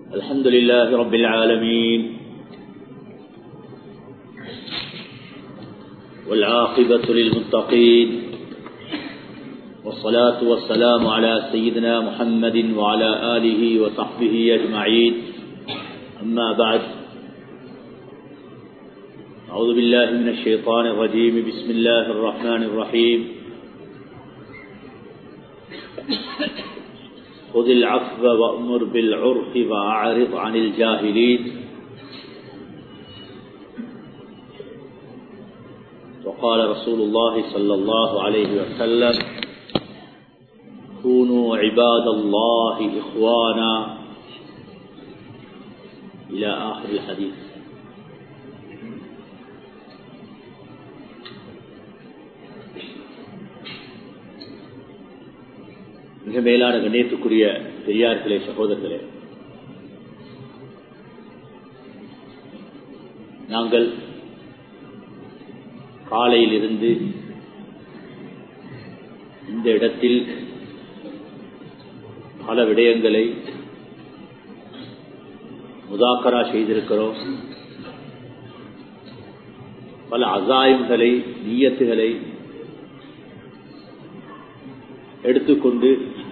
الحمد لله رب العالمين والعاقبة للمتقين والصلاة والسلام على سيدنا محمد وعلى آله وصحبه أجمعين أما بعد أعوذ بالله من الشيطان الرجيم بسم الله الرحمن الرحيم خذ العفو وأمر بالعرف وأعرض عن الجاهلين وقال رسول الله صلى الله عليه وسلم كونوا عباد الله إخوانا إلى آخر الحديث மிக மேலான கண்ணியத்துக்குரிய பெரியார்களே சகோதரர்களே நாங்கள் காலையிலிருந்து இந்த இடத்தில் பல விடயங்களை முதாக்கரா செய்திருக்கிறோம் பல அசாயங்களை நீயத்துகளை எடுத்துக்கொண்டு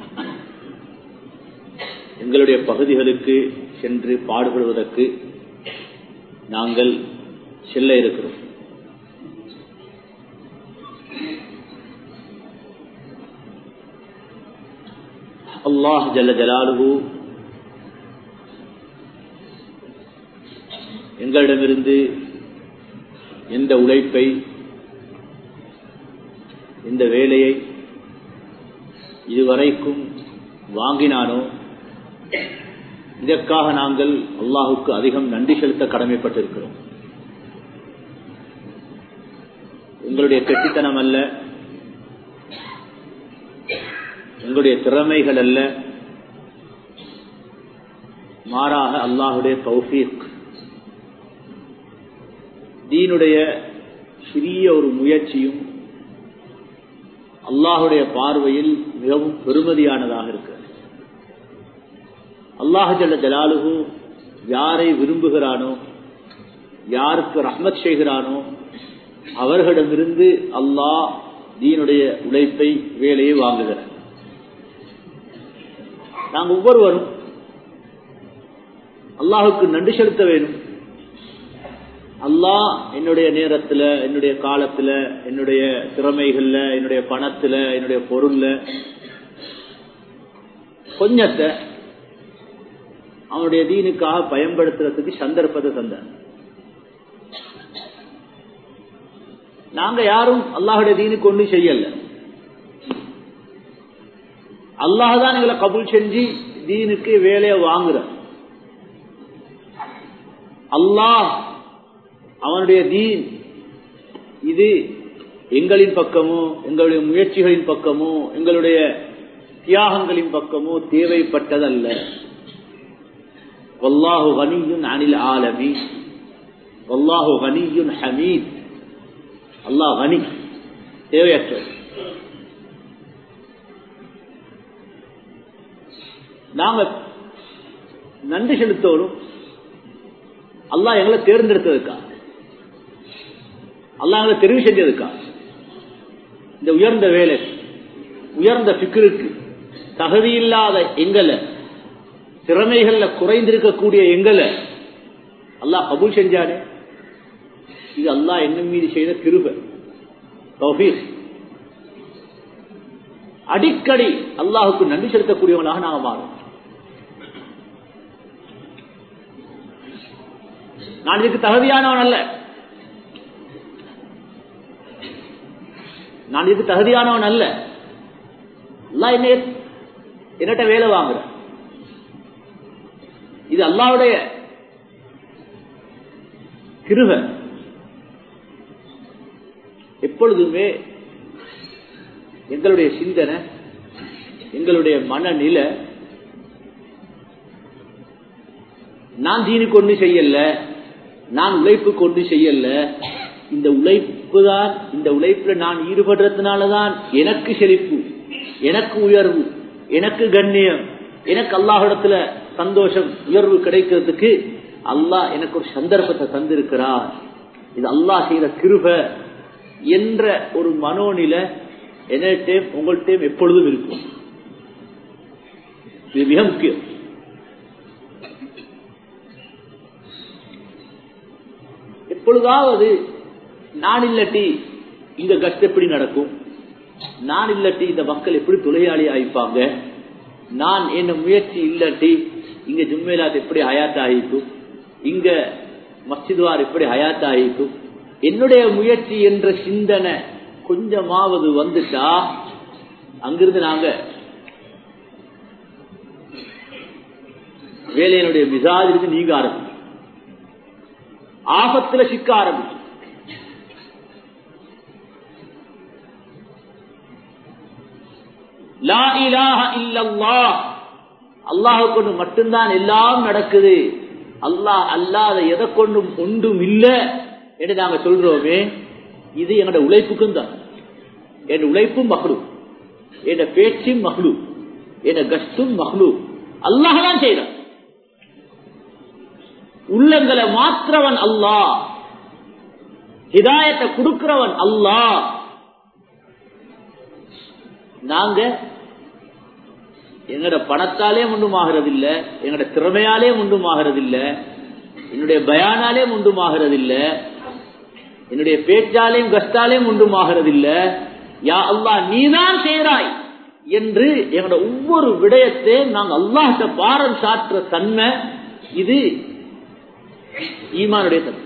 எங்களுடைய பகுதிகளுக்கு சென்று பாடுபடுவதற்கு நாங்கள் செல்ல இருக்கிறோம் அல்லாஹ் ஜல்ல ஜலாலுகு எங்களிடமிருந்து எந்த உழைப்பை இந்த வேலையை இதுவரைக்கும் வாங்கினானோ இதற்காக நாங்கள் அல்லாஹுக்கு அதிகம் நன்றி செலுத்த கடமைப்பட்டிருக்கிறோம் எங்களுடைய கெட்டித்தனம் அல்ல எங்களுடைய திறமைகள் அல்ல மாறாக அல்லாஹுடைய தௌஃபீக் தீனுடைய சிறிய ஒரு முயற்சியும் அல்லாஹுடைய பார்வையில் மிகவும் பெருமதியானதாக இருக்கிறது அல்லாஹ் ஜல்ல ஜலாலுகு யாரை விரும்புகிறானோ யாருக்கு ரஹ்மத் செய்கிறானோ அவர்களிடமிருந்து அல்லாஹ் தீனுடைய உழைப்பை வேலையை வாங்குகிறார் நாங்கள் ஒவ்வொருவரும் அல்லாஹுக்கு நன்றி செலுத்த வேணும் அல்லாஹ் என்னுடைய நேரத்துல என்னுடைய காலத்துல என்னுடைய திறமைகள்ல என்னுடைய பணத்துல என்னுடைய பொருள்ல கொஞ்சத்தை அவனுடைய தீனுக்காக பயன்படுத்துறதுக்கு சந்தர்ப்பத்தை தந்தார் நாங்க யாரும் அல்லாஹுடைய தீனுக்கு ஒன்றும் செய்யல அல்லாஹான் எங்களை கபூல் செஞ்சு தீனுக்கு வேலையை வாங்குற அல்லாஹ் அவனுடைய தீன் இது எங்களின் பக்கமோ எங்களுடைய முயற்சிகளின் பக்கமோ எங்களுடைய தியாகங்களின் பக்கமோ தேவைப்பட்டதல்ல வல்லாஹு கனியுன் அனில் ஆலமி வல்லாஹு கனியுன் ஹமீத் அல்லாஹ் கனி தேவையற்ற நாங்க நன்றி செலுத்தோடும் அல்லாஹ் எங்களை தேர்ந்தெடுத்ததுக்கா அல்லாஹ் எங்களை தெரிவு செஞ்சதுக்கா இந்த உயர்ந்த வேலை உயர்ந்த பிக்கருக்கு தகுதியில்லாத எங்களை திறமைகள்ல குறைந்திருக்கக்கூடிய எங்களை அல்லாஹ் கபூல் செஞ்சானே இது அல்லாஹ் என்ன மீது செய்த கிருப தௌஃபீக் அடிக்கடி அல்லாஹுக்கு நன்றி செலுத்தக்கூடியவங்களாக நாங்க மாறும் நான் இதுக்கு தகுதியானவன் அல்ல நான் இதுக்கு தகுதியானவன் அல்ல அல்லா என்ன என்னட்ட வேலை வாங்குற இது அல்லாவுடைய கிருக எப்பொழுதுமே எங்களுடைய சிந்தனை எங்களுடைய மனநிலை நான் தீனுக்கு ஒன்று செய்யல நான் உழைப்பு கொண்டு செய்யல இந்த உழைப்பு தான் இந்த உழைப்புல நான் ஈடுபடுறதுனாலதான் எனக்கு செழிப்பு எனக்கு உயர்வு எனக்கு கண்ணியம் எனக்கு அல்லாஹிடத்துல சந்தோஷம் உயர்வு கிடைக்கிறதுக்கு அல்லாஹ் எனக்கு ஒரு சந்தர்ப்பத்தை தந்திருக்கிறார் இது அல்லாஹ் செய்த கிருப என்ற ஒரு மனோநிலை என்னட்டையும் உங்கள்கிட்டையும் எப்பொழுதும் இருக்கும் இது மிக முக்கியம் எப்பொழுதாவது நான் இல்லட்டி இந்த கஷ்டம் எப்படி நடக்கும் நான் இல்லட்டி இந்த மக்கள் எப்படி தொழிலாளி ஆயிப்பாங்க நான் என்ன முயற்சி இல்லட்டி இங்க ஜும்மேலாத் எப்படி ஹயாத் ஆகிக்கும் இங்க மஸ்ஜித்வார் எப்படி ஹயாத் ஆகிக்கும் என்னுடைய முயற்சி என்ற சிந்தனை கொஞ்சமாவது வந்துட்டா அங்கிருந்து நாங்க வேலையினுடைய மிசாஜிலிருந்து நீங்க ஆரம்பிச்சு ஆபத்துல சிக்க ஆரம்பிச்சு லா இலாஹ இல்லல்லாஹ் அல்லாஹ் கொண்டு மட்டும்தான் எல்லாம் நடக்குது அல்லாஹ் அல்லாத எதை கொண்டும் ஒன்றும் இல்ல என்று நாங்க சொல்றோமே இது என்னோட உழைப்புக்கும் தான் என் உழைப்பும் மகளு என் பேச்சும் மகளு என் கஷ்டும் மகளு அல்லாஹ் தான் செய்யறான் உள்ளங்களை மாத்திரவன் அல்லாஹ் ஹிதாயத்தை கொடுக்கிறவன் அல்லாஹ் நாங்க எங்கட பணத்தாலே ஒன்றும் ஆகிறதில்ல எங்கட திறமையாலே ஒன்றும் ஆகிறதில்ல என்னுடைய பயானாலே ஒன்றும் ஆகிறதில்ல என்னுடைய பேச்சாலேயும் கஷ்டாலேயும் ஒன்றும் ஆகிறதில்ல யா அல்லாஹ் நீதான் செய்கிறாய் என்று எங்களோட ஒவ்வொரு விடயத்தையும் நாங்க அல்லாஹ்ட பாரம் சாற்ற தன்மை இது ஈமானுடைய தன்மை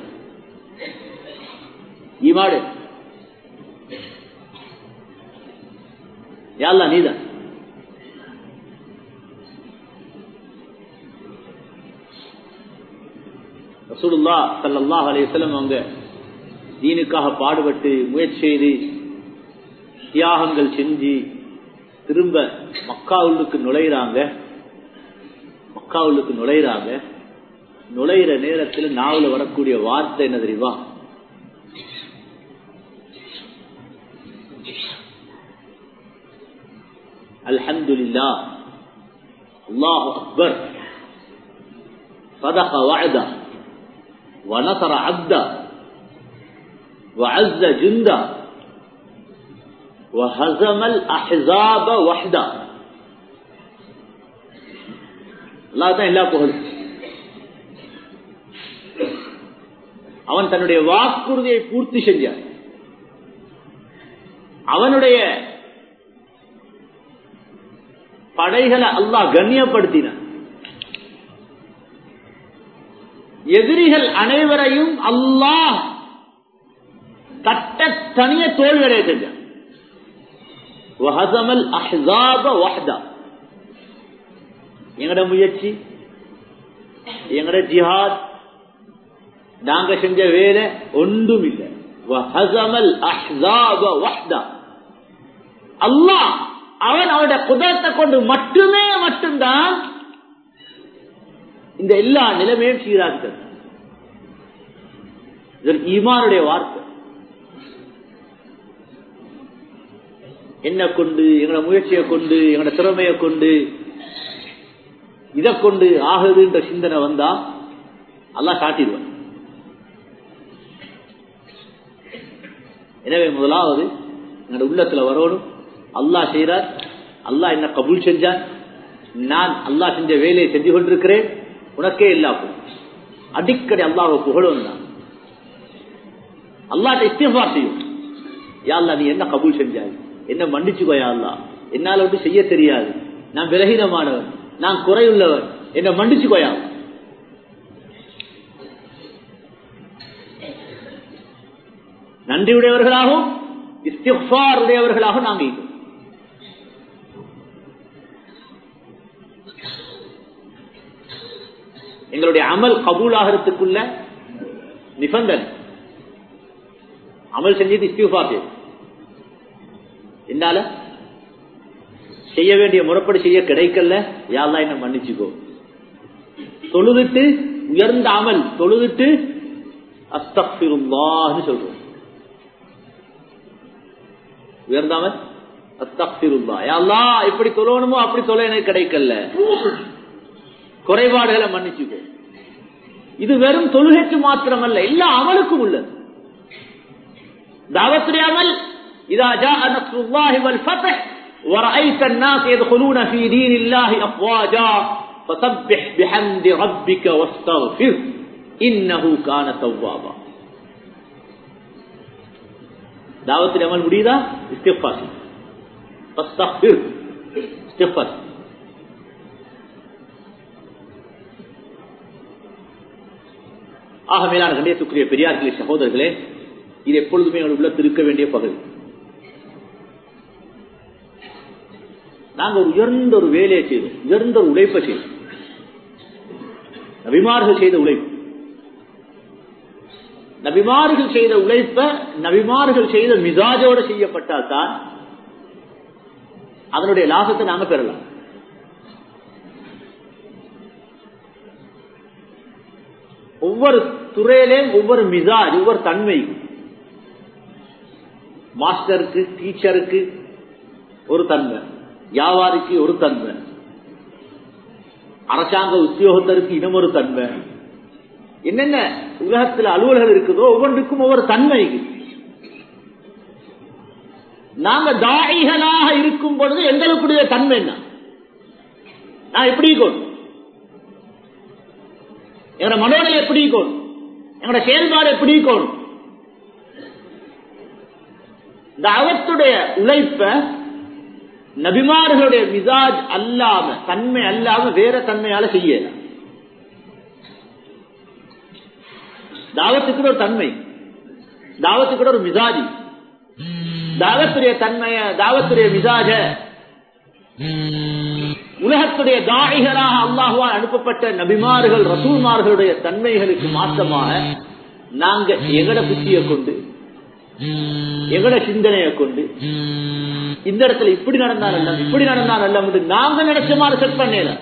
ஈமாடு யாழ்லா நீதான் ரசூலுல்லா சல்லல்லாஹ் அலையம் அவங்க தீனுக்காக பாடுபட்டு முயற்சி செய்து தியாகங்கள் செஞ்சு திரும்ப மக்காவுள்ளுக்கு நுழையிறாங்க மக்காவுள்ளுக்கு நுழையிறாங்க நுழையிற நேரத்தில் நாவல வரக்கூடிய வார்த்தை என்ன தெரியுமா அல்ஹம்துலில்லா அல்லாஹு அக்பர் صدق وعده ونصر عبده وعز جنده وهزم الأحزاب وحده அல்லாஹ் தான் எல்லா புகழும் அவன் தன்னுடைய வாக்குறுதியை பூர்த்தி செஞ்சான் அவனுடைய படைகளை அல்லாஹ் கண்ணியப்படுத்தினான் எதிரிகள் அனைவரையும் அல்லாஹ் தட்ட தனிய தோல்வியடைய செஞ்சான் எங்கட முயற்சி எங்கட ஜிஹாத் நாங்க செஞ்ச வேலை ஒன்றும் இல்லை அல்லாஹ் அவன் அவனுடைய குதரத்தை கொண்டு மட்டுமே மட்டும்தான் இந்த எல்லா நிலைமையும் சீராக்கிறது ஈமானுடைய வார்த்தை என்ன கொண்டு எங்களோட முயற்சியை கொண்டு எங்களோட திறமையை கொண்டு இதை கொண்டு ஆகுதுன்ற சிந்தனை வந்தா அல்லா காட்டிடுவான் எனவே முதலாவது என்னோட உள்ளத்துல வரணும் அல்லாஹ் செய்யறார் அல்லாஹ் என்ன கபூல் செஞ்சான் நான் அல்லாஹ் செஞ்ச வேலையை செஞ்சு கொண்டிருக்கிறேன் உனக்கே இல்லா அடிக்கடி அல்லாஹ் புகழும் தான் அல்லாட்ட இஸ்திஃபா செய்யும் யாழ்லா நீ என்ன கபூல் செஞ்சாய் என்ன மன்னிச்சுக்கோயா அல்லா என்னால ஒன்றும் செய்ய தெரியாது நான் விலகினமானவன் நான் குறையுள்ளவன் என்ன மன்னிச்சுக்கோயா நன்றியுடையவர்களாகவும் இஸ்திஃபார் உடையவர்களாக நாங்கள் இருக்கோம் எங்களுடைய அமல் கபூல் ஆகிறதுக்குள்ள நிபந்தனை அமல் செஞ்சது இஸ்திஃபா பேர் என்னால செய்ய வேண்டிய முறைப்படி செய்ய கிடைக்கல யாரெல்லாம் என்ன மன்னிச்சுக்கோ தொழுதுட்டு உயர்ந்த அமல் தொழுதுட்டு அஸ்தக்பிருல்லான்னு சொல்றோம் உயர்ந்த அமல் அஸ்தக்பிருல்லா யாழ்லா இப்படி தொழணுமோ அப்படி தொலை எனக்கு கிடைக்கல குறைபாடுகளை மன்னிச்சுக்கோ இது வெறும் தொழுகைக்கு மாத்திரமல்ல எல்லா அமலுக்கும் உள்ளது தாவத்துடைய அமல் இதா ஜாஅ நஸ்ருல்லாஹி வல் ஃபத்ஹ் ورأيت الناس يدخلون في دين الله أفواجا فسبح بحمد ربك واستغفر إنه كان توابا தாவத்துடைய அமல் முடியுதா இஸ்திஃபார் فاستغفر இஸ்திஃபார் ஆக மேலான கண்டியத்துக்குரிய பெரியார்களே சகோதரர்களே இது எப்பொழுதுமே எங்கள் உள்ளத்தில் இருக்க வேண்டிய பகுதி நாங்க ஒரு உயர்ந்த ஒரு வேலையை செய்தோம் உயர்ந்த ஒரு உழைப்பை செய்தோம் நபிமார்கள் செய்த உழைப்பு நபிமார்கள் செய்த உழைப்ப நபிமார்கள் செய்த மிசாஜோட செய்யப்பட்டால் தான் அதனுடைய லாபத்தை நாங்க பெறலாம் ஒவ்வொரு துறையிலையும் ஒவ்வொரு மிசாஜ் ஒவ்வொரு தன்மை மாஸ்டருக்கு டீச்சருக்கு ஒரு தன்மை வியாபாரிக்கு ஒரு தன்மை அரசாங்க உத்தியோகத்தருக்கு இன்னும் ஒரு தன்மை என்னென்ன உலகத்தில் அலுவல்கள் இருக்குதோ ஒவ்வொன்றுக்கும் ஒவ்வொரு தன்மை நாங்க தாயிகளாக இருக்கும் பொழுது எங்களுக்குடைய தன்மை என்ன நான் எப்படி இருக்கணும் எங்களோட மனோநிலை எப்படி இருக்கணும் எங்களோட செயல்பாடு எப்படி இருக்கணும் இந்த அவத்துடைய உழைப்ப நபிமார்களுடைய மிசாஜ் அல்லாம தன்மை அல்லாம வேற தன்மையால செய்யல தாவத்துக்கு ஒரு தன்மை தாவத்துக்கு ஒரு மிசாஜி தாவத்துடைய தன்மைய தாவத்துடைய மிசாஜ உலகத்துடைய தாயிகராக அல்லாஹுவால் அனுப்பப்பட்ட நபிமார்கள் ரசூல்மார்களுடைய தன்மைகளுக்கு மாற்றமாக நாங்க எங்கட புத்தியை கொண்டு எங்கட சிந்தனையை கொண்டு இந்த இடத்துல இப்படி நடந்தால் அல்ல இப்படி நடந்தால் அல்ல என்று நாங்க நினைச்ச மாதிரி செட் பண்ணல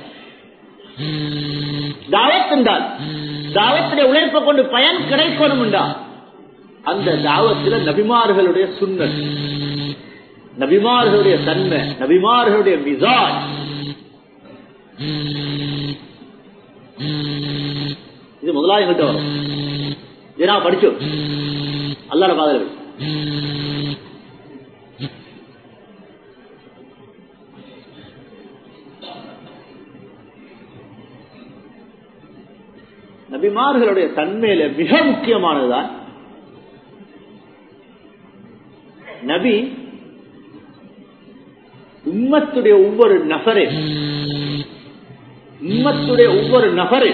தாவத் என்றால் தாவத்துடைய உழைப்பை கொண்டு பயன் கிடைக்கணும் என்றால் அந்த தாவத்தில் நபிமார்களுடைய சுண்ணல் நபிமார்களுடைய தன்மை நபிமார்களுடைய மிசாஜ் இது முதலாவது எங்கிட்ட வரும் இதை நான் படிச்சோம் அல்லாட பாதல் நபிமார்களுடைய தன்மையில மிக முக்கியமானதுதான் நபி உம்மத்துடைய ஒவ்வொரு நபரே உம்மத்துடைய ஒவ்வொரு நபரே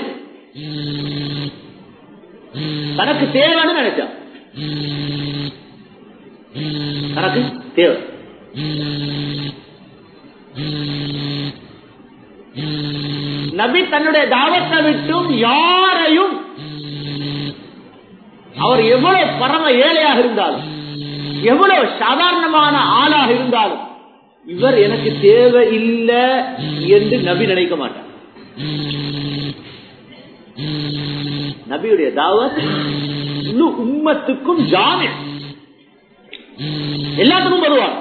தனக்கு தேவைன்னு நினைச்சா தனக்கு தேவை நபி தன்னுடைய தாவத்தை விட்டும் யாரையும் அவர் எவ்வளவு பரம ஏழையாக இருந்தாலும் எவ்வளவு சாதாரணமான ஆளாக இருந்தாலும் இவர் எனக்கு தேவை இல்லை என்று நபி நினைக்க மாட்டார் நபியுடைய தாவத் முழு உம்மத்துக்கும் ஜாமி எல்லாத்துக்கும் வருவார்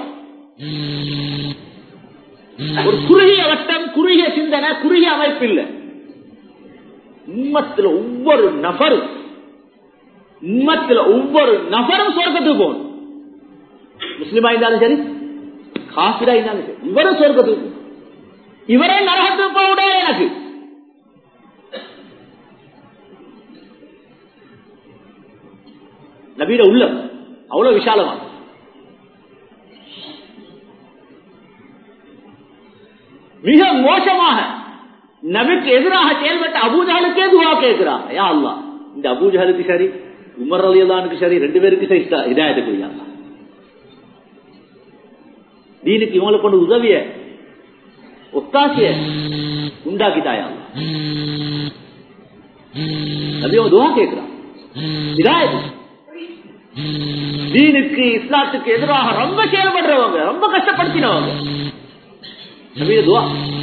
ஒரு குறுகிய வட்டம் குறுகிய சிந்தனை குறுகிய அமைப்பு இல்லை உம்மத்துல ஒவ்வொரு நபரும் உம்மத்துல ஒவ்வொரு நபரும் சொர்க்கத்துக்கு போகணும் முஸ்லிமா இருந்தாலும் சரி காசிரா இருந்தாலும் சரி இவரும் சொர்க்கத்துக்கு இவரே நரகத்துக்கு போக முடியாது எனக்கு நபீட உள்ளம் அவ்வளவு விசாலமா மிக மோசமாக நபிக்கு எதிராக செயல்பட்ட அபூஜாலுக்கே துவா கேட்கிறான் யா அல்லா இந்த அபூஜாலுக்கு சரி உமர் அலியல்லானுக்கு சரி ரெண்டு பேருக்கு சரி இதாயத்துக்கு அல்லா தீனுக்கு இவங்களை கொண்டு உதவிய ஒத்தாசிய உண்டாக்கிட்டாயா நபி துவா கேட்கிறான் இதாயத்து தீனுக்கு இஸ்லாத்துக்கு எதிராக ரொம்ப செயல்படுறவங்க ரொம்ப கஷ்டப்படுத்தினவங்க துவா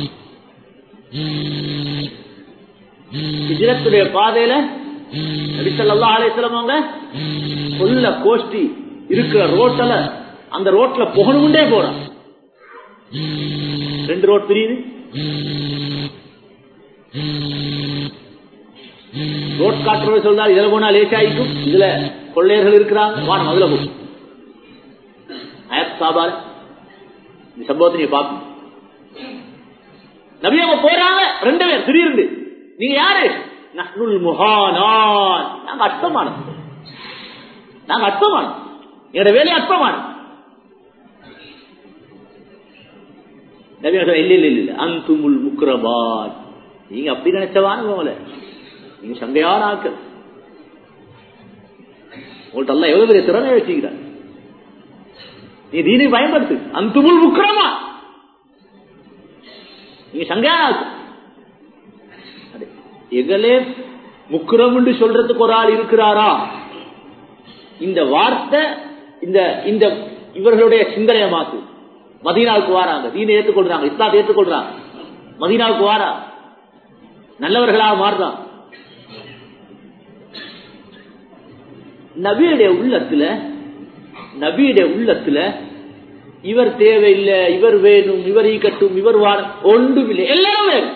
ஹிஜ்ரத்துடைய பாதையில நபிசல்லா அலைசலவங்க கொல்ல கோஷ்டி இருக்கிற ரோட்டில் அந்த ரோட்ல புகணுண்டே போறான் ரெண்டு ரோட் பிரியுது ரோட் காட்டுறவர் சொல்றாரு இதுல போனா லேசாயிக்கும் இதுல கொள்ளையர்கள் இருக்கிறாங்க வானம் அதுல போ ஆயத் சாபால் இந்த சம்பவத்தை நீங்க பாப்பீங்க நபி அவங்க போறாங்க ரெண்டு பேர் திடீர்னு நீங்க யாரு நஹ்னுல் முஹானான் நாங்க அற்பமானோம் நாங்க அற்பமானோம் என்னோட வேலையை அற்பமானோம் நபி அவங்க சொல்றாங்க, இல்ல இல்ல இல்ல அந்துமுல் முக்ரபான் நீங்க அப்படி நினைச்சவான உங்களை நீங்க சங்கையான ஆக்கள் உங்கள்ட்ட எல்லாம் எவ்வளவு பெரிய திறனை வச்சுக்கிறார் நீ தீனை பயன்படுத்து அந்துமுல் முக்ரமா நீங்க சங்கையான ஆக்கள் அது, எங்களே முக்ரம் என்று சொல்றதுக்கு ஒரு ஆள் இருக்கிறாரா இந்த வார்த்தை இந்த இந்த இவர்களுடைய சிந்தனையை மாத்து மதீனாவுக்கு வாராங்க தீனை ஏற்றுக்கொள்றாங்க இஸ்லாத்தை ஏற்றுக்கொள்றாங்க மதீனாவுக்கு வாரா நல்லவர்களாக மாறுறான் நபியுடைய உள்ளத்துல நபியுடைய உள்ளத்துல இவர் தேவையில்லை இவர் வேணும் இவர் ஈக்கட்டும் இவர் வாழ ஒன்றுமில்லை எல்லாரும் வேணும்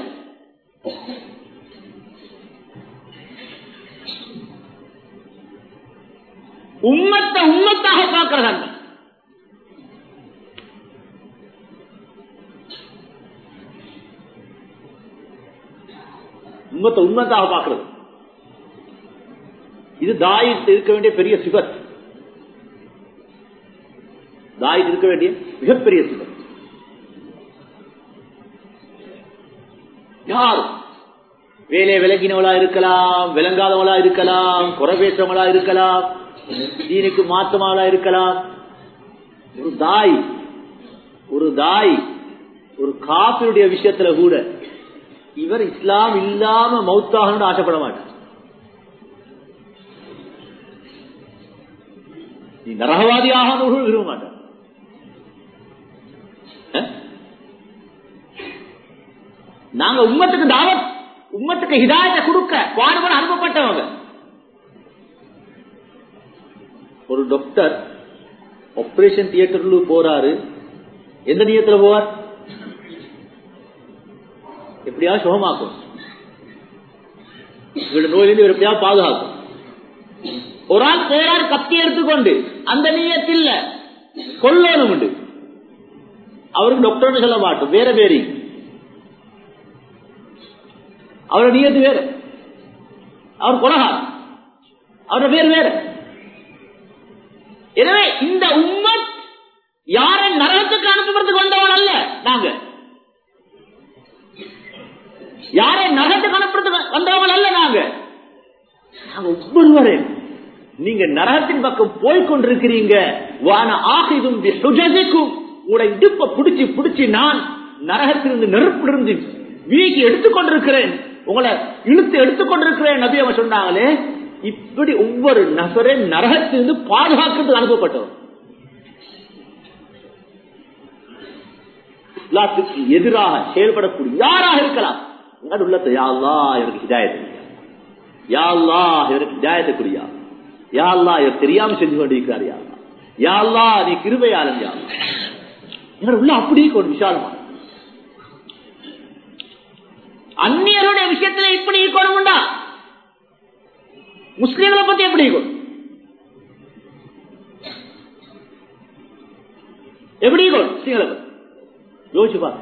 உம்மத்தை உம்மத்தாக பார்க்கிறாங்க உம்மத்தை உண்மத்தாக பார்க்கிறது இது தாயிட்டு இருக்க வேண்டிய பெரிய சிவத் தாயிட்டு இருக்க வேண்டிய மிகப்பெரிய சிவத் யார் வேலை விளங்கினவளா இருக்கலாம் விளங்காதவளா இருக்கலாம் குறை பேசுறவங்களா இருக்கலாம் தீனுக்கு மாத்தமாவளா இருக்கலாம் ஒரு தாய் ஒரு தாய் ஒரு காப்பினுடைய விஷயத்துல கூட இவர் இஸ்லாம் இல்லாம மௌத்தாகணும்னு ஆசைப்பட மாட்டார் நீ நரகவாதியாக விரும்ப மாட்டார் அஹ்? நாங்க உம்மத்துக்கு தாவத் உம்மத்துக்கு ஹிதாயத்தை கொடுக்க பாடுபட அனுப்பப்பட்டவங்க ஒரு டாக்டர் ஆபரேஷன் தியேட்டர்ல போறாரு எந்த நியத்துல போவார் எப்படியா சுகமாக்கும் இவருடைய நோயிலிருந்து இவர் எப்படியா பாதுகாக்கும் ஒரு ஆள் போரார் கத்தி எடுத்துக்கொண்டு அந்த நீயத்தில் கொல்லணும் உண்டு அவருக்கு டாக்டர்னு சொல்ல மாட்டோம் வேற பேரி அவரோட நீயத்து வேற அவர் கொலகார் அவரோட பேர் வேற எனவே இந்த உம்மத் யாரை நரகத்துக்கு அனுப்புறதுக்கு வந்தவன் அல்ல நாங்க யாரை நரகத்துக்கு அனுப்புறதுக்கு வந்தவங்க அல்ல நாங்க நாங்க ஒவ்வொருவரையும் நீங்க நரகத்தின் பக்கம் போய் கொண்டிருக்கிறீங்க வான ஆகிதும் சுஜதிக்கும் உங்களை இடுப்ப பிடிச்சி பிடிச்சி நான் நரகத்திலிருந்து நெருப்பிலிருந்து வீக்கி எடுத்துக்கொண்டிருக்கிறேன் உங்களை இழுத்து எடுத்துக்கொண்டிருக்கிறேன் நபி அவன் சொன்னாங்களே இப்படி ஒவ்வொரு நபரை நரகத்திலிருந்து பாதுகாக்கிறதுக்கு அனுப்பப்பட்டவர் இஸ்லாத்துக்கு எதிராக செயல்படக்கூடிய யாராக இருக்கலாம் உங்களோட உள்ளத்தை யாழ்லா இவருக்கு ஹிதாயத்தை யாழ்லா இவருக்கு ஹிதாயத்தை குறியா யாழ்லா இவர் தெரியாம செஞ்சு கொண்டிருக்கிறார் யாழ்லா யாழ்லா நீ கிருபையாளன் யாழ்லா இவர் உள்ள அப்படியே ஒரு விசாலமா அந்நியருடைய விஷயத்துல இப்படி இருக்கணும்டா முஸ்லீம்களை பத்தி எப்படி இருக்கணும் எப்படி இருக்கணும் முஸ்லீம்களை பத்தி யோசிச்சு பாருங்க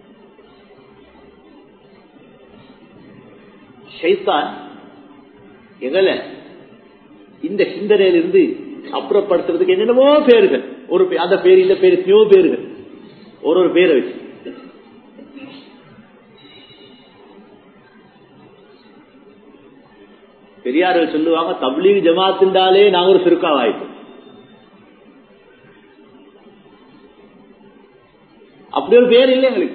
ஷைத்தான் எங்களை இந்த சிந்தனையிலிருந்து அப்புறப்படுத்துறதுக்கு என்னென்னமோ பேர்கள் ஒரு பே- அந்த பேர் இந்த பேர் எத்தனையோ பேர்கள் ஒரு ஒரு பேரை வச்சு பெரியார்கள் சொல்லுவாங்க தப்லீக் ஜமாத்தின்டாலே நாங்க ஒரு சிறுக்கா வாய்ப்பு அப்படி ஒரு பேர் இல்லை எங்களுக்கு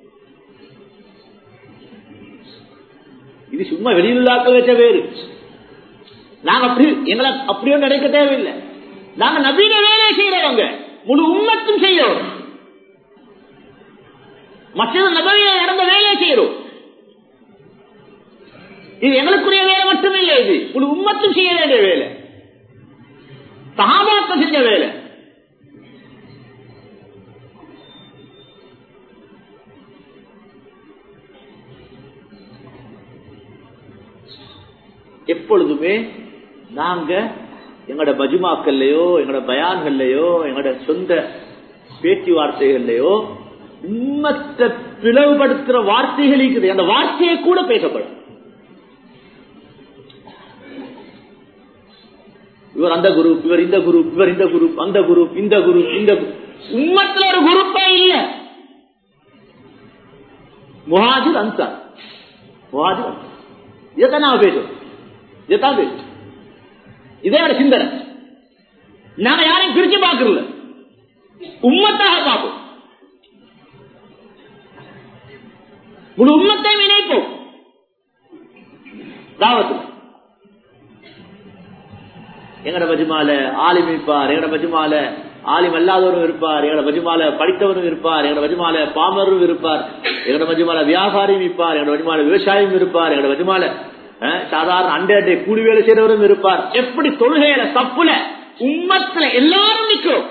இது சும்மா வெளியுள்ளாக்கள் வச்ச பேரு நாங்க அப்படி எங்களை அப்படியோ நினைக்க தேவையில்லை நாங்க நவீன வேலையை செய்யறவங்க முழு உண்மத்தும் செய்யறோம் மற்ற நபவியில நடந்த வேலையை செய்யறோம் இது எங்களுக்குரிய வேலை மட்டுமில்லை இது முழு உம்மத்தும் செய்ய வேண்டிய வேலை சகாபாக்கள் செஞ்ச வேலை எப்பொழுதுமே நாங்க எங்களோட மஜுமாக்கள்லயோ எங்களோட பயான்கள்லயோ எங்களோட சொந்த பேச்சுவார்த்தைகள்லயோ உம்மத்தை பிளவுபடுத்துற வார்த்தைகள் இருக்குது அந்த வார்த்தையை கூட பேசப்படும் இவர் அந்த குரூப் இவர் இந்த குரூப் இவர் இந்த குரூப் அந்த குரூப் இந்த குரூப் இந்த உம்மத்துல ஒரு குரூப்பே இல்ல முஹாஜிர் அன்சார் முஹாஜிர் அன்சார் இதைத்தான் நாம பேசுவோம் இதைத்தான் பேசுவோம் இதே ஒரு சிந்தனை நாம யாரையும் பிரிச்சு பார்க்கறல உம்மத்தாக பார்ப்போம் முழு உம்மத்தையும் இணைப்போம் தாவத்தில் எங்கட மஜுமால ஆலிம் இருப்பார் எங்கட மஜுமால ஆலிம் அல்லாதவரும் இருப்பார் எங்கட மஜுமால படித்தவரும் இருப்பார் எங்கட மஜுமால பாமரும் இருப்பார் எங்கட மஜுமால வியாபாரியும் இருப்பார் எங்கட மஜுமால விவசாயம் இருப்பார் எங்கட மஜுமால அஹ், சாதாரண அண்டை அண்டை கூலி வேலை செய்றவரும் இருப்பார் எப்படி தொழுகையில தப்புல உம்மத்துல எல்லாரும் நிக்கிறோம்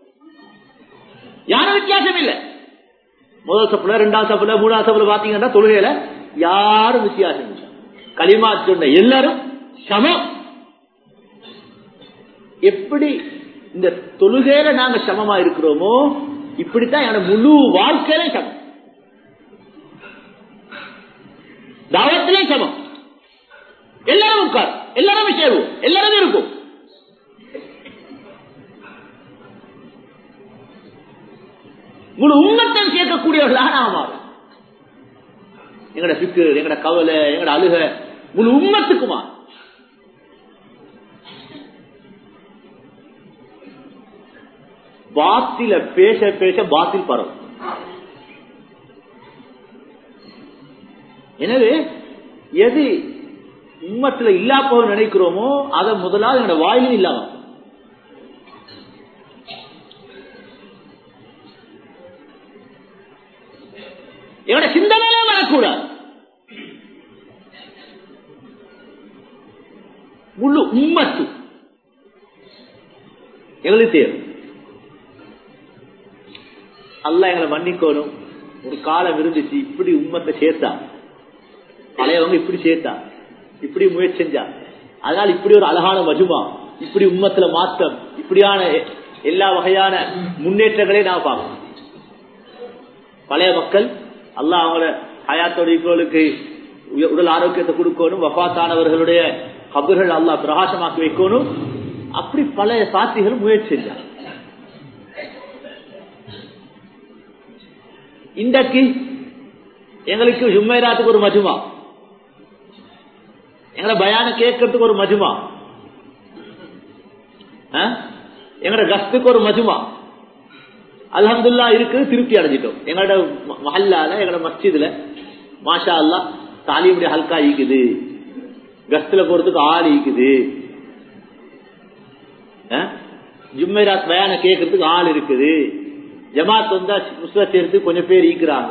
யாரும் வித்தியாசம் இல்ல முதல் சப்புல ரெண்டாவது சப்புல மூணாவது சப்புல பாத்தீங்கன்னா தொழுகையில யாரும் வித்தியாசம் இல்லை களிமா சொன்ன எல்லாரும் சமம் எப்படி இந்த தொழுகையில நாங்க சமமா இருக்கிறோமோ இப்படித்தான் என்னோட முழு வாழ்க்கையில சமம் தாவத்திலே சமம் எல்லாரும் உட்கார் எல்லாருமே சேருவோம் எல்லாருமே இருக்கும் முழு உண்மத்தை சேர்க்கக்கூடியவர்களாக நாம மாறும் எங்கட சிக்கு எங்கட கவலை எங்கட அழுக முழு உண்மத்துக்குமா பாத்தில பேச பேச பாத்தில் பரவும் எனவே எது உம்மத்துல இல்லா போக நினைக்கிறோமோ அதை முதலாவது என்னோட வாயிலும் இல்லாம என்னோட சிந்தனையிலே வரக்கூடாது முழு உம்மத்து எங்களுக்கு தேவை அல்ல எங்களை மன்னிக்கணும் ஒரு காலம் இருந்துச்சு இப்படி உம்மத்தை சேர்த்தா பழையவங்க இப்படி சேர்த்தா இப்படி முயற்சி செஞ்சா அதனால இப்படி ஒரு அழகான மஜுமா இப்படி உம்மத்துல மாற்றம் இப்படியான எ- எல்லா வகையான முன்னேற்றங்களையும் நான் பார்க்கணும் பழைய மக்கள் அல்லாஹ் அவங்கள ஹயாத்தோட இக்கோளுக்கு உய- உடல் ஆரோக்கியத்தை கொடுக்கணும் வஃபாத்தானவர்களுடைய கபர்கள் அல்லாஹ் பிரகாசமாக்கி வைக்கணும் அப்படி பழைய சாத்திகள் முயற்சி செஞ்சாங்க இன்றைக்கு எங்களுக்கு ஜும்மைராத்துக்கு ஒரு மஜுமா எங்களை பயான கேட்கறதுக்கு ஒரு மஜுமா ஆ? எங்களோட கஸ்துக்கு ஒரு மஜுமா அல்ஹம்துல்லா இருக்குது திருப்தி அடைஞ்சிட்டோம் எங்களோட ம- மஹல்லால எங்களோட மஸ்ஜிதுல மாஷா அல்லா தாலிமுடைய ஹல்கா ஈக்குது கஸ்துல போறதுக்கு ஆள் ஈக்குது ஆ? ஜும்மைராத் பயான கேட்கறதுக்கு ஆள் இருக்குது ஜமாத் வந்தா முஸ்ல சேர்த்து கொஞ்சம் பேர் ஈக்குறாங்க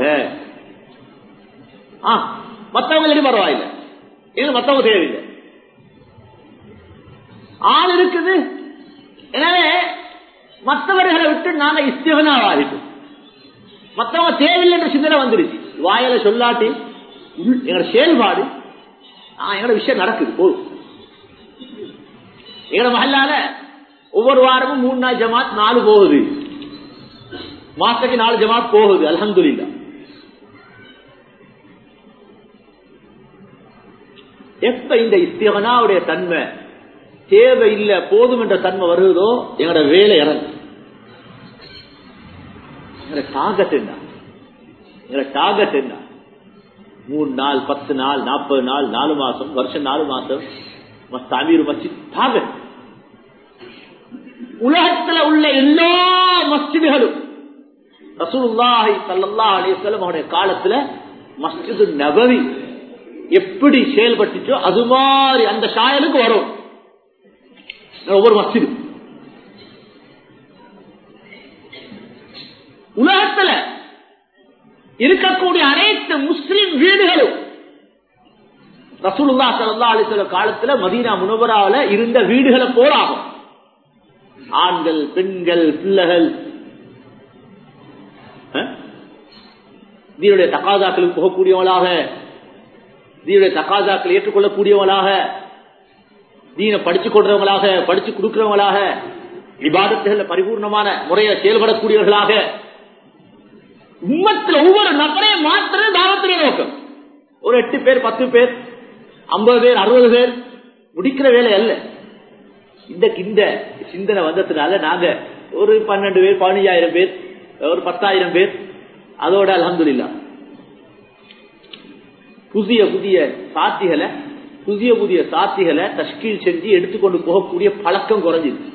ஆ மத்தவங்க இல்லாட்டி பரவாயில்லை இது மத்தவங்க தேவையில்லை ஆள் இருக்குது எனவே மற்றவர்களை விட்டு நாங்க இஸ்திகனா ஆகிட்டோம் மத்தவங்க தேவையில்லை என்ற சிந்தனை வந்துருச்சு வாயில சொல்லாட்டி உள்- எங்களோட செயல்பாடு ஆ, எங்களோட விஷயம் நடக்குது போதும் எங்களோட மகளால ஒவ்வொரு வாரமும் மூணு நாள் ஜமாத் நாலு போகுது மாசத்துக்கு நாலு ஜமாத் போகுது அல்ஹம்துலில்லாஹ் எப்ப இந்த இஸ்திகனாவுடைய தன்மை தேவை இல்ல போதும் என்ற தன்மை வருகிறதோ எங்களோட வேலை இறங்கு எங்களோட டார்கெட் என்ன எங்களோட டார்கெட் என்ன மூணு நாள் பத்து நாள் நாற்பது நாள் நாலு மாசம் வருஷம் நாலு மாசம் தமிழ் மஸ்ஜித் டார்கெட் உலகத்துல உள்ள எல்லா மஸ்ஜிதுகளும் ரசூலுல்லாஹி ஸல்லல்லாஹு அலைஹி வஸல்லம் அவருடைய காலத்துல மஸ்ஜிது நபவி எப்படி செயல்பட்டுச்சோ அது மாதிரி அந்த சாயலுக்கு வரும் ஒவ்வொரு மஸ்ஜிது உலகத்துல இருக்கக்கூடிய அனைத்து முஸ்லிம் வீடுகளும் ரசூலுல்லா ஸல்லல்லாஹு அலைஹி வஸல்லம் காலத்துல மதீனா முனவரால இருந்த வீடுகளை போலாகும் ஆண்கள் பெண்கள் பிள்ளைகள் அஹ்? தீனுடைய தக்காதாக்களுக்கு போகக்கூடியவங்களாக தீனுடைய தக்காதாக்கள் ஏற்றுக்கொள்ளக்கூடியவங்களாக தீன படிச்சு கொள்றவங்களாக படிச்சு கொடுக்கிறவங்களாக விவாதத்துகள் பரிபூர்ணமான முறையில் செயல்படக்கூடியவர்களாக உம்மத்தில் ஒவ்வொரு நபரையும் மாத்திரம் தாவத்துடைய நோக்கம் ஒரு எட்டு பேர் பத்து பேர் ஐம்பது பேர் அறுபது பேர் முடிக்கிற வேலை அல்ல இந்த இந்த சிந்தனை வந்ததுனால நாங்க ஒரு பன்னெண்டு பேர் பதினஞ்சாயிரம் பேர் ஒரு பத்தாயிரம் பேர் அதோட அலமதுல்லா புதிய புதிய சாத்திகளை புதிய புதிய சாத்திகளை தஷ்கீல் செஞ்சு எடுத்துக்கொண்டு போகக்கூடிய பழக்கம் குறைஞ்சிருக்கு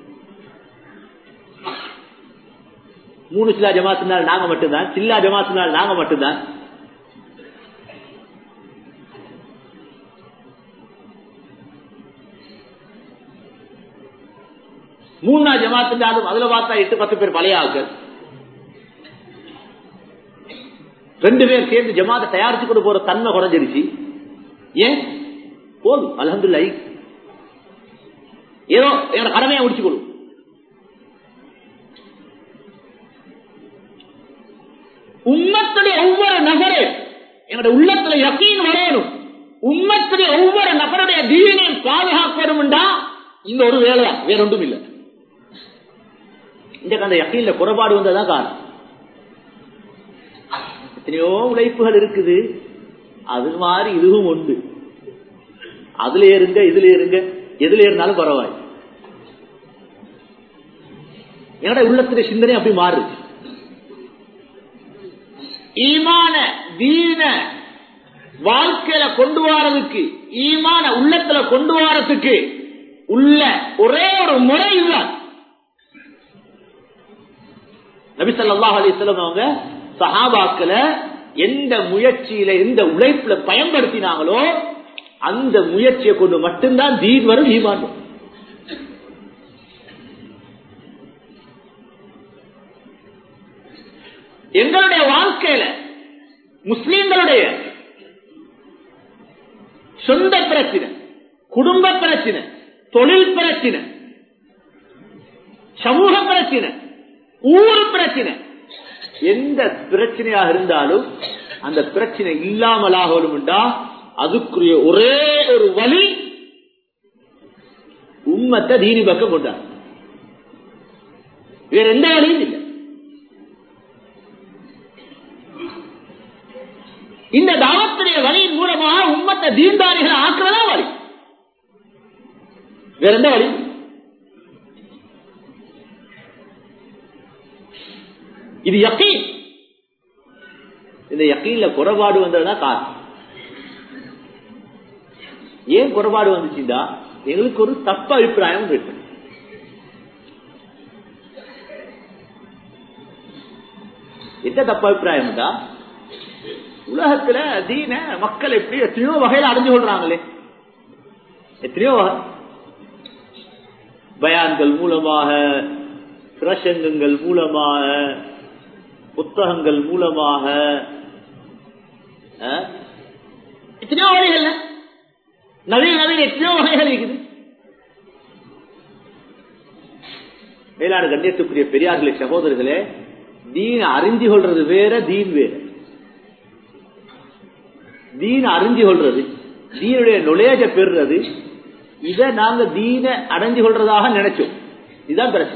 மூணு சில்லா ஜமாத்தினால் நாங்க மட்டும்தான் சில்லா ஜமாத்தினால் நாங்க மட்டும்தான் மூணா ஜமாத்தினாலும் அதுல பார்த்தா எட்டு பத்து பேர் பழைய ஆட்கள் ரெண்டு பேர் சேர்ந்து ஜமாத்தை தயாரிச்சு கொண்டு போற தன்மை குறைஞ்சிருச்சு ஏன் போதும் அலமதுல்லை ஏதோ என்னோட கடமையை முடிச்சு கொள்ளும் உம்மத்துடைய ஒவ்வொரு நபரே என்னுடைய உள்ளத்துல யக்கீன் வரையணும் உம்மத்துடைய ஒவ்வொரு நபருடைய தீனை பாதுகாக்கணும்டா இந்த ஒரு வேலையா வேற ஒன்றும் இல்லை இந்த அந்த யக்கீன்ல குறைபாடு வந்ததான் காரணம் எத்தனையோ உழைப்புகள் இருக்குது அது மாதிரி இதுவும் உண்டு அதுல இருங்க இதுல இருங்க எதுல இருந்தாலும் பரவாயில்ல என்னோட உள்ளத்துல சிந்தனை அப்படி மாறுச்சு ஈமான வீண வாழ்க்கையில கொண்டு வரதுக்கு ஈமான உள்ளத்துல கொண்டு வரதுக்கு உள்ள ஒரே ஒரு முறை இதுதான் நபி ஸல்லல்லாஹு அலைஹி வஸல்லம் அவங்க சஹாபாக்களை எந்த முயற்சியில எந்த உழைப்புல பயன்படுத்தினாங்களோ அந்த முயற்சியை கொண்டு மட்டும்தான் தீன் வரும் ஈமான் வரும் எங்களுடைய வாழ்க்கையில முஸ்லிம்களுடைய சொந்த பிரச்சனை குடும்ப பிரச்சனை தொழில் பிரச்சனை சமூக பிரச்சனை ஊர் பிரச்சனை எந்த பிரச்சனையாக இருந்தாலும் அந்த பிரச்சனை இல்லாமலாகணும்டா அதுக்குரிய ஒரே ஒரு வழி உம்மத்தை தீனி பக்கம் கொண்டார் வேற எந்த வழியும் இல்லை இந்த தாவத்துடைய வழியின் மூலமாக உம்மத்தை தீண்டாரிகளை ஆக்குறதா வழி வேற எந்த வழி இது யக்கீன் இந்த யக்கீன்ல குறைபாடு வந்ததுதான் காரணம் ஏன் குறைபாடு வந்துச்சுதா எங்களுக்கு ஒரு தப்பு அபிப்பிராயம் இருக்கு என்ன தப்பு அபிப்பிராயம் தான் உலகத்துல தீன மக்கள் எப்படி எத்தனையோ வகையில அடைஞ்சு கொள்றாங்களே எத்தனையோ வகை பயான்கள் மூலமாக பிரசங்கங்கள் மூலமாக புத்தகங்கள் மூலமாக அஹ், எத்தனையோ வகைகள் நவீன நவீன எத்தனையோ வகைகள் இருக்குது மேலான கண்ணியத்துக்குரிய பெரியார்களே சகோதரர்களே தீன் அறிஞ்சு கொள்றது வேற தீன் வேற தீன அறிஞ்சு கொள்றது தீனுடைய நுழைய பெறுறது இத நாங்க தீன அடைஞ்சு கொள்றதாக நினைச்சோம் இதுதான் பிரச்சனை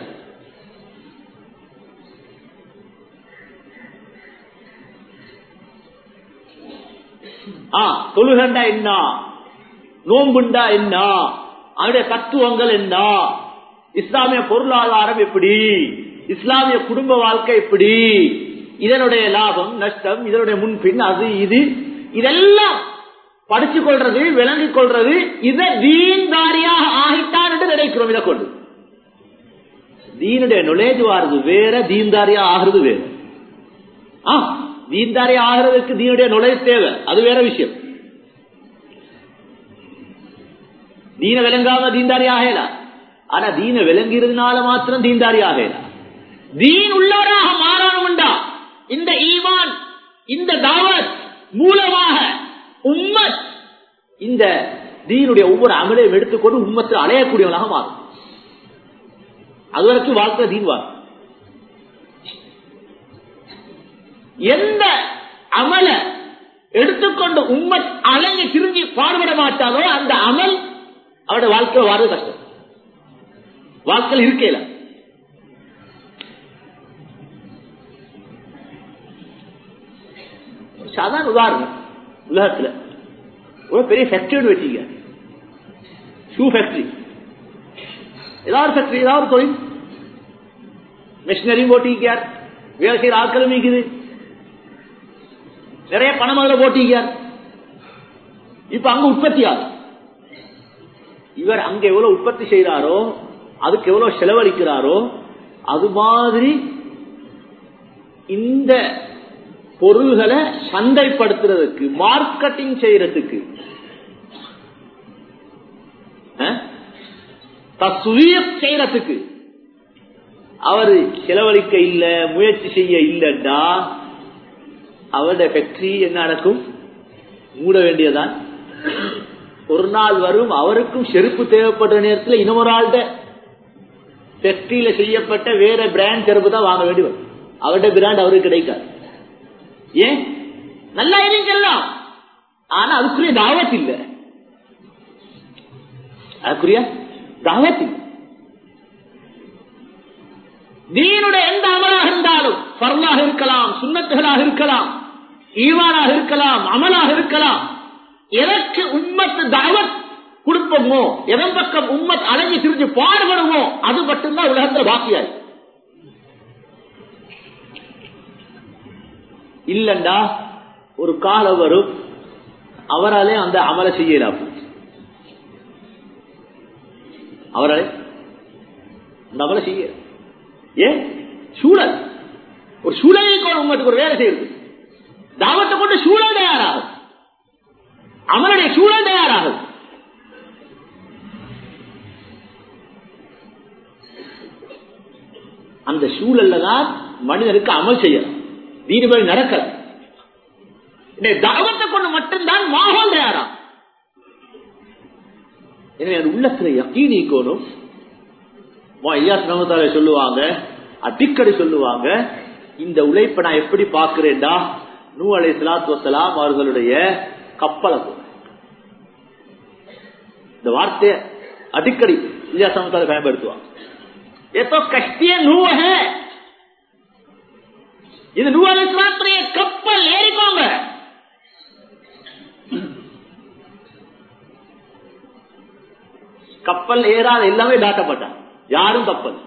ஆ தொழுகண்டா என்ன நோம்புண்டா என்ன அவருடைய தத்துவங்கள் என்ன இஸ்லாமிய பொருளாதாரம் எப்படி இஸ்லாமிய குடும்ப வாழ்க்கை எப்படி இதனுடைய லாபம் நஷ்டம் இதனுடைய முன்பின் அது இது இதெல்லாம் படிச்சு கொள்றது விளங்கிக் கொள்றது இதை தீன்தாரியாக ஆகித்தான் என்று நினைக்கிறோம் இதை கொண்டு தீனுடைய நுழைஞ்சு வாருது வேற தீன்தாரியா ஆகிறது வேற ஆ தீன்தாரி ஆகிறதுக்கு தீனுடைய நுழைவு தேவை அது வேற விஷயம் தீன விளங்காம தீன்தாரி ஆகலாம் ஆனா தீன விளங்கிறதுனால மாத்திரம் தீன்தாரி ஆகலாம் தீன் உள்ளவராக மாறணும்டா இந்த ஈமான் இந்த தாவத் மூலமாக உம்மத் இந்த தீனுடைய ஒவ்வொரு அமலையும் எடுத்துக்கொண்டு உம்மத்தில் அலையக்கூடியவனாக மாறும் அது வரைக்கும் வாழ்க்கை தீன் வாழும் எந்த அமல எடுத்துக்கொண்டு உம்மத் அலைஞ்சு திரும்பி பாடுபட மாட்டாலோ அந்த அமல் அவருடைய வாழ்க்கையில வாழ்றது கஷ்டம் வாழ்க்கையில் இருக்கல சாதாரண உதாரணம் உலகத்துல ஒரு பெரிய ஃபேக்டரி வச்சீங்க ஷூ ஃபேக்டரி ஏதாவது ஃபேக்டரி ஏதாவது தொழில் மிஷினரியும் போட்டிருக்கார் வேலை செய்யற ஆட்களும் இருக்குது நிறைய பணம் அதில் போட்டிருக்கார் இப்ப அங்க உற்பத்தி ஆகும் இவர் அங்க எவ்வளவு உற்பத்தி செய்யறாரோ அதுக்கு எவ்வளவு செலவழிக்கிறாரோ அது மாதிரி இந்த பொருள்களை சந்தைப்படுத்துறதுக்கு மார்க்கெட்டிங் செய்யறதுக்கு தஸ்வீர் செய்யறதுக்கு அவரு செலவழிக்க இல்ல முயற்சி செய்ய இல்லைன்னா அவருடைய ஃபேக்டரி என்ன நடக்கும் மூட வேண்டியதான் ஒரு நாள் வரும் அவருக்கும் செருப்பு தேவைப்படுற நேரத்தில் இன்னொரு ஆள்கிட்ட ஃபேக்டரியில செய்யப்பட்ட வேற பிராண்ட் செருப்பு தான் வாங்க வேண்டி வரும் அவருடைய பிராண்ட் அவருக்கு கிடைக்காது ஏன் நல்லா இருக்கலாம் ஆனா அதுக்குரிய தாவத் இல்ல அதுக்குரிய தாவத் இல்லை நீனுடைய எந்த அமலாக இருந்தாலும் பரலாக இருக்கலாம் சுண்ணத்துகளாக இருக்கலாம் ஈவானாக இருக்கலாம் அமலாக இருக்கலாம் எனக்கு உண்மத்து தாவத் கொடுப்போமோ எதன் பக்கம் உம்மத் அலைஞ்சு திரிஞ்சு பாடுபடுமோ அது மட்டும்தான் உலகத்தில் பாக்கியாய் இல்லண்டா ஒரு காலம் வரும் அவராலே அந்த அமலை செய்யலாம் அவராலே அந்த அமலை செய்ய ஏன் சூழல் ஒரு சூழலை உங்களுக்கு ஒரு வேலை செய்யுது தாவத்தை கொண்டு சூழல் தயாராகும் அவனுடைய சூழல் தயாராகும் அந்த சூழல்ல தான் மனிதனுக்கு அமல் செய்யலாம் நீதிபதி நடக்கல தாவத்தை கொண்டு மட்டும்தான் மாகோல் தயாராகும் எனவே உள்ளத்துல யக்கீனிக்கணும் சொல்லுவாங்க அடிக்கடி சொல்லுவாங்க இந்த உழைப்பை நான் எப்படி பாக்குறேன்டா நூ அலை சலாத்து வசலாம் அவர்களுடைய கப்பலை இந்த வார்த்தையை அடிக்கடி இல்லையா சமத்தால பயன்படுத்துவாங்க ஏதோ கஷ்டிய நூவக இது நூ அலை சலாத்துடைய கப்பல் ஏறிக்கோங்க கப்பல் ஏறாத எல்லாமே தாட்டப்பட்டான் யாரும் கப்பல்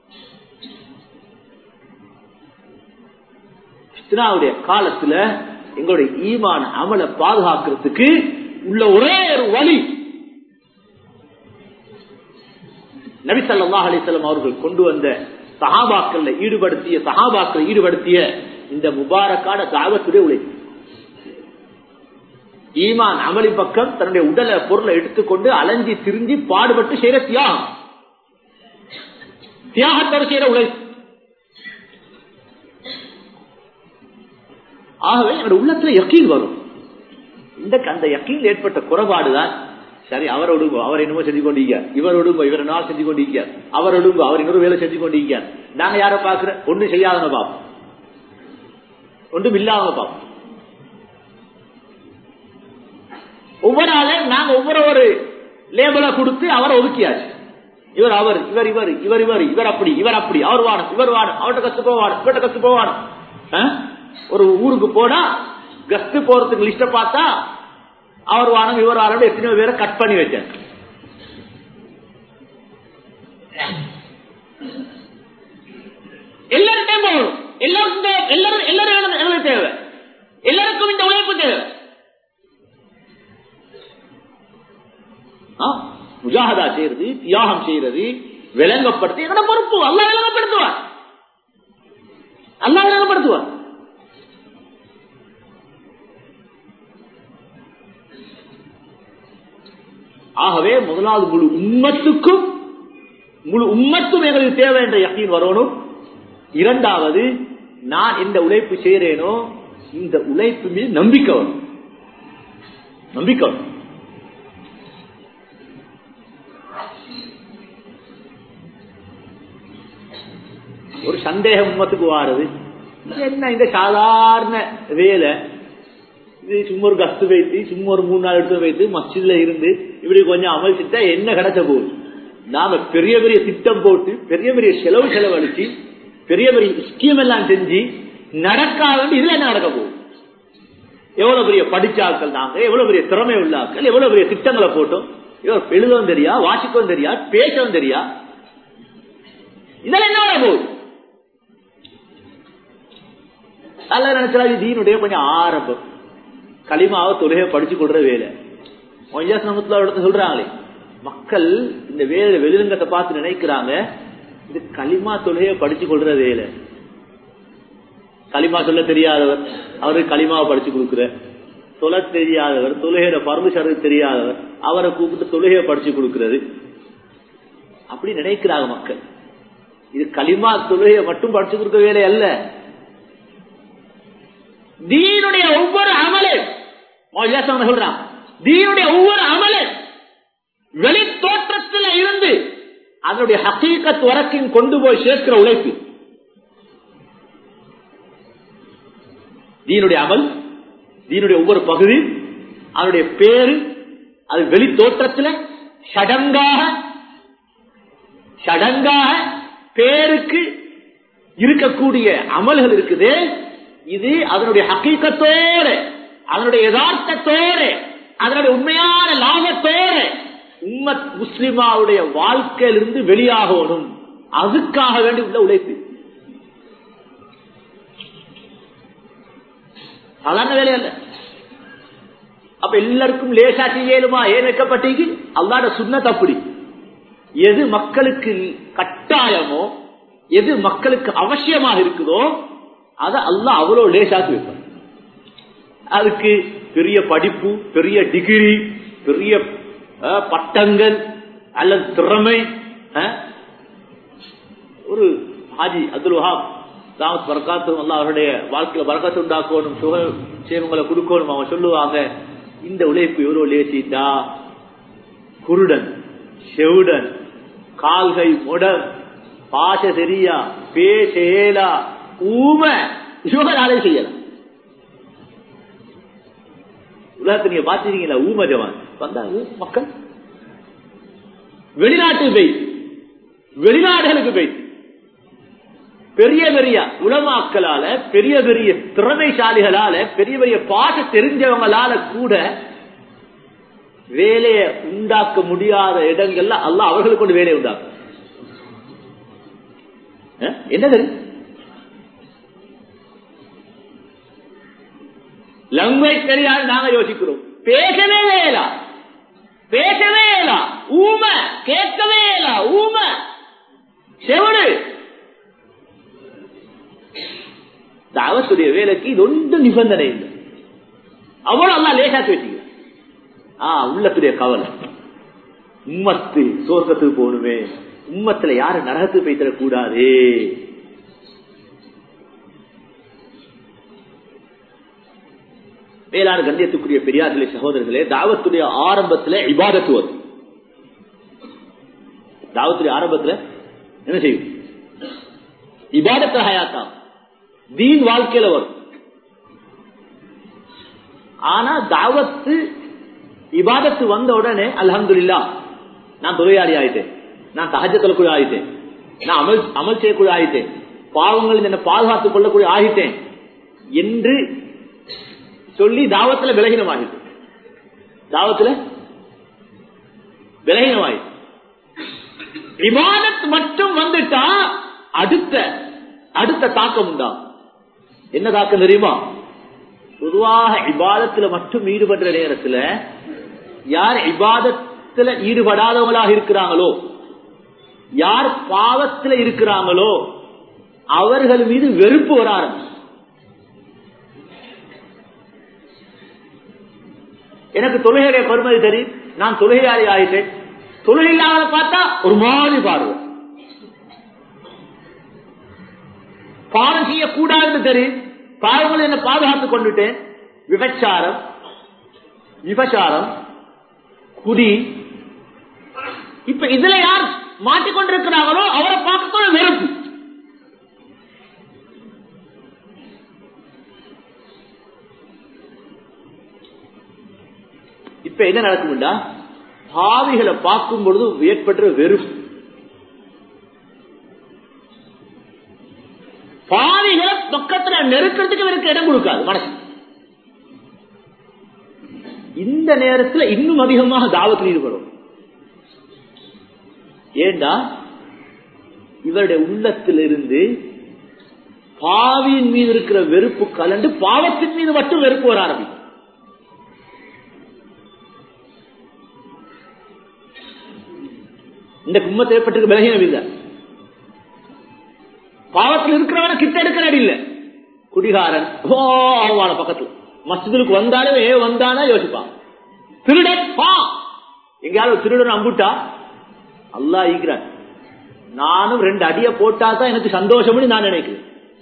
இஸ்லாவுடைய காலத்துல எங்களுடைய ஈமான அமலை பாதுகாக்கிறதுக்கு உள்ள ஒரே ஒரு வழி நபிசல்லா அலிசல்லம் அவர்கள் கொண்டு வந்த சஹாபாக்கள்ல ஈடுபடுத்திய சஹாபாக்கள் ஈடுபடுத்திய இந்த முபாரக்கான தாவத்துடைய உழைப்பு ஈமான் அமளி பக்கம் தன்னுடைய உடலை பொருளை எடுத்துக்கொண்டு அலைஞ்சி திருஞ்சி பாடுபட்டு செய்யற தியாகம் தியாகத்தோடு செய்யற உழைப்பு ஆகவே என்னோட உள்ளத்துல யக்கீல் வரும் இந்த அந்த யக்கீல் ஏற்பட்ட குறைபாடுதான் சரி அவர் ஒடுங்கோ அவர் என்னமோ செஞ்சு கொண்டிருக்கார் இவர் ஒடுங்கோ இவர் என்ன செஞ்சு கொண்டிருக்கார் அவர் ஒடுங்கோ அவர் இன்னொரு வேலை செஞ்சு கொண்டிருக்கார் நாங்க யார பாக்குற ஒன்றும் செய்யாதவங்க பார்ப்போம் ஒன்றும் இல்லாதவங்க பார்ப்போம் ஒவ்வொரு ஆளையும் நாங்க ஒவ்வொரு ஒரு லேபிளை கொடுத்து அவரை ஒதுக்கியாச்சு இவர் அவர் இவர் இவர் இவர் இவர் இவர் அப்படி இவர் அப்படி அவர் வாடும் இவர் வாடும் அவர்கிட்ட கத்து போவாடும் இவர்கிட்ட கத்து போவாடும் ஒரு ஊருக்கு போனா கஸ்து போறதுக்கு லிஸ்ட பார்த்தா அவர் வானம் இவர் வாரம் எத்தனையோ பேரை கட் பண்ணி வச்சார் எல்லாருக்கும் போகணும் எல்லாருக்கும் எல்லாரும் எல்லாரும் எழுத தேவை எல்லாருக்கும் இந்த உழைப்பு தேவை முஜாகதா செய்யறது தியாகம் செய்யறது விளங்கப்படுத்தி எங்கட பொறுப்பு அல்லா விளங்கப்படுத்துவார் அல்லா விளங்கப்படுத்துவார் ஆகவே முதலாவது முழு உம்மத்துக்கும் முழு உம்மத்தும் எங்களுக்கு தேவை என்ற யக்கீன் வரணும் இரண்டாவது நான் எந்த உழைப்பு செய்யறேனோ இந்த உழைப்பு மீது நம்பிக்கை வரும் நம்பிக்கை வரும் ஒரு சந்தேகம் உம்மத்துக்கு வாருது என்ன இந்த சாதாரண வேலை இது சும்மா ஒரு கஸ்து வைத்து சும்மா ஒரு மூணு நாள் எடுத்து வைத்து மஸ்ஜித்ல இருந்து இப்படி கொஞ்சம் அமல்ச்சிட்டா என்ன கிடைச்ச போகுது நாம பெரிய பெரிய திட்டம் போட்டு பெரிய பெரிய செலவு செலவழிச்சு பெரிய பெரிய ஸ்கீம் எல்லாம் செஞ்சு நடக்காத இதுல என்ன நடக்க போகுது எவ்வளவு பெரிய படிச்சாக்கள் நாங்க எவ்வளவு பெரிய திறமை உள்ளாக்கள் எவ்வளவு பெரிய திட்டங்களை போட்டோம் இவர் எழுதவும் தெரியா வாசிக்கவும் தெரியா பேசவும் தெரியா இதெல்லாம் என்ன வர போகுது அல்ல நினைச்சா தீனுடைய கொஞ்சம் ஆரம்பம் களிமாவை தொழுகை படிச்சு கொடுற வேலை மொய்யாசனத்துல இடத்த சொல்றாங்களே மக்கள் இந்த வேலை வெளிரங்கத்தை பார்த்து நினைக்கிறாங்க இது களிமா தொழுகையை படிச்சு கொள்ற வேலை களிமா சொல்ல தெரியாதவர் அவருக்கு களிமாவை படிச்சு கொடுக்குற சொல்ல தெரியாதவர் தொழுகையோட பரமசரு தெரியாதவர் அவரை கூப்பிட்டு தொழுகையை படிச்சு கொடுக்கிறது அப்படி நினைக்கிறாங்க மக்கள் இது களிமா தொழுகையை மட்டும் படிச்சு கொடுக்க வேலை அல்ல தீனுடைய ஒவ்வொரு அமலு சொல்றான் தீனுடைய ஒவ்வொரு அமலு வெளி தோற்றத்தில் இருந்து அதனுடைய ஹசீக்கத் வரைக்கும் கொண்டு போய் சேர்க்கிற உழைப்பு தீனுடைய அமல் தீனுடைய ஒவ்வொரு பகுதி அதனுடைய பேரு அது வெளி தோற்றத்தில் சடங்காக சடங்காக பேருக்கு இருக்கக்கூடிய அமல்கள் இருக்குது இது அதனுடைய ஹக்கீக்கத்தோடு அதனுடைய யதார்த்தத்தோடு அதனுடைய உண்மையான லாபத்தோடு உம்மத் முஸ்லிமாவுடைய வாழ்க்கையிலிருந்து வெளியாகணும் அதுக்காக வேண்டி உள்ள உழைப்பு சாதாரண வேலை அல்ல அப்ப எல்லாருக்கும் லேசா செய்யலுமா ஏன் வைக்கப்பட்டீங்க அல்லாட சுண்ணத் அப்படி எது மக்களுக்கு கட்டாயமோ எது மக்களுக்கு அவசியமாக இருக்குதோ அதை அல்ல அவ்வளவு லேசாக்கி வைப்பார் அதுக்கு பெரிய படிப்பு பெரிய டிகிரி பெரிய பட்டங்கள் அல்லது திறமை ஒரு ஹாஜி அப்துல் வஹாப் தாமஸ் பரக்காத்தும் அல்ல அவருடைய வாழ்க்கையில பறக்கத்து உண்டாக்கணும் சுக சேமங்களை கொடுக்கணும் அவங்க சொல்லுவாங்க இந்த உழைப்பு எவ்வளவு லேசிட்டா குருடன் செவுடன் கால்கை முடன் பாச தெரியா பேசேலா ஊமை இவங்களாலே செய்யலாம் உலகத்தை நீங்க பாத்தீங்களா ஊம ஜவான் வந்தாங்க மக்கள் வெளிநாட்டு பெய் வெளிநாடுகளுக்கு பெய் பெரிய பெரிய உலமாக்களால பெரிய பெரிய திறமைசாலிகளால பெரிய பெரிய பாச தெரிஞ்சவங்களால கூட வேலையை உண்டாக்க முடியாத இடங்கள்ல அல்ல அவர்களுக்கு கொண்டு வேலையை உண்டாக்கும் என்னது லாங்குவேஜ் தெரியாது நாங்க யோசிக்கிறோம் பேசவே வேலா பேசவே இயலா ஊமை கேட்கவே இயலா ஊமை செவடு தாவத்துடைய வேலைக்கு இது ஒன்றும் நிபந்தனை இல்லை அவ்வளவு அல்லா லேசாத்து வச்சுக்க ஆ உள்ளத்துடைய கவலை உம்மத்து சோர்க்கத்துக்கு போகணுமே உம்மத்துல யாரு நரகத்துக்கு போய் தரக்கூடாதே மேலான கண்ணியத்துக்குரிய பெரியார்களே சகோதரர்களே தாவத்துடைய ஆரம்பத்துல இபாதத்து வரும் தாவத்துடைய ஆரம்பத்துல என்ன செய்யும் இபாதத்தை ஹயாத்தா தீன் வாழ்க்கையில வரும் ஆனா தாவத்து இபாதத்து வந்த உடனே அலமதுல்லா நான் தொழிலாளி ஆயிட்டேன் நான் சகஜத்துல கூட ஆயிட்டேன் நான் அமல் அமல் செய்யக்கூடிய ஆயிட்டேன் பாவங்கள் என்ன பாதுகாத்துக் கொள்ளக்கூடிய ஆகிட்டேன் என்று சொல்லி தாவத்துல விலகினமாகிட்டு தாவத்துல விலகினமாகி விமானத் மட்டும் வந்துட்டா அடுத்த அடுத்த தாக்கம் உண்டா என்ன தாக்கம் தெரியுமா பொதுவாக இபாதத்துல மட்டும் ஈடுபடுற நேரத்துல யார் இபாதத்துல ஈடுபடாதவங்களாக இருக்கிறாங்களோ யார் பாவத்துல இருக்கிறாங்களோ அவர்கள் மீது வெறுப்பு வர ஆரம்பிச்சு எனக்கு தொழுகையுடைய பெருமதி தெரியும் நான் தொழுகையாளி ஆயிட்டேன் தொழுகை இல்லாத பார்த்தா ஒரு மாதிரி பார்வை பாடம் செய்யக்கூடாதுன்னு தெரியும் பாவங்கள் என்ன பாதுகாத்துக் கொண்டுட்டேன் விபச்சாரம் விபச்சாரம் குடி இப்ப இதுல யார் மாட்டிக்கொண்டிருக்கிறாங்களோ அவரை பார்க்கக்கூட வெறுப்பு இப்ப என்ன நடக்கும்டா பாவிகளை பார்க்கும் பொழுது ஏற்படுற வெறுப்பு பாவிகளை பக்கத்துல நெருக்கிறதுக்கு இவருக்கு இடம் கொடுக்காது மனசு இந்த நேரத்துல இன்னும் அதிகமாக தாவத்தில் ஈடுபடும் ஏண்டா இவருடைய உள்ளத்திலிருந்து பாவியின் மீது இருக்கிற வெறுப்பு கலந்து பாவத்தின் மீது மட்டும் வெறுப்பு வர ஆரம்பிக்கும் இந்த கும்பத்தை ஏற்பட்டிருக்க பலகீனம் இல்லை பாவத்தில் இருக்கிறவன கிட்ட எடுக்கிற இல்ல குடிகாரன் ஓ ஆவான பக்கத்துல மஸ்ஜிதுக்கு வந்தாலும் ஏ வந்தானா யோசிப்பான் திருடன் பா எங்கேயாவது திருடன் அம்புட்டா அல்லா ஈக்கிறான் நானும் ரெண்டு அடிய போட்டா தான் எனக்கு சந்தோஷம்னு நான் நினைக்கிறேன்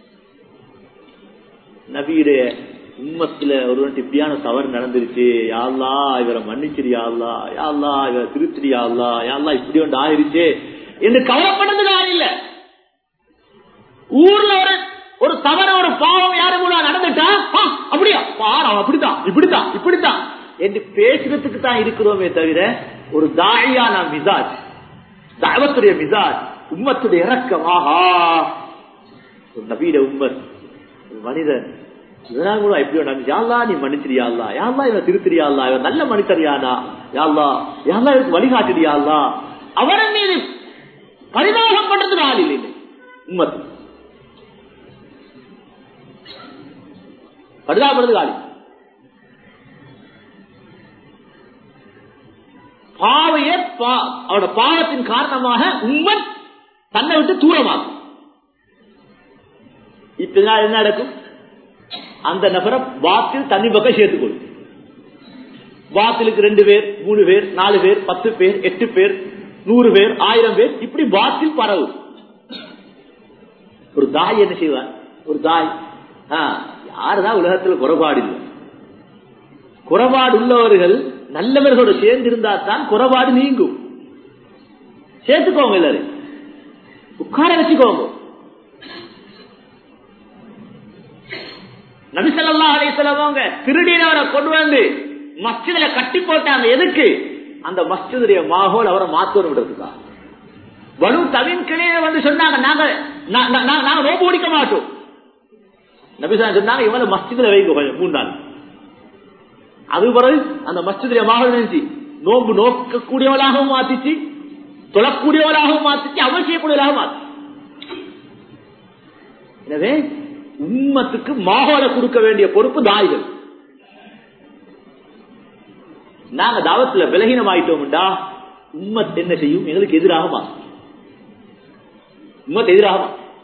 நபியுடைய உம்மத்துல ஒருவன் இப்படியான தவறு நடந்துருச்சு யாழ்லா இவரை மன்னிச்சிரு யாழ்லா யாழ்லா இவரை திருத்திரி யாழ்லா யாழ்லா இப்படி ஒன்று ஆயிருச்சு என்று கவலைப்பட்டது நான் இல்ல ஊர்ல ஒரு ஒரு தவற ஒரு பாவம் யாரு கூட நடந்துட்டா அப்படியா பாரு அப்படித்தான் இப்படித்தான் இப்படித்தான் என்று பேசுறதுக்கு தான் இருக்கிறோமே தவிர ஒரு தாயா நான் மிசாஜ் தாவத்துடைய மிசாஜ் உம்மத்துடைய இறக்கம் ஆஹா ஒரு நபீட உம்மத் ஒரு மனிதன் இதெல்லாம் கூட எப்படி நடந்துச்சு யாழ்லா நீ மன்னிச்சிரியாள்லா யாழ்லா இவன் திருத்திரியாள்லா இவன் நல்ல மனிதரியானா யாழ்லா யாழ்லா இவருக்கு வழிகாட்டிடியாள்லா அவரன் மீது பரிதாபம் பண்றதுக்கு ஆள் இல்லை உம்மத்து பரிதாபப்படுறதுக்கு ஆள் பாவையே அவனோட பாவத்தின் காரணமாக உம்மன் தன்னை விட்டு தூரமாகும் இப்ப என்ன நடக்கும் அந்த நபரை வாத்தில் தண்ணி பக்கம் சேர்த்துக்கொள்ளும் வாத்திலுக்கு ரெண்டு பேர் மூணு பேர் நாலு பேர் பத்து பேர் எட்டு பேர் நூறு பேர் ஆயிரம் பேர் இப்படி வாத்தில் பரவும் ஒரு தாய் என்ன செய்வார் ஒரு தாய் யாருதான் உலகத்தில் குறைபாடு இல்லை குறைபாடு உள்ளவர்கள் நல்லவர்களோடு சேர்ந்து இருந்தா தான் குறைபாடு நீங்கும் சேர்த்துக்கோங்க எல்லாரும் உட்கார வச்சுக்கோங்க நபிசல்லா அலிசலவங்க திருடினவரை கொண்டு வந்து மஸ்ஜிதுல கட்டி போட்டாங்க எதுக்கு அந்த மஸ்ஜிதுடைய மாகோல் அவரை மாத்தணும் விடுறதுக்கா வலு தவின் கிளைய வந்து சொன்னாங்க நாங்க நாங்க ரோபு பிடிக்க மாட்டோம் நபிசா சொன்னாங்க இவனை மஸ்ஜிதுல வைங்க கொஞ்சம் மூணு நாள் அது பிறகு அந்த மஸ்ஜிதுடைய மாகோல் நினைச்சு நோம்பு நோக்கக்கூடியவளாகவும் மாத்திச்சு தொழக்கூடியவளாகவும் மாத்திச்சு அவள் செய்யக்கூடியவளாகவும் மாத்தி எனவே உம்மத்துக்கு மாகோல கொடுக்க வேண்டிய பொறுப்பு தாய்கள் நாங்க தாவத்துல விலகினம் ஆயிட்டோம்டா உம்மத் என்ன செய்யும் எங்களுக்கு எதிராக மாறும் உம்மத் எதிராக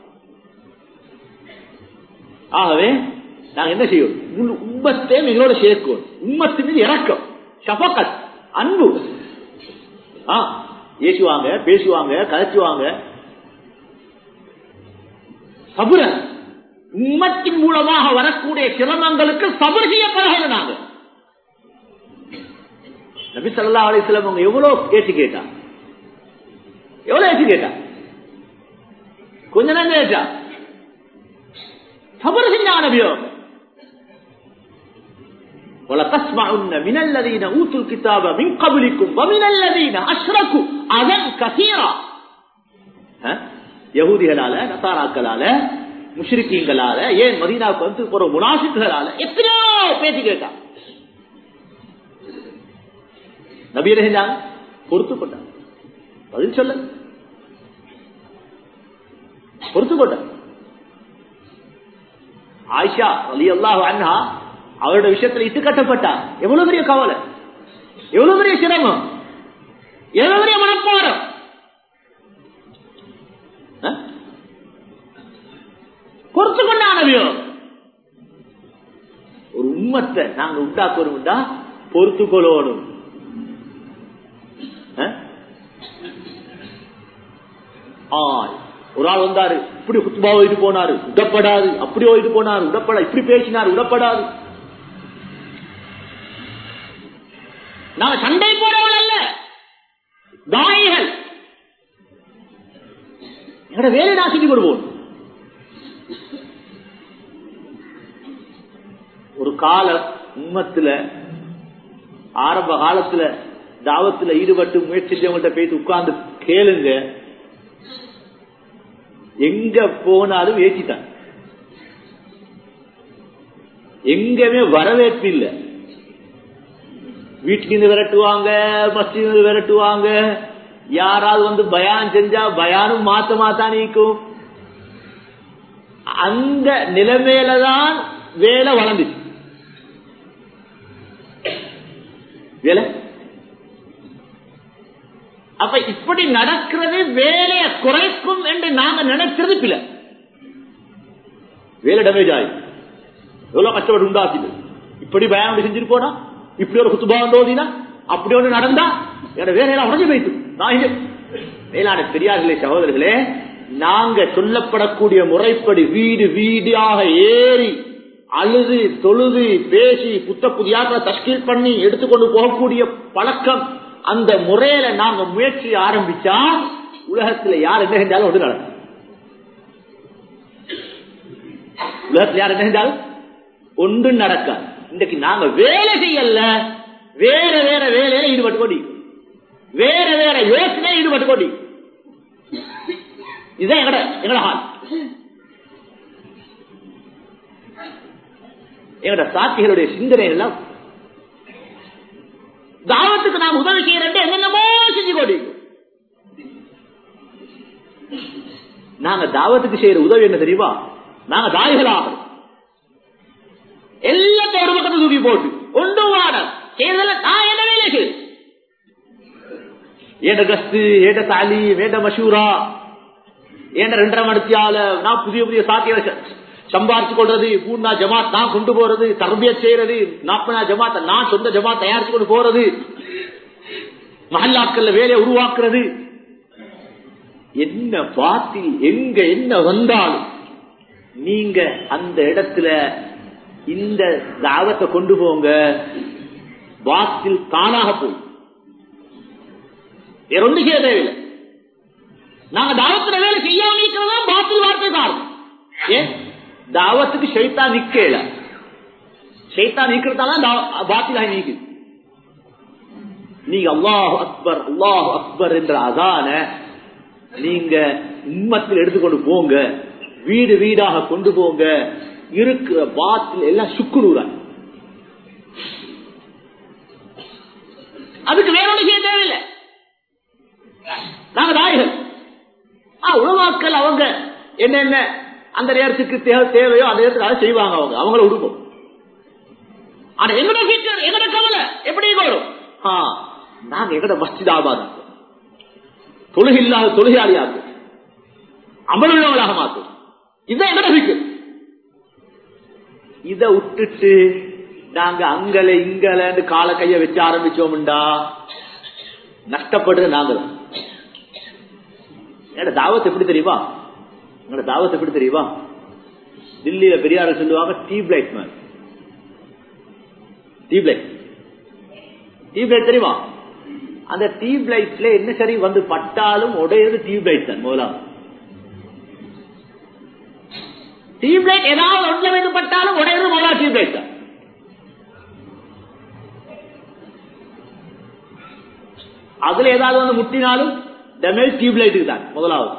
ஆகவே நாங்க என்ன செய்வோம் உம்மத்தையும் எங்களோட சேர்க்கும் உம்மத்து மீது இறக்கம் ஷபக்கத் அன்பு ஏசுவாங்க பேசுவாங்க கதைச்சுவாங்க சபுரன் உம்மத்தின் மூலமாக வரக்கூடிய சிரமங்களுக்கு சபர் செய்ய பழகணும் நாங்க நபி சல்லா அலிஸ்லாம் அவங்க எவ்வளவு ஏற்றி கேட்டா எவ்வளவு ஏற்றி கேட்டா கொஞ்ச நேரம் கேட்டா சபர் செஞ்சா நபியோ ولتسمعن من الذين اوتوا الكتاب من قبلكم ومن الذين اشركوا اذى كثيرا யகூதிகளால நசாராக்களால முஷ்ரிக்கீங்களால ஏன் மதீனாவுக்கு வந்து போற முனாசிக்குகளால எத்தனையோ பேச்சு கேட்டான் நபி ரஹிலான் பொறுத்து கொண்டான் பதில் சொல்ல பொறுத்து கொண்டான் ஆயிஷா அலி அல்லாஹ் அண்ணா அவரோட விஷயத்துல இட்டு கட்டப்பட்டா எவ்வளவு பெரிய கவலை எவ்வளவு பெரிய சிரமம் எவ்வளவு பெரிய மனப்பாரம் பொறுத்து கொண்டானவியோ ஒரு உண்மத்தை நாங்க உண்டாக்கணும்டா பொறுத்து கொள்ளணும் ஒரு ஆள் வந்தாரு இப்படி குத்துபா ஓயிட்டு போனாரு உடப்படாது அப்படி ஓயிட்டு போனாரு உடப்படா இப்படி பேசினாரு உடப்படாது நாங்க சண்டை போறவள் அல்ல தாயிகள் எங்களோட வேலை நான் செஞ்சு கொடுவோம் ஒரு கால உம்மத்துல ஆரம்ப காலத்துல தாவத்துல ஈடுபட்டு முயற்சி செஞ்சவங்கள்ட்ட போய் உட்கார்ந்து கேளுங்க எங்க போனாலும் ஏற்றிட்டான் எங்கமே வரவேற்பு இல்ல வீட்டுக்கு விரட்டுவாங்க மஸ்ஜித் விரட்டுவாங்க யாராவது வந்து பயான் செஞ்சா பயானும் மாத்த மாத்தான் நீக்கும் அந்த நிலைமையில தான் வேலை வளர்ந்துச்சு வேலை அப்ப இப்படி நடக்கிறது வேலையை குறைக்கும் என்று நாங்க நினைக்கிறது பில வேலை டேமேஜ் ஆகி எவ்வளவு கஷ்டப்பட்டு உண்டாக்குது இப்படி பயம் செஞ்சிருப்போனா இப்படி ஒரு குத்துபாவம் ஓதினா அப்படி ஒன்று நடந்தா என்னோட வேலையெல்லாம் உடஞ்சு போயிட்டு நான் இங்க மேலான பெரியார்களே சகோதரர்களே நாங்க சொல்லப்படக்கூடிய முறைப்படி வீடு வீடாக ஏறி அழுது தொழுது பேசி புத்த புதியாக தஸ்கீல் பண்ணி எடுத்துக்கொண்டு போகக்கூடிய பழக்கம் அந்த முறையில நாங்க முயற்சி ஆரம்பிச்சா உலகத்துல யார் என்ன செஞ்சாலும் ஒன்று நடக்கும் உலகத்துல யார் என்ன செஞ்சாலும் ஒன்றும் நடக்காது இன்றைக்கு நாங்க வேலை செய்யல வேற வேற வேலையில ஈடுபட்டு கொண்டி வேற வேற யோசனை ஈடுபட்டு கொண்டி இதுதான் எங்கட எங்கட ஹால் எங்கட சாட்சிகளுடைய சிந்தனை எல்லாம் தாவத்துக்கு நாம் உதவி செய்யறேன் என்னென்னமோ செஞ்சு கொடி நாங்க தாவத்துக்கு செய்யற உதவி என்ன தெரியுமா நாங்க தாய்களாக எல்லாத்தையும் ஒரு பக்கத்தை தூக்கி போட்டு ஒன்று வாட செய்யறதில்ல நான் என்ன வேலை செய்ய ஏண்ட கஸ்து ஏண்ட தாலி வேண்ட மஷூரா ஏண்ட ரெண்டரை மணித்தியால நான் புதிய புதிய சாத்திய சம்பாரிச்சு கொள்றது பூர்ணா ஜமாத் நான் கொண்டு போறது தர்பிய செய்யறது நாப்பனா ஜமாத் நான் சொந்த ஜமாத் தயாரிச்சு கொண்டு போறது மஹல்லாக்கள்ல வேலையை உருவாக்குறது என்ன பாத்தி எங்க என்ன வந்தாலும் நீங்க அந்த இடத்துல இந்த தாவத்தை கொண்டு போங்க பாத்தில் தானாக போய் வேற ஒன்று செய்ய தேவையில்லை நாங்க தாவத்துல வேலை செய்யாம நீக்கிறதா பாத்தில் வார்த்தை காரணம் ஏன் தாவத்துக்கு ஷைத்தா நிக்கல ஷைத்தா நிக்கிறதால பாத்திலாக நீக்குது நீங்க அல்லாஹ் அக்பர் அல்லாஹ் அக்பர் என்ற அதான நீங்க உம்மத்தில் எடுத்துக்கொண்டு போங்க வீடு வீடாக கொண்டு போங்க இருக்கிற பாத்தில் எல்லாம் சுக்குநூறா அதுக்கு வேற ஒன்று செய்ய தேவையில்லை நாங்க தாய்கள் உணவாக்கள் அவங்க என்னென்ன அந்த நேரத்துக்கு தேவையோ அந்த நேரத்துக்கு அதை செய்வாங்க அவங்க அவங்கள உடுப்போம் ஆனா எங்கட ஃபியூச்சர் எங்கட கவலை எப்படி வரும் நாங்க எங்கட மஸ்ஜித் ஆபாதம் தொழுகை இல்லாத தொழுகையாளியாகும் அமலுள்ளவளாக மாற்றும் இதுதான் எங்கட ஃபியூச்சர் இத விட்டுட்டு நாங்க அங்கல இங்கல கால கைய வச்சு ஆரம்பிச்சோம்டா நஷ்டப்படுற நாங்க என்னோட தாவத் எப்படி தெரியுமா என்னோட தாவத் எப்படி தெரியுமா தில்லியில பெரியார சொல்லுவாங்க tube light man tube light tube light தெரியுமா அந்த டியூப் லைட்ல என்ன சரி வந்து பட்டாலும் உடையது டியூப் லைட் தான் முதலாவது டியூப் லைட் ஏதாவது ஒன்றில் வந்து பட்டாலும் உடையது முதலாவது டியூப் லைட் தான் அதுல ஏதாவது வந்து முட்டினாலும் டேமேஜ் டியூப் லைட்டுக்கு தான் முதலாவது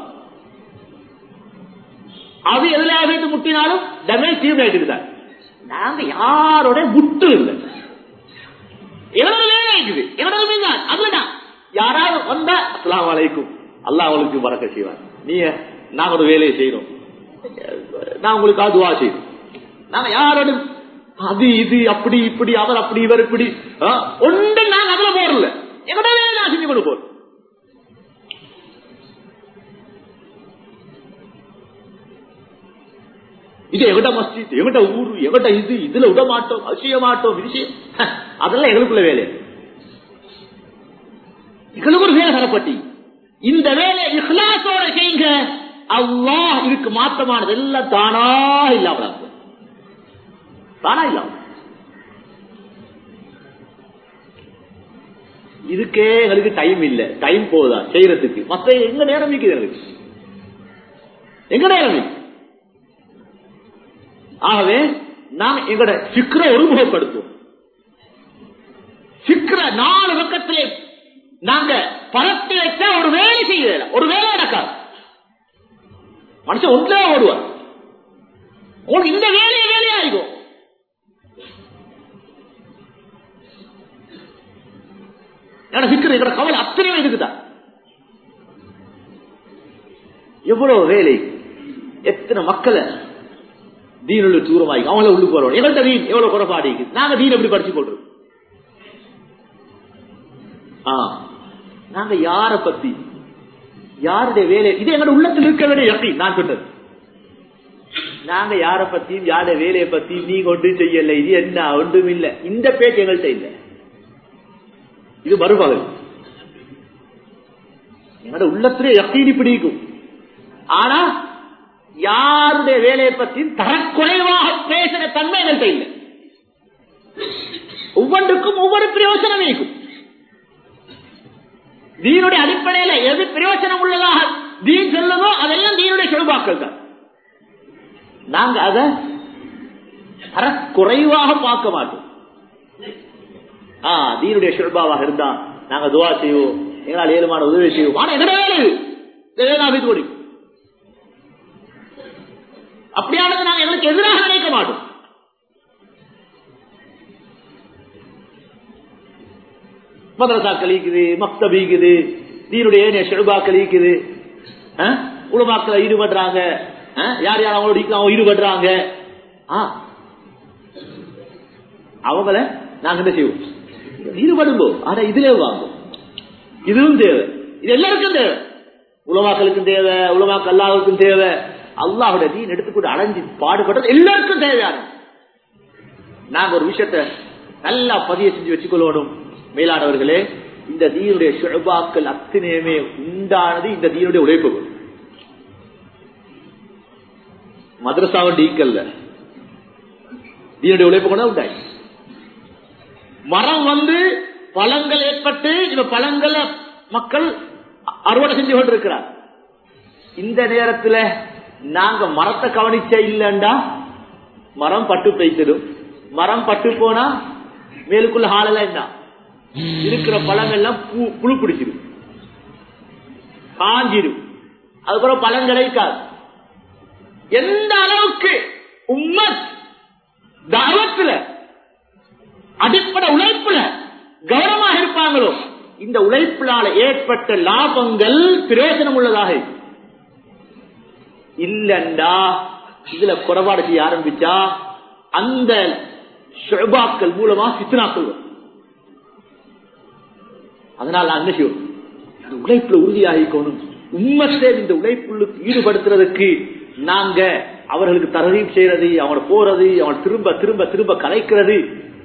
அது எதுல வைத்து முட்டினாலும் டேமேஜ் டியூப் லைட்டுக்கு தான் நாங்க யாரோட முட்டு இல்லை எவ்வளவு வேலை இருக்குது எவ்வளவு மீன் அதுலதான் யாராவது வந்தா அஸ்லாம் வலைக்கும் அல்லா அவளுக்கு வரக்க செய்வார் நீங்க நாங்க ஒரு வேலையை செய்யணும் நான் உங்களுக்கு அதுவா செய்யணும் நாங்க யாரோட அது இது அப்படி இப்படி அவர் அப்படி இவர் இப்படி ஒன்று நாங்க அதுல போறல எங்கட வேலை நான் செஞ்சு கொண்டு போறோம் இது எங்கட மஸ்ஜித் எங்கட ஊர் எங்கட இது இதுல விட மாட்டோம் அது செய்ய மாட்டோம் இது செய்ய அதெல்லாம் எங்களுக்குள்ள வேலை எங்களுக்கு ஒரு வேலை தரப்பட்டி இந்த வேலை இஹ்லாசோட செய்யுங்க அல்லாஹ் இதுக்கு மாற்றமானது எல்லாம் தானா இல்லாம தானா இல்லாம இதுக்கே எங்களுக்கு டைம் இல்ல டைம் போதா செய்யறதுக்கு மத்த எங்க நேரம் இருக்குது எங்களுக்கு எங்க நேரம் இருக்கு ஆகவே நாம் எங்களோட சிக்கரை ஒருமுகப்படுத்துவோம் சிக்கர நாலு பக்கத்திலே நாங்க பரத்தி வச்சா ஒரு வேலை செய்யல ஒரு வேலை நடக்காது மனுஷன் ஒன்றே ஓடுவார் உங்களுக்கு இந்த வேலையை வேலையாகும் என்னோட சிக்கல் எங்களோட கவலை அத்தனையும் இதுக்குதான் எவ்வளவு வேலை எத்தனை மக்களை தீனுள்ள தூரமாகி அவங்கள உள்ளுக்கு வருவோம் எங்கள்கிட்ட தீன் எவ்வளவு குறைபாடு இருக்குது நாங்க தீன் எப்படி படிச்சு போடுறோம் ஆ நாங்க யார பத்தி யாருடைய வேலை இது எங்களோட உள்ளத்தில் இருக்க வேண்டிய யக்கி நான் சொன்னது நாங்க யார பத்தியும் யாருடைய வேலையை பத்தியும் நீங்க ஒன்றும் செய்யல இது என்ன ஒன்றும் இல்ல இந்த பேச்சு எங்கள்கிட்ட இல்ல இது மறுபகல் என்னோட உள்ளத்திலே யக்கீனி பிடிக்கும் ஆனா யாருடைய வேலையை பற்றி தரக்குறைவாக பேசின தன்மை எங்கள்கிட்ட இல்லை ஒவ்வொன்றுக்கும் ஒவ்வொரு பிரயோசனம் இருக்கும் தீனுடைய அடிப்படையில எது பிரயோசனம் உள்ளதாக தீன் சொல்லுதோ அதெல்லாம் தீனுடைய செல்வாக்கள் தான் நாங்க அதை தரக்குறைவாக பார்க்க மாட்டோம் ஆ தீனுடைய செல்பாவாக இருந்தா நாங்க துவா செய்வோம் எங்களால் ஏழுமான உதவி செய்வோம் ஆனா எங்கட வேலை இது கொடி அப்படியானது நாங்க எங்களுக்கு எதிராக நினைக்க மாட்டோம் மதரசா கழிக்குது மக்தப் ஈக்குது நீருடைய ஏனைய ஷெழுபாக்கள் ஈக்குது உலமாக்களை ஈடுபடுறாங்க யார் யார் அவங்களோட அவங்க ஈடுபடுறாங்க அவங்கள நாங்க என்ன செய்வோம் ஈடுபடுங்கோ ஆனா இதுல வாங்கும் இதுவும் தேவை இது எல்லாருக்கும் தேவை உலமாக்களுக்கும் தேவை உலமாக்கு அல்லாவுக்கும் தேவை அல்லாஹுடைய தீன் எடுத்துக்கொண்டு அடைஞ்சு பாடுபட்டது எல்லாருக்கும் தேவையான நாங்க ஒரு விஷயத்த நல்லா பதிய செஞ்சு வச்சுக்கொள்ளணும் மேலானவர்களே இந்த தீனுடைய சுழபாக்கள் அத்தனையுமே உண்டானது இந்த தீனுடைய உழைப்புகள் மதரசாவன் டீக்கல்ல தீனுடைய உழைப்பு கூட உண்டாய் மரம் வந்து பழங்கள் ஏற்பட்டு இந்த பழங்களை மக்கள் அறுவடை செஞ்சு கொண்டிருக்கிறார் இந்த நேரத்தில் நாங்க மரத்தை கவனிச்ச இல்லண்டா மரம் பட்டு பெய்த்திடும் மரம் பட்டு போனா மேலுக்குள்ள ஹாலெல்லாம் என்ன இருக்கிற பழங்கள்லாம் புழு பிடிச்சிடும் காஞ்சிடும் அதுக்கப்புறம் பழம் கிடைக்காது எந்த அளவுக்கு உம்மத் தாவத்துல அடிப்படை உழைப்புல கவனமாக இருப்பாங்களோ இந்த உழைப்பினால ஏற்பட்ட லாபங்கள் பிரயோஜனம் உள்ளதாக இல்லண்டா இதுல குறைபாடு செய்ய ஆரம்பிச்சா அந்த ஷொபாக்கள் மூலமா சித்தனாக்கள் வரும் அதனால் நான் என்ன செய்வோம் இந்த உழைப்புல உறுதியாகிக்கணும் உண்மத்தை இந்த உழைப்புள்ளுக்கு ஈடுபடுத்துறதுக்கு நாங்க அவர்களுக்கு தரதீம் செய்யறது அவங்கள போறது அவங்களை திரும்ப திரும்ப திரும்ப கலைக்கிறது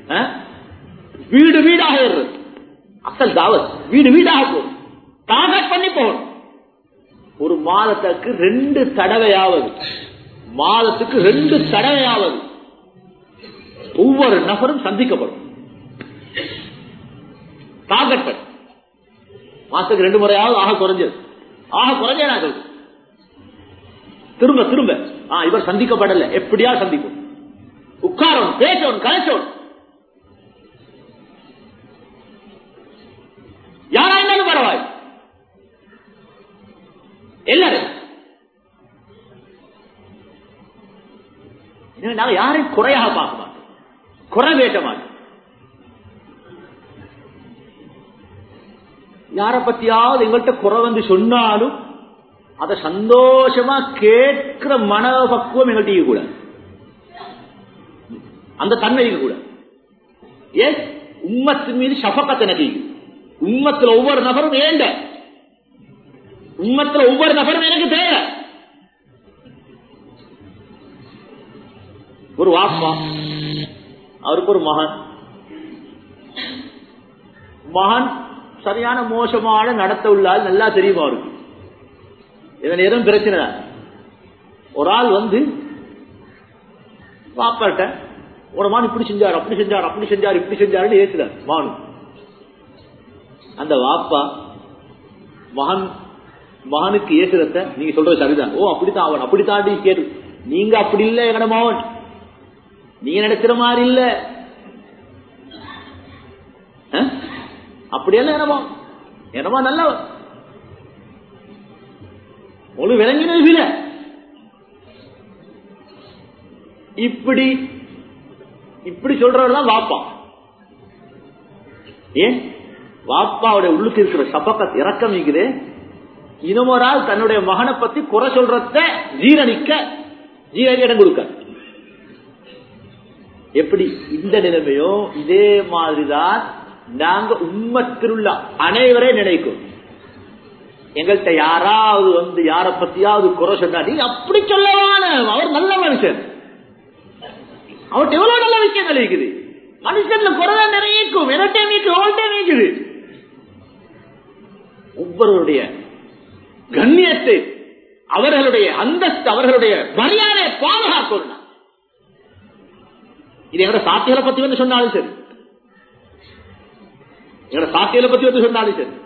வீடு வீடாக ஏறுறது அசல் தாவத் வீடு வீடாக போகும் டார்கெட் பண்ணி போகணும் ஒரு மாதத்துக்கு ரெண்டு தடவையாவது மாதத்துக்கு ரெண்டு தடவையாவது ஒவ்வொரு நபரும் சந்திக்கப்படும் டார்கெட் பண்ணி மாசத்துக்கு ரெண்டு முறையாவது ஆக குறைஞ்சது ஆக குறைஞ்ச நான் சொல்றேன் திரும்ப திரும்ப ஆ இவர் சந்திக்கப்படல எப்படியா சந்திக்கும் உட்காரணும் பேசணும் கலைச்சோணும் யாரா இருந்தாலும் பரவாயில்லை எல்லாரும் நாங்க யாரையும் குறையாக பார்க்க மாட்டோம் குறை வேட்ட மாட்டோம் யார பத்தியாவது எங்கள்கிட்ட குறை வந்து சொன்னாலும் அதை சந்தோஷமா கேட்கிற மன பக்குவம் எங்கள்கிட்ட கூட அந்த தன்மை கூட ஏன் உம்மத்தின் மீது சபக்கத்தை எனக்கு உம்மத்துல ஒவ்வொரு நபரும் ஏண்ட உம்மத்துல ஒவ்வொரு நபரும் எனக்கு தேவை ஒரு வாப்பா அவருக்கு ஒரு மகன் மகன் சரியான மோசமான நடத்த உள்ளால் நல்லா தெரியுமா அவருக்கு இதன் நேரம் பிரச்சனை தான் ஒரு ஆள் வந்து பாப்பாட்ட ஒரு மான் இப்படி செஞ்சார் அப்படி செஞ்சார் அப்படி செஞ்சார் இப்படி செஞ்சாருன்னு ஏசுறார் மானு அந்த வாப்பா மகன் மகனுக்கு ஏசுறத நீங்க சொல்றது சரிதான் ஓ அப்படித்தான் அவன் அப்படித்தாண்டி கேட்டு நீங்க அப்படி இல்ல எங்கட மகன் நீங்க நினைக்கிற மாதிரி இல்ல அப்படியெல்லாம் என்னமோ என்னமா நல்லவர் ஒரு விளங்கினது இல்ல இப்படி இப்படி சொல்றவர்தான் வாப்பா ஏன் வாப்பாவுடைய உள்ளுக்கு இருக்கிற சபக்கத் இறக்கம் இருக்குது இனமொரால் தன்னுடைய மகனை பத்தி குறை சொல்றத ஜீரணிக்க ஜீரணி இடம் கொடுக்க எப்படி இந்த நிலைமையோ இதே மாதிரிதான் நாங்க உம்மத்திலுள்ள அனைவரே நினைக்கும் எங்கள்கிட்ட யாராவது வந்து யார பத்தியாவது குறை சொன்னா நீ அப்படி சொல்லவான அவர் நல்ல மனுஷன் அவர்கிட்ட எவ்வளவு நல்ல விஷயங்கள் இருக்குது மனுஷன்ல குறைதான் நிறைய இருக்கும் எனட்டே மீக்கு அவள்கிட்ட மீக்குது ஒவ்வொருவருடைய கண்ணியத்தை அவர்களுடைய அந்தஸ்து அவர்களுடைய மரியாதையை பாதுகாக்கணும் இது எங்கட சாத்தியங்களை பத்தி வந்து சொன்னாலும் சரி எங்கட சாத்தியங்களை பத்தி வந்து சொன்னாலும் சரி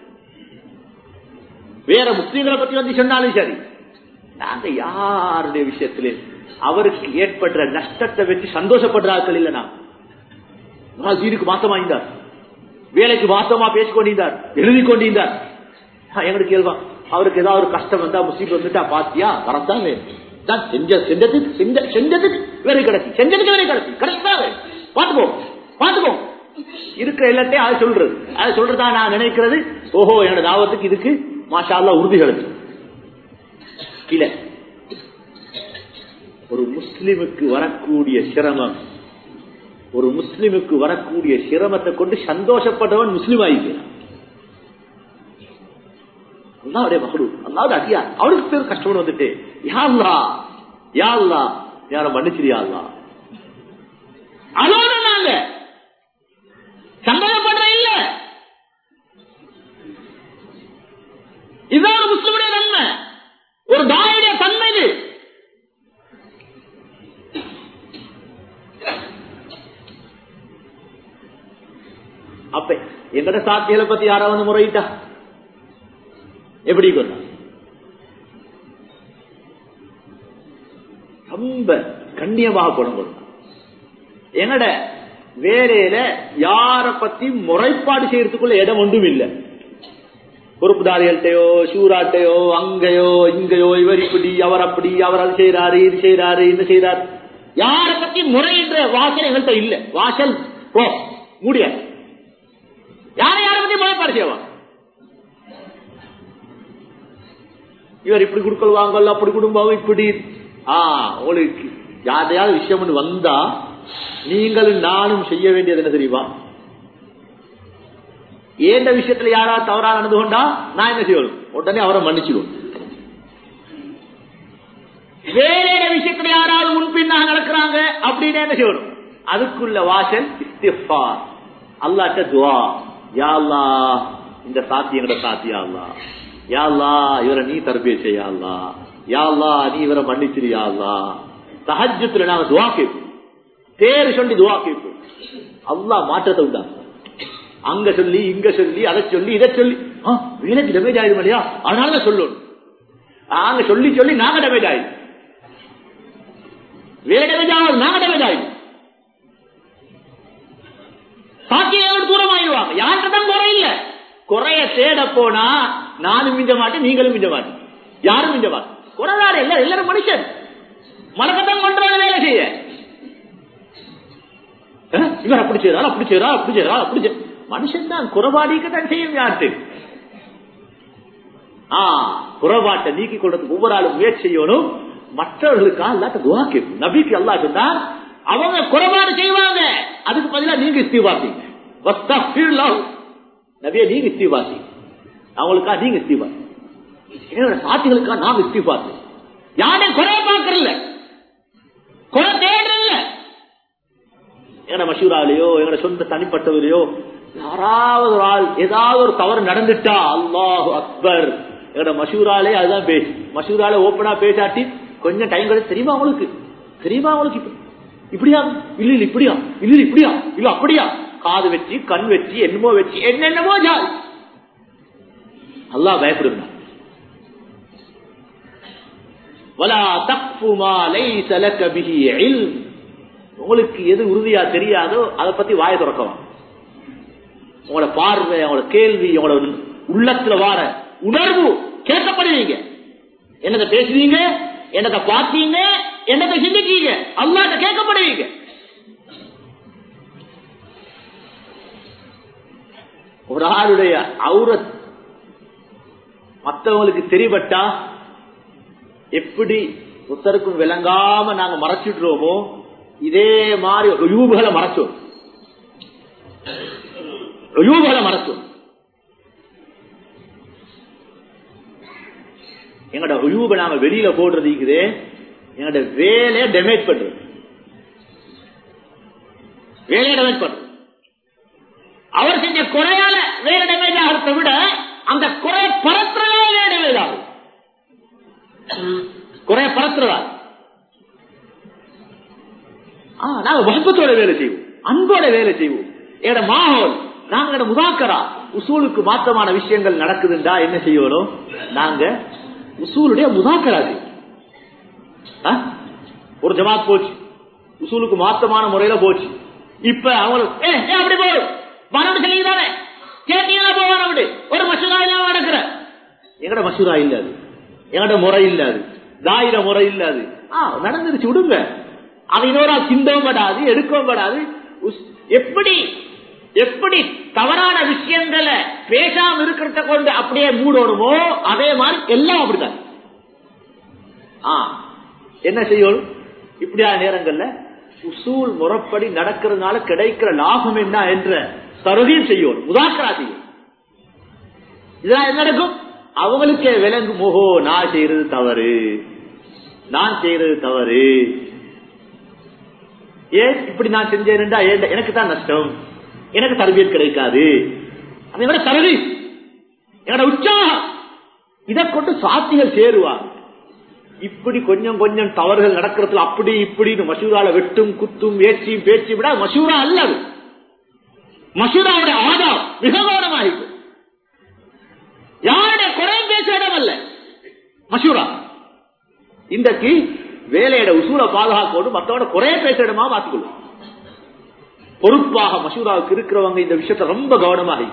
வேற முஸ்லீம்களை பத்தி வந்து சொன்னாலும் சரி நாங்க யாருடைய விஷயத்திலே அவருக்கு ஏற்படுற நஷ்டத்தை வச்சு சந்தோஷப்படுறார்கள் இல்ல நான் வீடுக்கு மாசமாயிருந்தார் வேலைக்கு மாசமா பேசிக் கொண்டிருந்தார் எழுதி கொண்டிருந்தார் எங்களுக்கு கேள்வா அவருக்கு ஏதாவது ஒரு கஷ்டம் வந்தா முஸ்லீம் வந்துட்டா பாத்தியா வரத்தான் வேணும் செஞ்ச செஞ்சதுக்கு செஞ்ச செஞ்சதுக்கு வேலை கிடைச்சி செஞ்சதுக்கு வேலை கிடைச்சி கிடைச்சா பாத்துக்கோ பாத்துக்கோ இருக்கிற எல்லாத்தையும் அதை சொல்றது அதை சொல்றதா நான் நினைக்கிறது ஓஹோ என்னோட தாவத்துக்கு இதுக்கு மாஷா உறுதி கிடைச்சு இல்ல ஒரு முஸ்லிமுக்கு வரக்கூடிய சிரமம் ஒரு முஸ்லிமுக்கு வரக்கூடிய சிரமத்தை கொண்டு சந்தோஷப்பட்டவன் முஸ்லீம் ஆகிக்கிறான் அல்லாவுடைய மகளு அல்லாவுடைய அடியா அவனுக்கு பேர் கஷ்டம் வந்துட்டு யாருலா யாருலா யார மன்னிச்சிரியாருலா அதோட நாங்க சந்தோஷப்படுற இல்ல இதுதான் முஸ்லிமுடைய நன்மை ஒரு தாயுடைய தன்மை இது அப்ப எங்கட சாத்தியலை பத்தி யாராவது முறையிட்டா எப்படி கொண்டா ரொம்ப கண்ணியமாக குணம் கொண்டான் எங்கட வேலையில யார பத்தி முறைப்பாடு செய்யறதுக்குள்ள இடம் ஒன்றும் இல்லை பொறுப்புதாரிகள்கிட்டயோ சூராட்டையோ அங்கேயோ இங்கேயோ இவர் இப்படி அவர் அப்படி அவர் அது செய்யறாரு இது செய்யறாரு இது செய்யறாரு யார பத்தி முறையின்ற வாசல் எங்கள்கிட்ட இல்ல வாசல் போ முடியாது யார யார பத்தி முறைப்பாடு செய்வான் இவர் இப்படி கொடுக்கல் அப்படி குடும்பம் இப்படி ஆ உங்களுக்கு யாரையாவது விஷயம் ஒன்று வந்தா நீங்களும் நானும் செய்ய வேண்டியது என்ன தெரியுமா ஏந்த விஷயத்துல யாராவது தவறா நடந்து கொண்டா நான் என்ன செய்யணும் உடனே அவரை மன்னிச்சிடுவோம் வேலையில விஷயத்துல யாராவது முன்பின்னாக நடக்கிறாங்க அப்படின்னு என்ன செய்யணும் அதுக்குள்ள வாசல் இஸ்திஃபா அல்லாட்ட துவா யா அல்லா இந்த சாத்தியங்கள சாத்தியா அல்லா யாழ்லா இவரை நீ தர்பிய செய்யலா யாழ்லா நீ இவரை மன்னிச்சிரியாள்லா சஹஜத்துல நாங்க துவா கேட்போம் பேரு சொல்லி துவா கேட்போம் அல்லா மாற்றத்தை உண்டா அங்க சொல்லி இங்க சொல்லி அதை சொல்லி இதை சொல்லி வேலைக்கு டேமேஜ் ஆயிடும் இல்லையா அதனாலதான் சொல்லணும் நாங்க சொல்லி சொல்லி நாங்க டேமேஜ் ஆயிடும் வேலை டேமேஜ் ஆகும் நாங்க டேமேஜ் ஆயிடும் சாத்தியம் தூரம் ஆயிடுவாங்க யாருக்கு தான் குறை இல்லை குறைய தேட போனா நானும் மிஞ்ச மாட்டேன் நீங்களும் மிஞ்ச மாட்டேன் யாரும் மிஞ்ச மாட்டேன் குறைதாரு இல்ல எல்லாரும் மனுஷன் மனக்கத்தான் கொண்டாட வேலை செய்ய இவர் அப்படி செய்யறாரு அப்படி செய்யறாரு அப்படி செய்யறாரு அப்படி மனுஷன் தான் குறைபாடிக்கத்தான் செய்யும் யார்ட்டு குறைபாட்டை நீக்கி கொள்றதுக்கு ஒவ்வொரு ஆளும் முயற்சி செய்யணும் மற்றவர்களுக்காக அல்லாட்ட துவா கேட்கும் நபிக்கு அல்லா சொன்னா அவங்க குறைபாடு செய்வாங்க அதுக்கு பதிலா நீங்க இஸ்திவாசிங்க நபிய நீங்க இஸ்திவாசி அவங்களுக்கா நீங்க இஸ்திவாசி என்னோட சாத்திகளுக்கா நாங்க இஸ்திவாசி யாரையும் குறைய பார்க்கறல குறை தேடுறல எங்கட மஷூராலேயோ எங்கட சொந்த தனிப்பட்டவரையோ யாராவது ஒரு ஆள் ஏதாவது ஒரு தவறு நடந்துட்டா அல்லாஹு அக்பர் எங்கட மஷூராலே அதுதான் பேசு மஷூரால ஓப்பனா பேசாட்டி கொஞ்சம் டைம் கிடைச்சு தெரியுமா உங்களுக்கு தெரியுமா உங்களுக்கு இப்படியா இல்ல இல்ல இப்படியா இல்ல இல்ல இப்படியா இல்ல அப்படியா காது வச்சு கண் வச்சு என்னமோ வச்சு என்னென்னமோ ஜாதி அல்லா பயப்படுங்க உங்களுக்கு எது உறுதியா தெரியாதோ அதை பத்தி வாய திறக்கலாம் உங்களோட பார்வை உங்களோட கேள்வி உங்களோட உள்ளத்துல வார உணர்வு கேட்கப்படுவீங்க என்னத பேசுவீங்க என்னத பார்த்தீங்க என்னத சிந்திக்கீங்க அல்லாட்ட கேட்கப்படுவீங்க ஒரு ஆளுடைய அவுரத் மற்றவங்களுக்கு தெரிபட்டா எப்படி ஒருத்தருக்கும் விளங்காம நாங்க மறைச்சிடுறோமோ இதே மாதிரி ருயூபுகளை மறைச்சோம் ருயூபுகளை மறைச்சோம் எங்களோட ருயூபை நாங்க வெளியில போடுறது இருக்குது எங்களோட வேலையை டெமேஜ் பண்றது வேலையை டெமேஜ் பண்றது அவர் செஞ்ச குறையால வேலை டேமேஜ் ஆகிறத விட அந்த குறை பரத்துறதால வேலை டேமேஜ் ஆகும் குறைய பரத்துறதா நாங்க வகுப்பத்தோட வேலை செய்வோம் அன்போட வேலை செய்வோம் எங்கட மாஹோல் நாங்க முதாக்கரா உசூலுக்கு மாற்றமான விஷயங்கள் நடக்குதுண்டா என்ன செய்யணும் நாங்க உசூலுடைய முதாக்கரா செய்வோம் ஒரு ஜமாத் போச்சு உசூலுக்கு மாற்றமான முறையில போச்சு இப்ப அவங்களுக்கு அப்படி போடும் வரவு செய்யுதானே கேட்டீங்களா போவான் அப்படி ஒரு மசூரா இல்லாம நடக்கிற எங்கட மசூரா இல்லாது எங்கட முறை இல்லாது தாயிர முறை இல்லாது நடந்துருச்சு விடுங்க அது இன்னொரு சிந்தவும் படாது எடுக்கவும் படாது எப்படி எப்படி தவறான விஷயங்களை பேசாம இருக்கிறத கொண்டு அப்படியே மூடணுமோ அதே மாதிரி எல்லாம் அப்படிதான் என்ன செய்யணும் இப்படியான நேரங்கள்ல உசூல் முறைப்படி நடக்கிறதுனால கிடைக்கிற லாபம் என்ன என்ற சருதியும் செய்யணும் முதாக்கரா செய்யும் இதெல்லாம் என்ன நடக்கும் அவங்களுக்கே விளங்கும் ஓஹோ நான் செய்யறது தவறு நான் செய்யறது தவறு ஏன் இப்படி நான் செஞ்சேன்டா எனக்கு தான் நஷ்டம் எனக்கு தரபியல் கிடைக்காது அதை விட தருவி என்னோட உற்சாகம் இதை கொண்டு சாத்திகள் சேருவாங்க இப்படி கொஞ்சம் கொஞ்சம் தவறுகள் நடக்கிறதுல அப்படி இப்படின்னு மசூரால வெட்டும் குத்தும் ஏற்றியும் பேச்சு விட மசூரா அல்லது மசூராவுடைய ஆதாம் மிக கவனமாயிருக்கு யாருடைய குறையும் பேச இடம் அல்ல மசூரா இன்றைக்கு வேலையோட உசூலை பாதுகாக்கணும் மற்றவோட குறைய பேச இடமா மாத்திக்கொள்ளும் பொறுப்பாக மசூராவுக்கு இருக்கிறவங்க இந்த விஷயத்தை ரொம்ப கவனமாக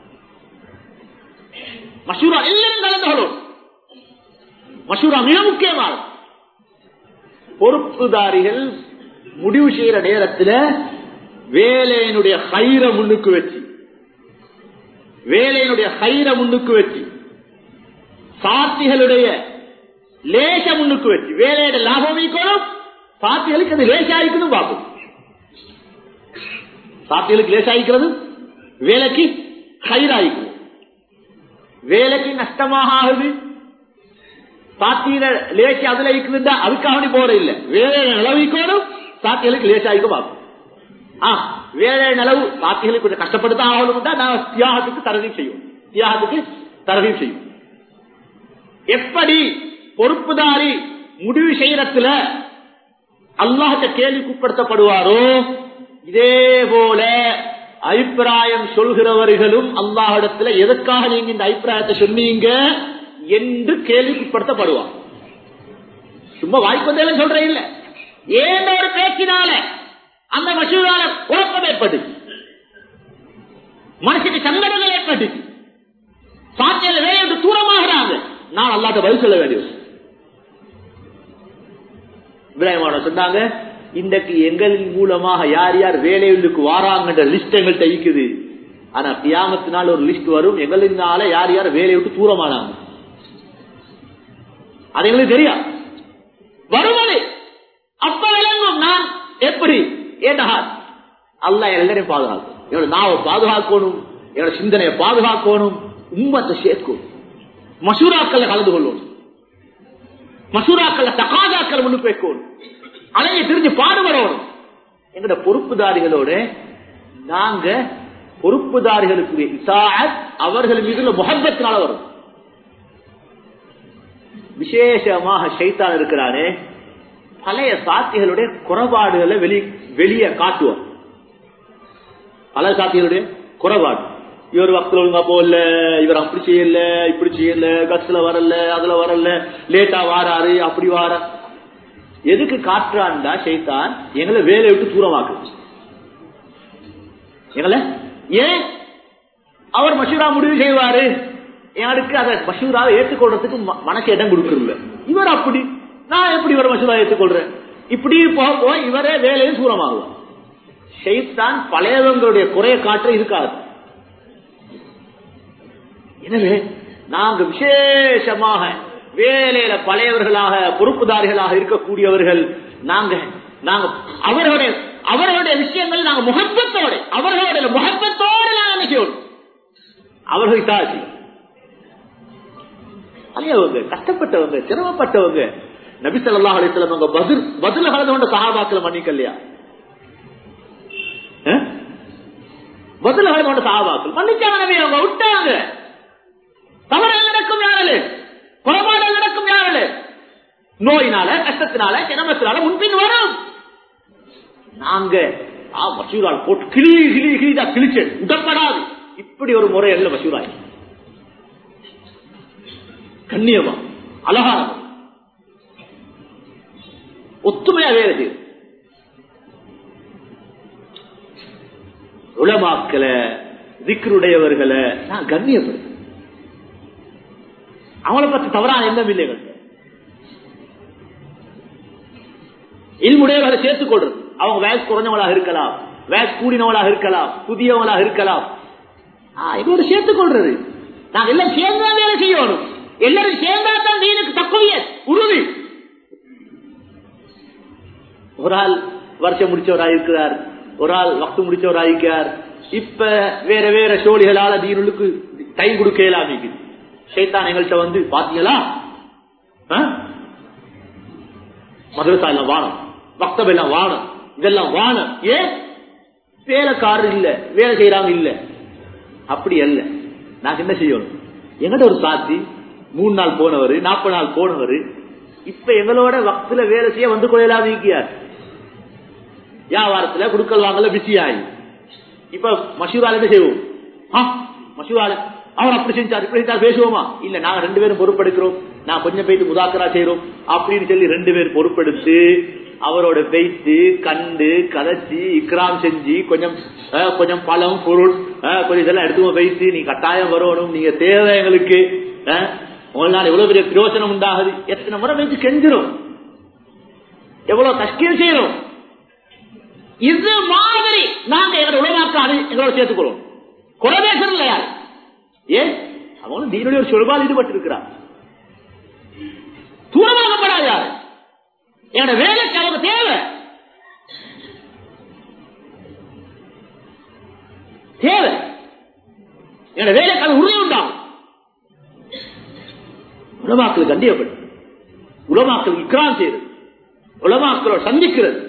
மசூரா எல்லாரும் கலந்து கொள்ளும் மசூரா மிக முக்கியமான பொறுப்புதாரிகள் முடிவு செய்யற நேரத்தில் வேலையினுடைய ஹைர முன்னுக்கு வச்சு வேலையினுடைய ஹைர முன்னுக்கு வச்சு சாத்திகளுடைய லேச முன்னுக்கு வச்சு வேலையோட லாபம் ஈக்கணும் சாத்திகளுக்கு அது லேசாயிக்கணும் பார்க்கும் சாத்திகளுக்கு லேசாயிக்கிறது வேலைக்கு ஹைராயிக்கும் வேலைக்கு நஷ்டமாக ஆகுது சாத்தியில லேசி அதுல இருக்குதுண்டா அதுக்காக போற இல்ல வேலை நிலவிக்கணும் சாத்திகளுக்கு லேசாயிக்கும் பார்க்கும் வேலை நிலவு சாத்திகளை கொஞ்சம் கஷ்டப்படுத்த ஆகணும்னா நான் தியாகத்துக்கு தரதி செய்யும் தியாகத்துக்கு தரதி செய்யும் எப்படி பொறுப்புதாரி முடிவு செய்யறதுல அல்லாஹத்தை கேள்விக்குட்படுத்தப்படுவாரோ இதே போல அபிப்பிராயம் சொல்கிறவர்களும் அல்லாஹிடத்துல எதற்காக நீங்க இந்த அபிப்பிராயத்தை சொன்னீங்க என்று கேள்விக்குட்படுத்தப்படுவார் சும்மா வாய்ப்பு சொல்றேன் இல்ல ஏன் ஒரு பேச்சினால அந்த மசூரால குழப்பம் ஏற்பட்டுச்சு மனுஷனுக்கு சங்கடங்கள் ஏற்பட்டுச்சு சாத்தியில வேலை விட்டு தூரமாகிறாங்க நான் அல்லாட்ட பதில் சொல்ல வேண்டியது இப்ராஹிமான சொன்னாங்க இன்றைக்கு எங்களின் மூலமாக யார் யார் வேலைகளுக்கு வாராங்கன்ற லிஸ்ட் எங்கள்கிட்ட இருக்குது ஆனா தியாகத்தினால் ஒரு லிஸ்ட் வரும் எங்களினால யார் யார் வேலையை விட்டு தூரமானாங்க அது எங்களுக்கு தெரியும் வருவது அப்ப விளங்கும் நான் எப்படி ஏண்டா அல்ல எல்லாரையும் பாதுகாக்கும் என்னோட நாவை பாதுகாக்கணும் என்னோட சிந்தனையை பாதுகாக்கணும் உம்மத்தை சேர்க்கும் மசூராக்கள் கலந்து கொள்ளணும் மசூராக்கள் தகாதாக்கள் முன்னு பேக்கணும் அலையை தெரிஞ்சு பாடுபடணும் எங்கட பொறுப்புதாரிகளோட நாங்க பொறுப்புதாரிகளுக்கு இசாத் அவர்கள் மீது முகப்பத்தினால வரும் விசேஷமாக சைத்தான் இருக்கிறாரே பழைய சாத்திகளுடைய குறைபாடுகளை வெளி வெளியே காட்டுவோம் பல சாத்திகளுடைய குறைபாடு இவர் வக்தில் ஒழுங்கா போகல இவர் அப்படி செய்யல இப்படி செய்யல பஸ்ல வரல அதுல வரல லேட்டா வாராரு அப்படி வார எதுக்கு காட்டுறான்டா சைத்தான் எங்களை வேலையை விட்டு தூரமாக்கு எங்களை ஏன் அவர் மசூரா முடிவு செய்வாரு எனக்கு அதை மசூராவை ஏற்றுக்கொள்றதுக்கு ம- மனசு இடம் கொடுக்கறல இவர் அப்படி நான் எப்படி இவரை மசூரா ஏற்றுக்கொள்றேன் இப்படி போக போக இவரே வேலையும் சூரமாகுவார் ஷெய்தான் பழையவங்களுடைய குறைய காற்ற இருக்காது எனவே நாங்க விசேஷமாக வேலையில பழையவர்களாக பொறுப்புதாரிகளாக இருக்கக்கூடியவர்கள் நாங்க நாங்க அவர்களுடைய அவர்களுடைய விஷயங்கள் நாங்க முகப்பத்தோடு அவர்களுடைய முகப்பத்தோடு நாங்க என்ன செய்யணும் அவர்கள் தாசி அலையவங்க கஷ்டப்பட்டவங்க சிரமப்பட்டவங்க நபி ஸல்லல்லாஹு அலைஹி வஸல்லம் அவங்க பதில் பதில் கலந்து கொண்ட சஹாபாக்களை மன்னிக்கலையா அஹ்? பதில் கலந்து கொண்ட சஹாபாக்கள் மன்னிச்சாங்க நபி அவங்க விட்டாங்க தவறு நடக்கும் யாரால குறைபாடு நடக்கும் யாரால நோயினால கஷ்டத்தினால சிரமத்தினால முன்பின் வரும் நாங்க ஆ, மசூரால் போட்டு கிளி கிளி கிளிதா கிழிச்சு உடப்படாது இப்படி ஒரு முறை அல்ல மசூராய் கண்ணியமா அழகான முறை. ஒத்துமையா வேலை செய்யும் உலமாக்களை திக்ருடையவர்களை நான் கண்ணியப்படுத்து அவங்கள பத்தி தவறான எண்ணம் இல்லைகள் இல்முடையவர்களை சேர்த்துக் கொள்றது அவங்க வயசு குறைஞ்சவங்களாக இருக்கலாம் வயசு கூடினவங்களாக இருக்கலாம் புதியவங்களாக இருக்கலாம் ஆ, இதோட சேர்த்துக் கொள்றது நாங்க எல்லாம் சேர்ந்தா வேலை செய்யணும் எல்லாரும் சேர்ந்தா தான் நீனுக்கு தக்குவிய உறுதி ஒரு ஆள் வருஷம் முடிச்சவராக இருக்கிறார் ஒரு ஆள் வக்து முடிச்சவராக இருக்கிறார் இப்ப வேற வேற சோழிகளால தீனுக்கு டைம் கொடுக்க இயலாமிக்குது சைத்தான் எங்கள்கிட்ட வந்து பாத்தீங்களா ஆ? மதரசா எல்லாம் வானம் வக்தம் எல்லாம் வானம் இதெல்லாம் வானம் ஏன் வேலைக்காரர் இல்ல வேலை செய்யறாங்க இல்ல அப்படி அல்ல நாங்க என்ன செய்யணும் எங்கட ஒரு சாத்தி மூணு நாள் போனவர் நாற்பது நாள் போனவர் இப்ப எங்களோட வக்துல வேலை செய்ய வந்து கொள்ளலாம் நீக்கியார் வியாபாரத்துல குடுக்கல் வாங்கல பிஸி ஆகி இப்ப மசூரால என்ன செய்வோம் ஆ, மசூரால அவர் அப்படி செஞ்சார் இப்படி செஞ்சார் பேசுவோமா இல்ல நாங்க ரெண்டு பேரும் பொறுப்பெடுக்கிறோம் நான் கொஞ்சம் போயிட்டு முதாக்கரா செய்யறோம் அப்படின்னு சொல்லி ரெண்டு பேரும் பொறுப்பெடுத்து அவரோட பேய்த்து கண்டு கதைச்சி இக்ராம் செஞ்சு கொஞ்சம் அஹ், கொஞ்சம் பழம் பொருள் அஹ், கொஞ்சம் இதெல்லாம் எடுத்து வைத்து நீ கட்டாயம் வரணும் நீங்க தேவை எங்களுக்கு அஹ், உங்களால எவ்வளவு பெரிய பிரயோஜனம் உண்டாகுது எத்தனை முறை வைத்து கெஞ்சிரும் எவ்வளவு கஷ்டம் செய்யறோம் இது மாதிரி நாங்க எங்களோட உலகாக்காது எங்களோட சேர்த்துக்கிறோம் குலதேசம் இல்ல யார் ஏன் அவங்களும் தீனுடைய ஒரு சொல்பால் ஈடுபட்டு இருக்கிறார் தூரமாகப்படாது யாரு என்னோட வேலைக்கு அவங்க தேவை தேவை என்னோட வேலைக்கு அது உறுதி உண்டாகும் உலமாக்கள் கண்டியப்படும் உலமாக்கள் இக்ராம் செய்யறது உலமாக்களோட சந்திக்கிறது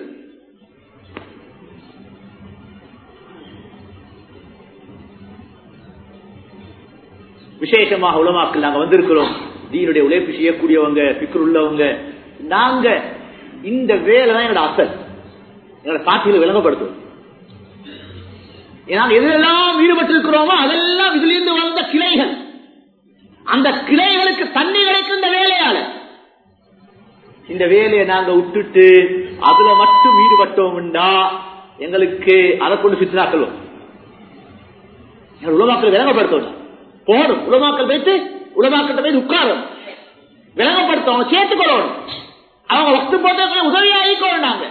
விசேஷமாக உலமாக்கள் நாங்க வந்திருக்கிறோம் தீனுடைய உழைப்பு செய்யக்கூடியவங்க பிக்கர் உள்ளவங்க நாங்க இந்த வேலை தான் என்னோட அசல் என்னோட சாட்சியில விளங்கப்படுத்தும் நாங்கள் எதெல்லாம் ஈடுபட்டிருக்கிறோமோ அதெல்லாம் இதிலிருந்து வளர்ந்த கிளைகள் அந்த கிளைகளுக்கு தண்ணி கிடைக்கும் இந்த வேலையால இந்த வேலையை நாங்க விட்டுட்டு அதுல மட்டும் ஈடுபட்டோம்டா எங்களுக்கு அதை கொண்டு சித்திராக்களும் உலமாக்கள் விளங்கப்படுத்தணும் போகணும் உலமாக்கள் வைத்து உலமாக்கிட்ட போய் உட்காரும் விளங்கப்படுத்தும் அவங்க சேர்த்துக்கொள்ளணும் அவங்க வக்து போட்டு உதவியா ஆகிக்கணும் நாங்க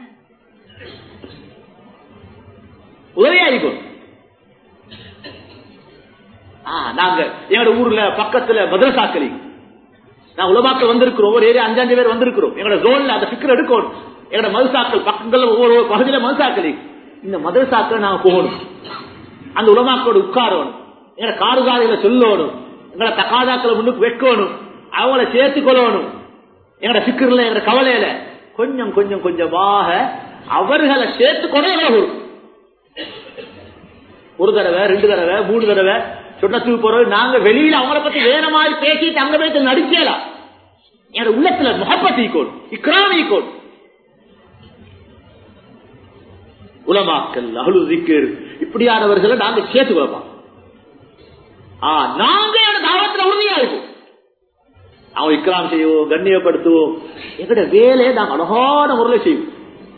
உதவியா ஆகிக்கணும் நாங்க எங்களோட ஊர்ல பக்கத்துல மதரசாக்களி நான் உலமாக்கள் வந்திருக்கிறோம் ஒவ்வொரு ஏரியா அஞ்சாஞ்சு பேர் வந்திருக்கிறோம் எங்களோட ஜோன்ல அந்த பிக்கர் எடுக்கணும் எங்களோட மதுசாக்கள் பக்கங்கள்ல ஒவ்வொரு பகுதியில மதுசாக்களி இந்த மதரசாக்கள் நாங்க போகணும் அந்த உலமாக்களோட உட்காரணும் எங்களை காடுகாலையில சொல்லணும் எங்களை தக்காதாக்களை முன்னுக்கு வைக்கணும் அவங்கள சேர்த்து கொள்ளணும் எங்களோட சிக்கர்ல எங்களோட கவலையில கொஞ்சம் கொஞ்சம் கொஞ்சமாக அவர்களை சேர்த்து கொள்ள ஒரு தடவை ரெண்டு தடவை மூணு தடவை சொன்னத்துக்கு போறது நாங்க வெளியில அவங்கள பத்தி வேற மாதிரி பேசிட்டு அங்க போய் நடிக்கலாம் என்னோட உள்ளத்துல முகப்பத்தி கோல் இக்ராமி கோல் உலமாக்கல் அகலு திக்கர் இப்படியானவர்களை நாங்க சேர்த்து கொள்ளலாம் நாங்க தாவத்துல உறுதியா இருக்கும் அவன் இக்ராம் செய்வோம் கண்ணியப்படுத்துவோம் எங்கட வேலையை நாங்க அழகான முறையில் செய்வோம்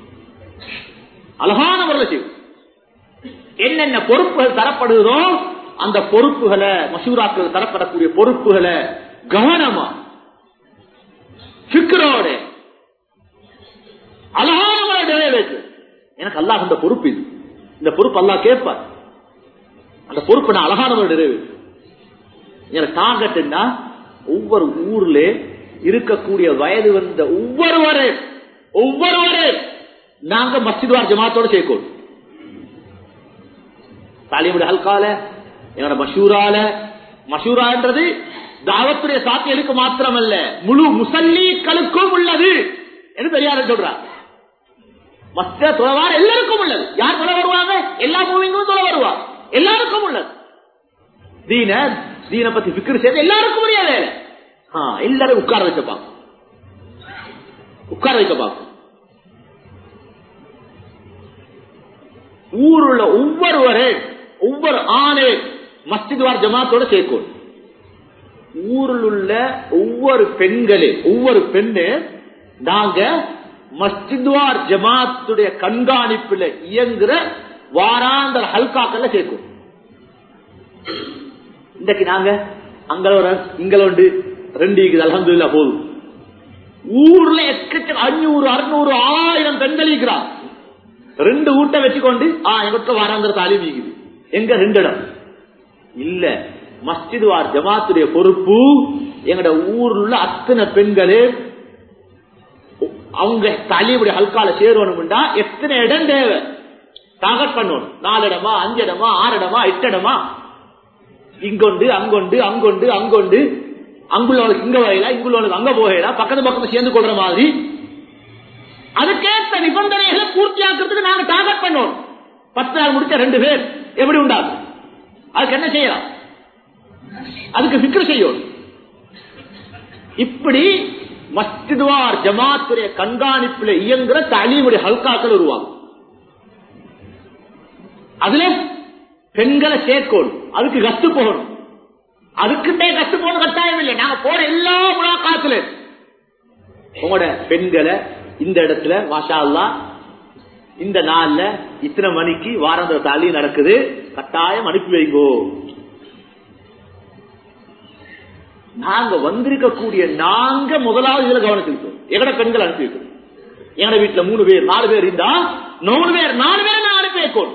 அழகான முறையில் செய்வோம் என்னென்ன பொறுப்புகள் தரப்படுதோ அந்த பொறுப்புகளை மசூராக்கள் தரப்படக்கூடிய பொறுப்புகளை கவனமா சிக்கரோட அழகான முறை நிறைவேற்று எனக்கு அல்லாஹ் அந்த பொறுப்பு இது இந்த பொறுப்பு அல்லாஹ் கேட்பார் அந்த பொறுப்பை நான் அழகான முறை நிறைவேற்று எனக்கு டார்கெட்னா ஒவ்வொரு ஊர்ல இருக்கக்கூடிய வயது வந்த ஒவ்வொருவரே ஒவ்வொருவரே நாங்க மஸ்ஜித்வார் ஜமாத்தோட சேர்க்கணும் தாலிமுடைய ஹல்கால எங்களோட மஷூரால மஷூரான்றது தாவத்துடைய சாத்தியலுக்கு மாத்திரமல்ல முழு முசல்லீக்களுக்கும் உள்ளது என்று பெரியார சொல்றார் மற்ற தொலைவார் எல்லாருக்கும் உள்ளது யார் தொலை வருவாங்க எல்லா மூவிங்களும் தொலை வருவார் எல்லாருக்கும் உள்ளது தீன தீன பத்தி பிக்கர் செய்து எல்லாருக்கும் உரிய வேலை ஆ, எல்லாரும் உட்கார வைக்க பார்க்கும் உட்கார வைக்க பார்க்கும் ஊருள்ள ஒவ்வொருவரே ஒவ்வொரு ஆணே மஸ்ஜித்வார் ஜமாத்தோட சேர்க்கும் ஊரில் உள்ள ஒவ்வொரு பெண்களே ஒவ்வொரு பெண்ணு நாங்க மஸ்ஜித்வார் ஜமாத்துடைய கண்காணிப்புல இயங்குற வாராந்தர ஹல்காக்கள்ல சேர்க்கும் இன்றைக்கு நாங்க அங்களோட இங்களோண்டு ரெண்டு இருக்குது அலமதுல்லா போதும் ஊர்ல எக்கச்சக்க அஞ்சூறு அறுநூறு ஆயிரம் பெண்கள் இருக்கிறார் ரெண்டு ஊட்ட வச்சுக்கொண்டு ஆ எங்கிட்ட வாராந்திர தாலீம் இருக்குது எங்க ரெண்டு இடம் இல்ல மஸ்ஜித் வார் ஜமாத்துடைய பொறுப்பு எங்கட ஊர்ல உள்ள அத்தனை பெண்களே அவங்க தாலீமுடைய ஹல்கால சேரணும்டா எத்தனை இடம் தேவை டார்கெட் பண்ணணும் நாலு இடமா அஞ்சு இடமா ஆறு இடமா எட்டு இடமா இங்கொண்டு அங்கொண்டு அங்கொண்டு அங்கொண்டு அங்குள்ளவனுக்கு இங்க வரையில இங்குள்ளவனுக்கு அங்க போகல பக்கத்து பக்கம் சேர்ந்து கொள்ற மாதிரி அதுக்கேற்ற நிபந்தனைகளை பூர்த்தியாக்குறதுக்கு நாங்க டார்கெட் பண்ணோம் பத்து நாள் முடிச்ச ரெண்டு பேர் எப்படி உண்டாகும் அதுக்கு என்ன செய்யலாம் அதுக்கு பிக்ர செய்யும் இப்படி மஸ்ஜித்வார் ஜமாத்துடைய கண்காணிப்புல இயங்குற தலிமுடைய ஹல்காக்கள் உருவாகும் அதுல பெண்களை சேர்க்கணும் அதுக்கு கத்து போகணும் அதுக்குமே கத்து போகணும் கட்டாயம் இல்லை நாங்க போற எல்லா முழாக்காத்துல உங்களோட பெண்களை இந்த இடத்துல மாஷா அல்லா இந்த நாள்ல இத்தனை மணிக்கு வாரந்த தாலி நடக்குது கட்டாயம் அனுப்பி வைங்கோ நாங்க வந்திருக்கக்கூடிய நாங்க முதலாவது இதுல கவனம் செலுத்தோம் எங்கட பெண்கள் அனுப்பி வைக்கணும் எங்கட வீட்டுல மூணு பேர் நாலு பேர் இருந்தா மூணு பேர் நாலு பேர் நான் அனுப்பி வைக்கணும்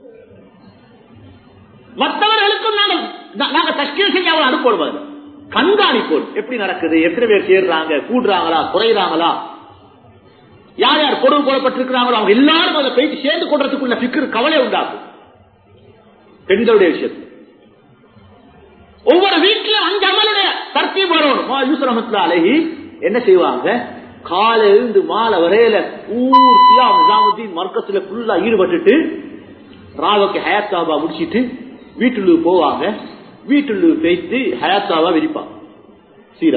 மற்றவர்களுக்கும் நாங்க நாங்க தஷ்கீல் செஞ்சு அவளை அனுப்பணும் கண்காணிப்போம் எப்படி நடக்குது எத்தனை பேர் சேர்றாங்க கூடுறாங்களா குறைறாங்களா யார் யார் கொடுவு போடப்பட்டிருக்கிறாங்களோ அவங்க எல்லாரும் அதை போயிட்டு சேர்ந்து கொள்றதுக்குள்ள பிக்கர் கவலை உண்டாகும் பெண்களுடைய விஷயத்தில் ஒவ்வொரு வீட்டிலும் அஞ்சு அமலுடைய தர்த்தி வரணும் யூசரமத்துல அழகி என்ன செய்வாங்க காலை இருந்து மாலை வரையில பூர்த்தியா நிசாமுத்தீன் மர்க்கத்துல ஃபுல்லா ஈடுபட்டுட்டு ராவுக்கு ஹயாத்தாபா முடிச்சிட்டு வீட்டுள்ளு போவாங்க வீட்டுள்ளு பேய்த்து ஹயாத்தாவா விரிப்பான் சீரா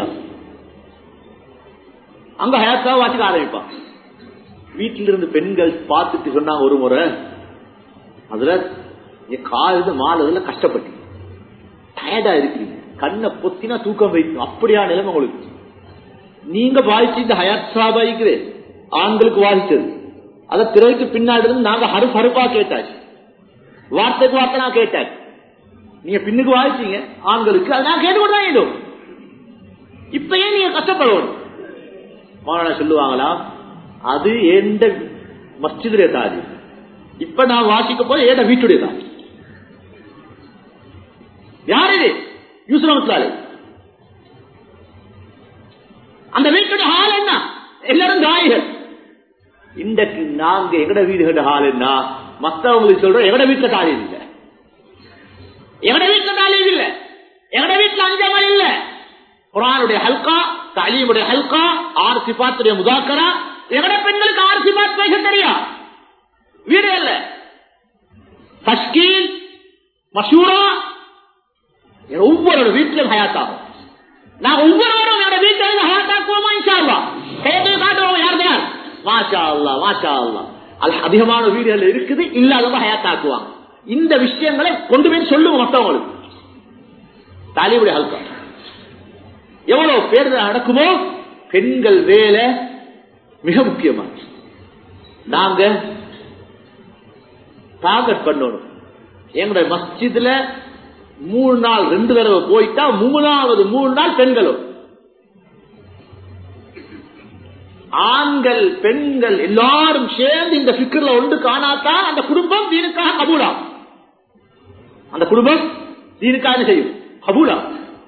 அங்க ஹயாத்தாவா வாசிக்க ஆரம்பிப்பான் வீட்டில இருந்து பெண்கள் பார்த்துட்டு சொன்னாங்க ஒரு முறை அதுல காலையில மாலை கஷ்டப்பட்டு டயர்டா இருக்கிறீங்க கண்ணை பொத்தினா தூக்கம் வைக்கும் அப்படியா நிலைமை உங்களுக்கு நீங்க வாய்ச்சி இந்த ஹயாத் சாபாய்க்கு ஆண்களுக்கு வாதிச்சது அத திரைக்கு பின்னாடி இருந்து நாங்க ஹரு ஹருப்பா கேட்டாச்சு வார்த்தைக்கு வார்த்தை நான் கேட்டாச்சு நீங்க பின்னுக்கு வாய்ச்சீங்க ஆண்களுக்கு அது நான் கேட்டுக்கொண்டு தான் வேண்டும் இப்பயே நீங்க கஷ்டப்படணும் மாணவ சொல்லுவாங்களா அது எந்த மஸ்ஜிதுடைய தாதி இப்ப நான் வாசிக்க போய் ஏட வீட்டுடைய தாதி யார் இது யூசுரமத்தாலே அந்த வீட்டுடைய ஹால் என்ன எல்லாரும் தாய்கள் இன்றைக்கு நாங்க எங்கட வீடுகள ஹால் என்ன மத்தவங்களுக்கு சொல்றோம் எங்கட வீட்டுல தாலீம் இல்ல எங்கட வீட்டுல தாலீம் இல்ல எங்கட வீட்டுல அஞ்சமல் இல்ல குரானுடைய ஹல்கா தாலீமுடைய ஹல்கா ஆறு சிபாத்துடைய முதாக்கரா எங்கட பெண்களுக்கு ஆறு சிபாத் பேச தெரியா வீடு இல்ல தஷ்கீல் மஷூரா ஒவ்வொரு வீட்டிலும் ஹயாத்தாகும் நான் ஒவ்வொருவரும் என்னோட வீட்டில் ஹயாத்தாக்குவோமா இன்ஷால்லா கேட்டு காட்டுவோம் யார் யார் மாஷா அல்லா மாஷா அல்லா அது அதிகமான வீடுகள் இருக்குது இல்லாதவங்க ஹயாத்தாக்குவாங்க இந்த விஷயங்களை கொண்டு போய் சொல்லுவோம் மற்றவங்களுக்கு தாலிபுடைய ஹல்கா எவ்வளவு பேர் நடக்குமோ பெண்கள் வேலை மிக முக்கியமான நாங்க டார்கெட் பண்ணணும் எங்களுடைய மஸ்ஜித்ல மூணு நாள் ரெண்டு தடவை போயிட்டா மூணாவது மூணு நாள் பெண்களும் ஆண்கள் பெண்கள் எல்லாரும் சேர்ந்து இந்த பிக்கர்ல ஒன்று காணாதான் அந்த குடும்பம் தீனுக்காக கபூலா அந்த குடும்பம் தீனுக்காக என்ன செய்யும் கபூலா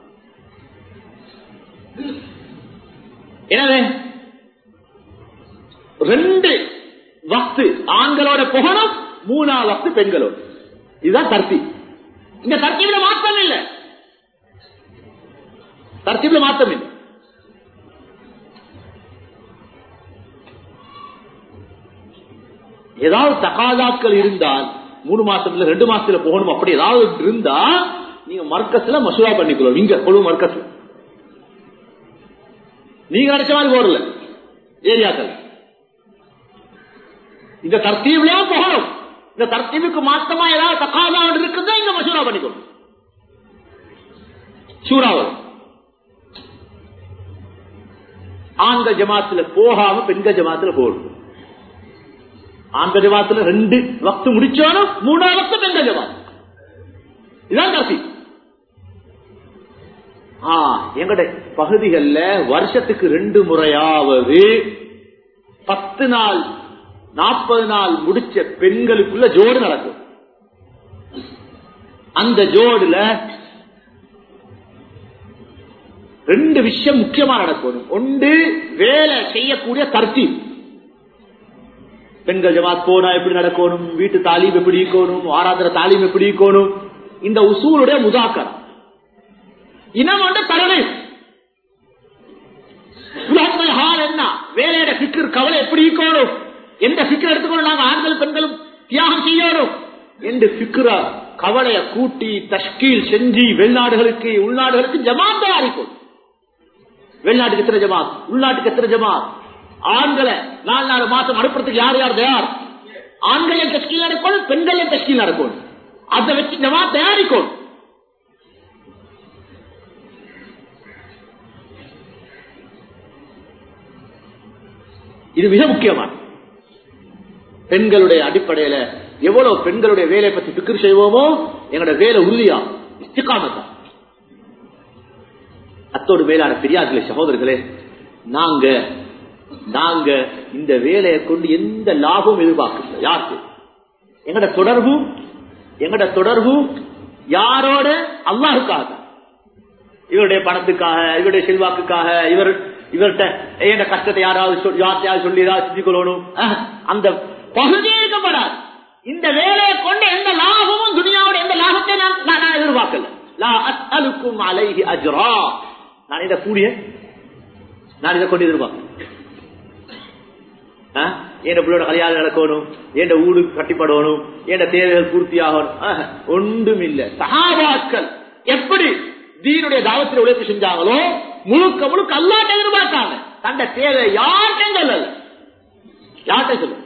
எனவே ரெண்டு வக்து ஆண்களோட புகழும் மூணாவது வக்து பெண்களோட இதுதான் தர்த்தி இந்த தர்த்தீவில மாற்றம் இல்லை தர்த்தீவில மாற்றம் இல்லை ஏதாவது தகாதாக்கள் இருந்தால் மூணு மாசத்துல ரெண்டு மாசத்துல போகணும் அப்படி ஏதாவது இருந்தா நீங்க மர்க்கஸ்ல மசூரா பண்ணிக்கலாம் இங்க கொழு மர்க்கஸ்ல நீங்க நினைச்ச மாதிரி போடல ஏரியாக்கள் இந்த தர்த்தீவ்லயும் போகணும் இந்த தர்த்தீவுக்கு மாத்தமா ஏதாவது தக்காதா இருக்குதா இங்க மசூரா பண்ணிக்கணும் சூறாவல் ஆண்கள் ஜமாத்துல போகாம பெண்கள் ஜமாத்துல போகணும் ஆண்கள் ஜமாத்துல ரெண்டு வக்து முடிச்சாலும் மூணாவது வக்து பெண்கள் ஜமாத் இதுதான் கருத்தி எங்கட பகுதிகள்ல வருஷத்துக்கு ரெண்டு முறையாவது பத்து நாள் நாற்பது நாள் முடிச்ச பெண்களுக்குள்ள ஜோடு நடக்கும் அந்த ஜோடுல ரெண்டு விஷயம் முக்கியமா நடக்கணும் ஒன்று வேலை செய்யக்கூடிய தர்த்தி பெண்கள் ஜமாத் போனா எப்படி நடக்கணும் வீட்டு தாலீம் எப்படி இருக்கணும் ஆராதனை தாலீம் எப்படி இருக்கணும் இந்த உசூலுடைய முதாக்கர் இனம் வந்து தலைமை உலகத்தில் ஹால் என்ன வேலையோட சிக்கர் கவலை எப்படி இருக்கணும் எந்த சிக்கர் எடுத்துக்கணும் நாங்க ஆண்கள் பெண்களும் தியாகம் செய்யணும் என்று சிக்கரா கவலைய கூட்டி தஷ்கீல் செஞ்சு வெளிநாடுகளுக்கு உள்நாடுகளுக்கு ஜமாத்தா இருக்கும் வெளிநாட்டுக்கு எத்தனை ஜமாத் உள்நாட்டுக்கு எத்தனை ஜமாத் ஆண்களை நாலு நாலு மாசம் அனுப்புறதுக்கு யார் யார் தயார் ஆண்கள் தஷ்கீல் நடக்கும் பெண்கள் தஷ்கீல் நடக்கும் அதை வச்சு ஜமாத் தயாரிக்கும் இது மிக முக்கியமான பெண்களுடைய அடிப்படையில எவ்வளவு பெண்களுடைய வேலை பத்தி பிக்கர் செய்வோமோ எங்களோட வேலை உறுதியா இஸ்திகாமத்தா அத்தோடு மேலான பெரியார்களே சகோதரர்களே நாங்க நாங்க இந்த வேலையை கொண்டு எந்த லாபமும் எதிர்பார்க்கல யாருக்கு எங்கட தொடர்பு எங்கட தொடர்பு யாரோட அல்லாஹுக்காக இவருடைய பணத்துக்காக இவருடைய செல்வாக்குக்காக இவர் இவர்கிட்ட என் கஷ்டத்தை யாராவது யார்த்தையாவது சொல்லி ஏதாவது செஞ்சுக்கொள்ளணும் அந்த பகுதியே இருக்கப்படாது இந்த வேலையை கொண்டு எந்த லாபமும் துணியாவோட எந்த லாபத்தை நான் நான் எதிர்பார்க்கல லா அஸ்அலுக்கும் அலைஹி அஜ்ரா நான் இதை கூடிய நான் இதை கொண்டு எதிர்பார்க்கிறேன் என் பிள்ளையோட கல்யாணம் நடக்கணும் என் ஊடு கட்டிப்படணும் என் தேவைகள் பூர்த்தியாகணும் ஒன்றும் இல்ல சகாபாக்கள் எப்படி தீனுடைய தாவத்தில் உழைப்பு செஞ்சாங்களோ முழுக்க முழுக்க அல்லாட்ட எதிர்பார்த்தாங்க தந்த தேவை யார்கிட்ட சொல்லல யார்கிட்ட சொல்ல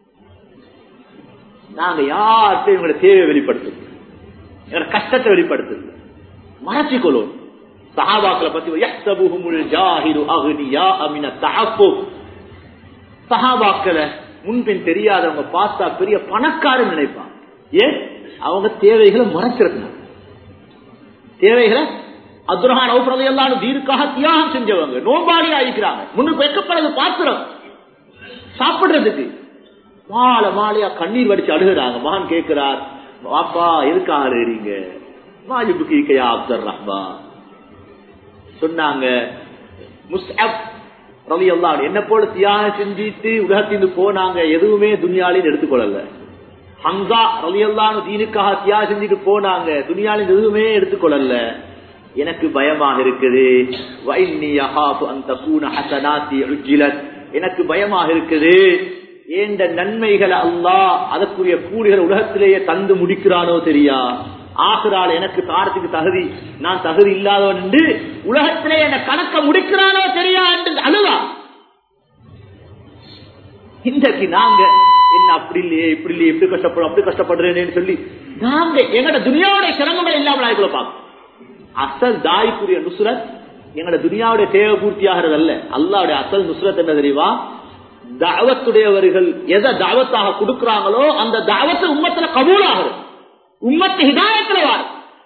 நாங்க யார்கிட்ட எங்களோட தேவையை வெளிப்படுத்தும் எங்களோட கஷ்டத்தை வெளிப்படுத்தும் மறைச்சிக்கொள்ளும் சஹாபாக்களை பத்தி ஜாஹிரு அகுனியா அமின தகப்பு சஹாபாக்களை முன்பின் தெரியாதவங்க பார்த்தா பெரிய பணக்காரன் நினைப்பான் ஏன் அவங்க தேவைகளை மறைச்சிருக்காங்க தேவைகளை அப்துரஹான் அவுப்ரதை எல்லாம் தீர்க்காக தியாகம் செஞ்சவங்க நோம்பாளி ஆயிக்கிறாங்க முன்னுக்கு வைக்கப்படுறது பாத்திரம் சாப்பிடுறதுக்கு மாலை மாலையா கண்ணீர் வடிச்சு அழுகிறாங்க மகன் கேட்கிறார் வாப்பா எதுக்காக அழுகிறீங்க வாஜிபுக்கு ஈக்கையா அப்துல் ரஹ்மா சொன்னாங்க முஸ்அப் ரவி அல்லான் என்ன போல தியாகம் செஞ்சிட்டு உலகத்திலிருந்து போனாங்க எதுவுமே துணியாலின்னு எடுத்துக்கொள்ளல ஹம்சா ரவி அல்லான் தீனுக்காக தியாகம் செஞ்சுட்டு போனாங்க துணியாலின் எதுவுமே எடுத்துக்கொள்ளல எனக்கு பயமாக இருக்குது எனக்கு பயமாக இருக்குது ஏண்ட நன்மைகளை அல்லா அதற்குரிய கூலிகள் உலகத்திலேயே தந்து முடிக்கிறானோ தெரியா ஆகிறாள் எனக்கு தாரத்துக்கு தகுதி நான் தகுதி இல்லாதவன் என்று உலகத்திலே என்ன கணக்க முடிக்கிறானோ தெரியா என்று அழுவா இன்றைக்கு நாங்க என்ன அப்படி இல்லையே இப்படி இல்லையே இப்படி கஷ்டப்படும் அப்படி கஷ்டப்படுறேன்னு சொல்லி நாங்க எங்கட துனியாவுடைய சிரமங்கள் இல்லாமல் ஆய்வுல பார்க்கணும் அசல் தாய்க்குரிய நுசுரத் எங்கட துனியாவுடைய தேவை பூர்த்தி ஆகிறது அல்ல அல்லாவுடைய அசல் நுசுரத் என்ன தெரியுமா தாவத்துடையவர்கள் எதை தாவத்தாக கொடுக்கிறாங்களோ அந்த தாவத்து உம்மத்துல கபூலாகிறது உம்மத்து ஹிதாயத்துல வாரு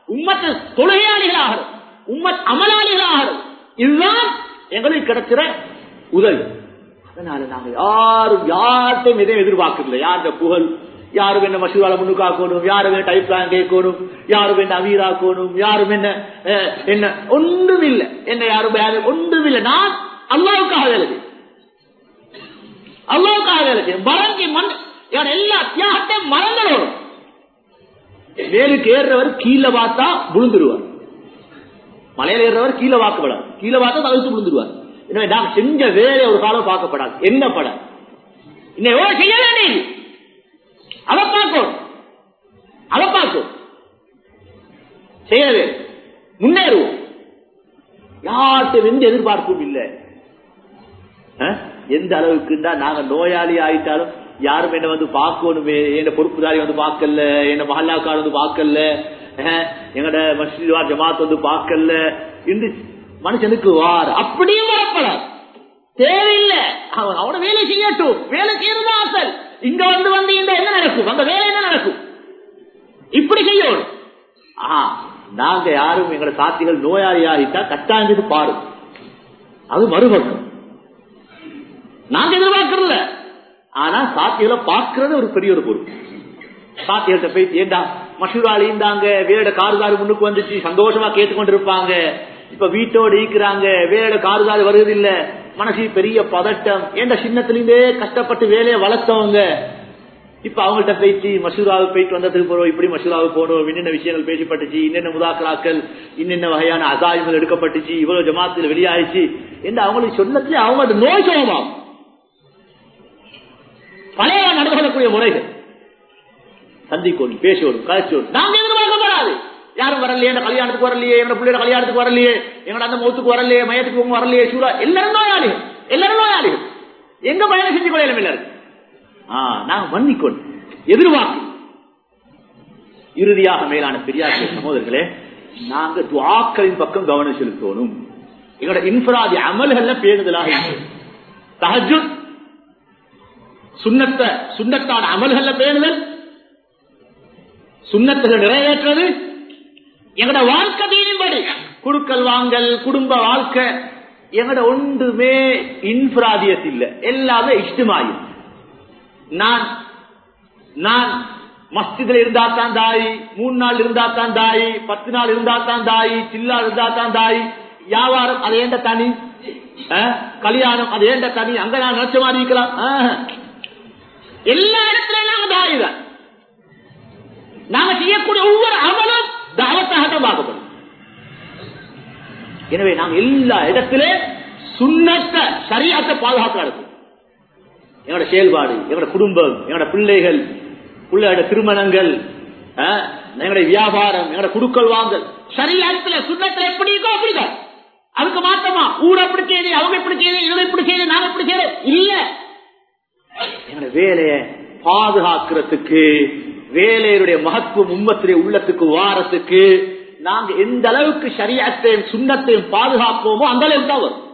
உம்மத்து தொழுகையாளிகளாக உம்மத் அமலாளிகளாக இதுதான் எங்களுக்கு கிடைக்கிற உதவி அதனால நாங்க யாரும் யார்கிட்டையும் எதையும் எதிர்பார்க்கல யார்கிட்ட புகழ் யாரும் என்ன மசூரால முன்னுக்காக்கணும் யாரும் என்ன டைப் பிளான் கேட்கணும் யாரும் என்ன அமீராக்கணும் யாரும் என்ன அஹ், என்ன ஒன்றும் இல்லை என்ன யாரும் யாரும் ஒன்றும் இல்லை நான் அல்லாவுக்காக வேலை செய்வேன். அல்லாவுக்காக வேலை செய்யும் மறங்கி மண் இவன் எல்லா தியாகத்தையும் மறந்துடும் மேலுக்கு ஏறுறவர் கீழே பார்த்தா விழுந்துருவார் மலையில ஏறுறவர் கீழே பார்க்கப்படாது கீழே பார்த்தா தவிர்த்து விழுந்துருவார் எனவே நாம் செஞ்ச வேலை ஒரு காலம் பார்க்கப்படாது என்ன படாது இன்னும் எவ்வளவு செய்ய வேண்டியது அதை பார்க்கும் அதை பார்க்கும் செய்யவே முன்னேறுவோம் யார்கிட்ட எந்த எதிர்பார்ப்பும் இல்லை அஹ்? எந்த அளவுக்கு நாங்க நோயாளி ஆயிட்டாலும் யாரும் என்ன வந்து பார்க்கணுமே என்ன பொறுப்புதாரி வந்து பார்க்கல என்ன மஹல்லாக்கார் வந்து பார்க்கல அஹ், எங்கட மஸ்ஜித் வார் ஜமாத் வந்து பார்க்கல என்று மனுஷனுக்கு வார் அப்படியும் வரப்படாது தேவையில்லை அவன் அவன வேலை செய்யட்டும் வேலை செய்யறது ஆசல் இங்க வந்து வந்து இந்த என்ன நடக்கும் அந்த வேலை என்ன நடக்கும் இப்படி செய்யணும் ஆஹா நாங்க யாரும் எங்கட சாத்திகள் நோயாளி ஆகிட்டா கட்டாஞ்சது பாரு அது மறுபக்கம் நாங்க எதிர்பார்க்கறதில்ல ஆனா சாத்திகளை பார்க்கறது ஒரு பெரிய ஒரு பொருள் சாத்தியத்தை போய் ஏண்டா மசூராளி இருந்தாங்க வேட காருதாரு முன்னுக்கு வந்துச்சு சந்தோஷமா கேட்டுக்கொண்டு இருப்பாங்க இப்ப வீட்டோடு ஈக்குறாங்க வேட காருதாரு வருவதில்ல மனசு பெரிய பதட்டம் ஏண்ட சின்னத்திலிருந்தே கஷ்டப்பட்டு வேலையை வளர்த்தவங்க இப்ப அவங்கள்ட்ட போயிட்டு மசூராவுக்கு போயிட்டு வந்ததுக்கு போறோம் இப்படி மசூராவுக்கு போகணும் என்னென்ன விஷயங்கள் பேசப்பட்டுச்சு இன்னென்ன முதாக்கராக்கள் இன்னென்ன வகையான அசாயங்கள் எடுக்கப்பட்டுச்சு இவ்வளவு ஜமாத்துல வெளியாயிடுச்சு என்று அவங்களுக்கு சொன்னதுல அவங்களோட நோய் சுகமாகும் பழைய நடந்து கொள்ளக்கூடிய முறைகள் சந்திக்கணும் பேசணும் கலைச்சோடும் நாங்க எதிர்பார்க்கப்படாது யாரும் வரலையே எங்க கல்யாணத்துக்கு வரலையே எங்க பிள்ளையோட கல்யாணத்துக்கு வரலையே எங்களோட அந்த மௌத்துக்கு வரலையே மயத்துக்கு உங்க வரலையே சூரா எல்லாரும் நோயாளிகள் எல்லாரும் நோயாளிகள் எங்க பயணம் செஞ்சு கொள்ளையிலும் எல்லாரும் ஆ நாங்க மன்னிக்கணும் எதிர்பார்க்கும் இறுதியாக மேலான பெரியார் சகோதரர்களே நாங்க துவாக்களின் பக்கம் கவனம் செலுத்தணும் எங்களோட இன்ஃபராதி அமல்கள்ல பேணுதலாக தஹஜுத் சுண்ணத்த சுண்ணத்தான அமல்கள்ல பேணுதல் சுண்ணத்துகள் நிறைவேற்றது எங்கட வாழ்க்கை தீனின்படி குடுக்கல் வாங்கல் குடும்ப வாழ்க்கை எங்கட ஒன்றுமே இன்ஃபிராதியத் இல்ல எல்லாமே இஷ்டமாயும் நான் நான் மஸ்ஜிதில் இருந்தா தான் தாய் மூணு நாள் இருந்தா தான் தாய் பத்து நாள் இருந்தா தான் தாய் சில்லா இருந்தா தான் தாய் வியாபாரம் அது ஏண்ட தனி அஹ், கல்யாணம் அது ஏண்ட தனி அங்க நான் நினைச்ச மாதிரி இருக்கலாம் ஆஹ். எல்லா இடத்துலயும் நாங்க தாய் தான் நாங்க செய்யக்கூடிய ஒவ்வொரு அமலும் தாவத்தாக பார்க்கப்படும் எனவே நாங்க எல்லா இடத்திலே சுண்ணத்தை சரியாக்க பாதுகாக்க நடக்கும் எங்களோட செயல்பாடு எங்களோட குடும்பம் எங்களோட பிள்ளைகள் பிள்ளையோட திருமணங்கள் அஹ், எங்களுடைய வியாபாரம் எங்களோட குடுக்கல் வாங்கல் சரியாத்துல சுண்ணத்துல எப்படி இருக்கோ அப்படிதான் அதுக்கு மாத்தமா ஊர் எப்படி செய்யுது அவங்க எப்படி செய்யுது இவங்க எப்படி செய்யுது நாங்க எப்படி செய்யுது இல்ல எங்களோட வேலையை பாதுகாக்கிறதுக்கு வேலையுடைய மகத்துவம் உம்மத்துடைய உள்ளத்துக்கு வாரத்துக்கு நாங்க எந்த அளவுக்கு சரியாத்தையும் சுண்ணத்தையும் பாதுகாப்போமோ அந்த அளவுக்கு தான் வரும்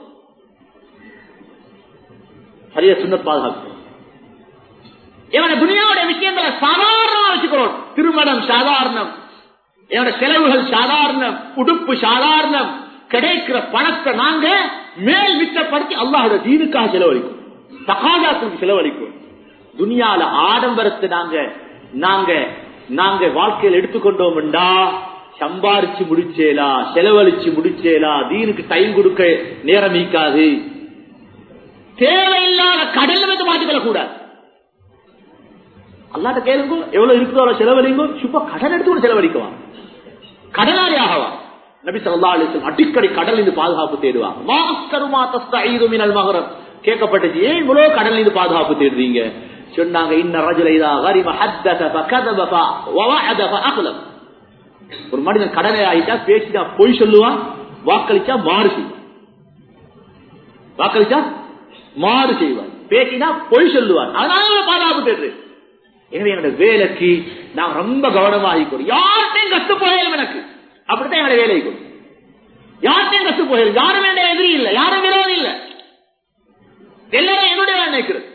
சரியா சுண்ணத் பாதுகாப்போம் இவனை துணியாவுடைய விஷயங்களை சாதாரணமா வச்சுக்கிறோம் திருமணம் சாதாரணம் என்னோட செலவுகள் சாதாரணம் உடுப்பு சாதாரணம் கிடைக்கிற பணத்தை நாங்க மேல் மிச்சப்படுத்தி அல்லாஹோட தீனுக்காக செலவழிக்கும் தகாதாத்துக்கு செலவழிக்கும் துனியால ஆடம்பரத்தை நாங்க நாங்க நாங்க வாழ்க்கையில் எடுத்துக்கொண்டோம்டா சம்பாரிச்சு முடிச்சேலா செலவழிச்சு முடிச்சேலா தீனுக்கு டைம் கொடுக்க நேரம் நீக்காது தேவையில்லாத கடல்ல வந்து மாட்டிக்கொள்ள கூடாது அல்லாட்ட கேளுங்க எவ்வளவு இருக்குதோ அவ்வளவு செலவழிங்க சும்மா கடன் எடுத்து கூட செலவழிக்குவான் கடனாளி ஆகவா நபி சொல்லா அலிஸ்லம் அடிக்கடி கடல் இருந்து பாதுகாப்பு தேடுவாங்க மாஸ்கருமா தஸ்தஈது மினல் மகரம் கேட்கப்பட்டுச்சு ஏன் இவ்வளவு கடல் இருந்து பாதுகாப்பு தேடுறீங்க சொன்னாங்க இன்ன ரஜுல இதா கரிம ஹத்தத ஃபகதப வவஅத ஃபஅக்லப் ஒரு மனிதன் கடனை ஆயிட்டா பேசிட்டா பொய் சொல்லுவான் வாக்களிச்சா மாறு செய்வான் வாக்களிச்சா மாறு செய்வான் பேசினா பொய் சொல்லுவான் அதனால இவன் பாதுகாப்பு தேடுறது எனவே என்னோட வேலைக்கு நான் ரொம்ப கவனமாக யார்கிட்டையும் கத்து போகலும் எனக்கு அப்படித்தான் என்னோட வேலைக்கு யார்கிட்டையும் கத்து போகலும் யாரும் என்னுடைய எதிரி இல்லை யாரும் விரோதம் இல்லை எல்லாரும் என்னுடைய வேலை நினைக்கிறது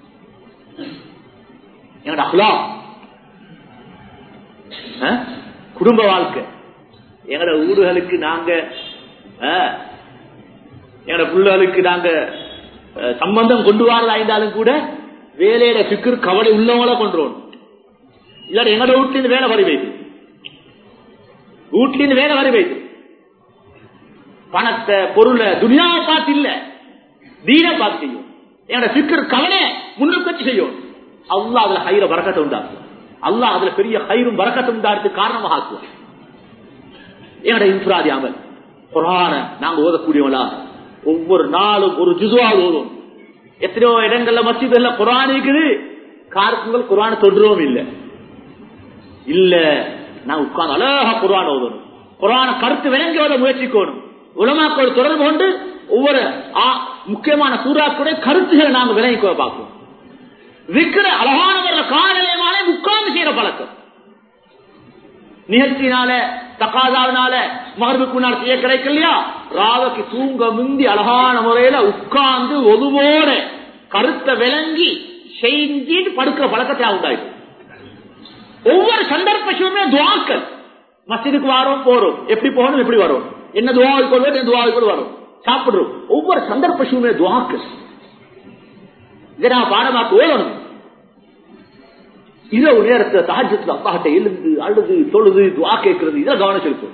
என்னோட அஹ்லா குடும்ப வாழ்க்கை எங்கட ஊர்களுக்கு நாங்க அஹ், எங்கட பிள்ளைகளுக்கு நாங்க அஹ், சம்பந்தம் கொண்டு வரலாயிருந்தாலும் கூட வேலையில சிக்கர் கவலை உள்ளவங்கள கொண்டு வரணும் இல்லாட்டி எங்கட வீட்டுல இருந்து வேலை வரி வைத்து வீட்டுல இருந்து வேலை வரி வைத்து பணத்தை பொருளை துனியாவை பார்த்து இல்ல தீன பார்த்து செய்யும் என்னோட சிக்கர் கவலை முன்னுக்கு வச்சு செய்யும் அல்லாஹ் அதுல ஹைர வரக்கத்தை உண்டாக்கும் அல்லாஹ் அதுல பெரிய ஹைரும் வரக்கத்தை உண்டாடுறதுக்கு காரணமாக ஆக்குவார் என்னோட இன்ஃபிராதி அமல் குரான நாங்க ஓதக்கூடியவளா ஒவ்வொரு நாளும் ஒரு ஜுசுவாவது ஓதும் எத்தனையோ இடங்கள்ல மசிதல்ல குரான் இருக்குது காரக்குங்கள் குரான தொடுறோம் இல்ல இல்ல நான் உட்கார்ந்து அழகா குரான் ஓதணும் குரான கருத்து விளங்கி ஓத முயற்சிக்கணும் உலமாக்கள் தொடர்பு கொண்டு ஒவ்வொரு ஆ- முக்கியமான சூறாக்களுடைய கருத்துகளை நாங்க விளங்கி பார்ப்போம் விக்கிற அழகானவர்கள காலையிலே உட்கார்ந்து செய்யற பழக்கம் நிகழ்ச்சினால தக்காதாவினால மகர்வுக்கு முன்னால் செய்ய கிடைக்கலையா ராவக்கு தூங்க முந்தி அழகான முறையில உட்கார்ந்து ஒதுவோட கருத்தை விளங்கி செஞ்சிட்டு படுக்கிற பழக்கத்தை உண்டாயிடும் ஒவ்வொரு சந்தர்ப்பமே துவாக்கள் மஸ்ஜிதுக்கு வரோம் போறோம் எப்படி போகணும் எப்படி வரும் என்ன துவாவை கொள்வது என்ன துவாவை கொண்டு வரும் சாப்பிடுறோம் ஒவ்வொரு சந்தர்ப்பமே துவாக்கள் இதை நான் பாடமாக்கு ஓதணும் இரவு நேரத்துல தாஜத்துல அப்பாட்ட எழுந்து அழுது தொழுது துவா கேட்கறது இதை கவனம் செலுத்தும்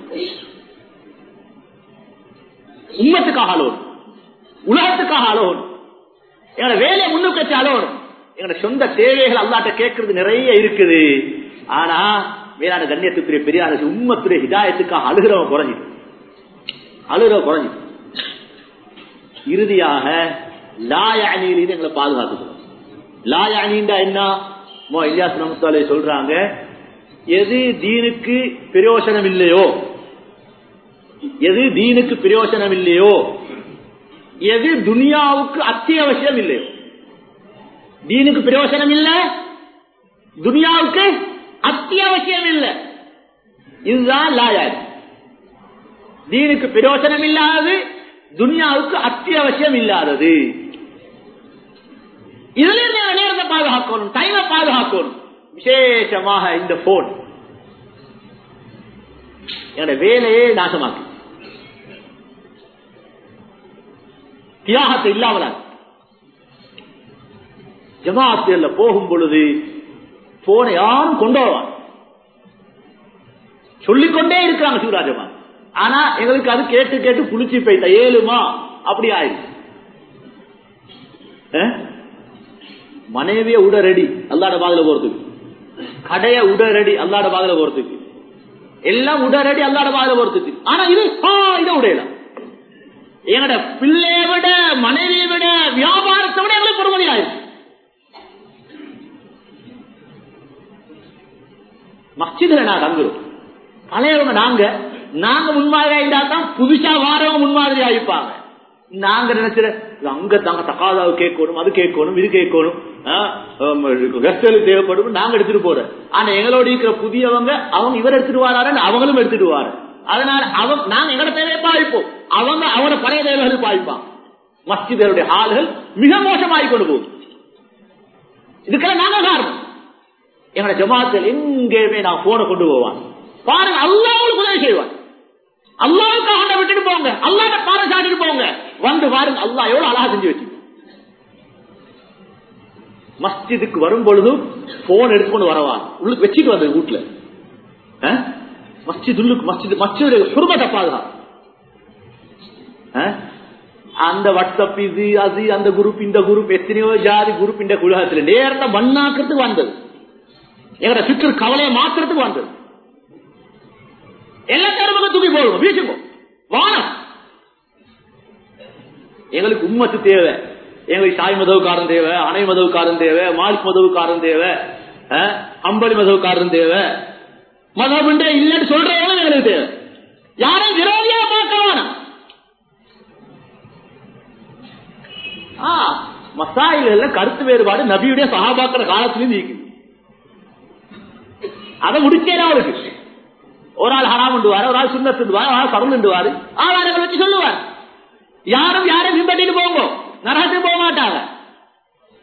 உண்மத்துக்காக அலோன் உலகத்துக்காக அலோன் எங்களோட வேலையை முன்னுக்கு வச்சு அலோன் எங்களோட சொந்த தேவைகள் அல்லாட்ட கேட்கறது நிறைய இருக்குது ஆனா மேலான கண்ணியத்துக்குரிய பெரியார உண்மத்துடைய ஹிதாயத்துக்காக அழுகிறவன் குறைஞ்சி அழுகிறவன் குறைஞ்சி இறுதியாக லாயானியிலிருந்து எங்களை பாதுகாத்துக்கிறோம் லாயானின்றா என்ன மோ இலியாஸ் நமத்தாலே சொல்றாங்க எது தீனுக்கு பிரயோசனம் இல்லையோ எது தீனுக்கு பிரயோசனம் இல்லையோ எது துனியாவுக்கு அத்தியாவசியம் இல்லையோ தீனுக்கு பிரயோசனம் இல்ல துனியாவுக்கு அத்தியாவசியம் இல்ல இதுதான் லாயாரி தீனுக்கு பிரயோசனம் இல்லாதது துனியாவுக்கு அத்தியாவசியம் இல்லாதது இதுல இருந்து எங்க நேரத்தை பாதுகாக்கணும் டைமை பாதுகாக்கணும் விசேஷமாக இந்த போன் என்னோட வேலையே நாசமாக்கு தியாகத்தை இல்லாமலாக ஜமாத்தியல்ல போகும் பொழுது போனை யாரும் கொண்டு வருவான் சொல்லிக்கொண்டே இருக்கிறாங்க சிவராஜமா ஆனா எங்களுக்கு அது கேட்டு கேட்டு புளிச்சு போயிட்ட ஏழுமா அப்படி ஆயிடுச்சு அஹ்? மனைவிய உட ரெடி அல்லாட பாதல போறதுக்கு கடைய உட ரெடி அல்லாட பாதல போறதுக்கு எல்லாம் உட ரெடி அல்லாட பாதல போறதுக்கு ஆனா இது ஆ, இதை உடையலாம் எங்கட பிள்ளைய விட மனைவியை விட வியாபாரத்தை விட எங்களுக்கு பொறுமதி ஆயிடுச்சு மஸ்ஜிதுல நான் தங்குறோம் பழையவங்க நாங்க நாங்க முன்மாதிரி ஆயிட்டா தான் புதுசா வாரவங்க முன்மாதிரி ஆயிப்பாங்க நாங்க நினைச்சிட அங்க தாங்க தக்காதாவு கேட்கணும் அது கேட்கணும் இது கேட்கணும் கஸ்டல் தேவைப்படும் நாங்க எடுத்துட்டு போறோம் ஆனா எங்களோட இருக்கிற புதியவங்க அவங்க இவர் எடுத்துட்டு வராரு அவங்களும் எடுத்துட்டு வாரு அதனால அவங்க நாங்க எங்களோட தேவையை பாதிப்போம் அவங்க அவங்களோட பழைய தேவைகள் பாதிப்பான் மஸ்ஜிதருடைய ஆளுகள் மிக மோசமாகி கொண்டு போகுது இதுக்கெல்லாம் நாங்க காரணம் எங்களோட ஜமாத்தில் எங்கேயுமே நான் போனை கொண்டு போவான் பாருங்க அல்லாவுக்கு உதவி செய்வான் அல்லாவுக்கு அவனை விட்டுட்டு போங்க அல்லாத பாரம் சாட்டிட்டு போங்க வந்து பாருங்க அல்லா எவ்வளவு அழகா செஞ்சு வச்சு மஸ்ஜிதுக்கு வரும் பொழுதும் போன் எடுத்துக்கொண்டு வரவா உள்ளுக்கு வச்சுட்டு வந்த வீட்டுல அஹ்? மஸ்ஜித் உள்ளுக்கு மஸ்ஜித் மஸ்ஜிதுடைய சுருமத்தை பாதுகாப்பு அஹ்? அந்த வாட்ஸ்அப் இது அது அந்த குரூப் இந்த குரூப் எத்தனையோ ஜாதி குரூப் இந்த குலகத்துல நேரத்தை மண்ணாக்கிறதுக்கு வந்தது எங்கட சுற்று கவலையை மாத்துறதுக்கு வந்தது எல்லா தரமும் தூக்கி போடுவோம் வீசுங்க வானம் எங்களுக்கு உம்மத்து தேவை எங்களுக்கு சாய் மதவுக்காரன் தேவை அணை மதவுக்காரன் தேவை மாலிக் மதவுக்காரன் தேவை அஹ், அம்பளி மதவுக்காரன் தேவை மதபுண்டே இல்லைன்னு சொல்றவங்களும் எங்களுக்கு தேவை யாரும் விரோதியா பார்க்க வேணாம் ஆ, மசாயில்கள்ல கருத்து வேறுபாடு நபியுடைய சகாபாக்கிற காலத்திலும் நீக்குது அதை முடிச்சேன் அவருக்கு ஒரு ஆள் ஹராம் உண்டுவாரு ஒரு ஆள் சுண்ணத்துவாரு ஒரு ஆள் கருள் உண்டுவாரு ஆதாரங்கள் வச்சு சொல்லுவார் யாரும் யாரும் பின்பற்றிட்டு போங்க நரகத்துக்கு போக மாட்டாங்க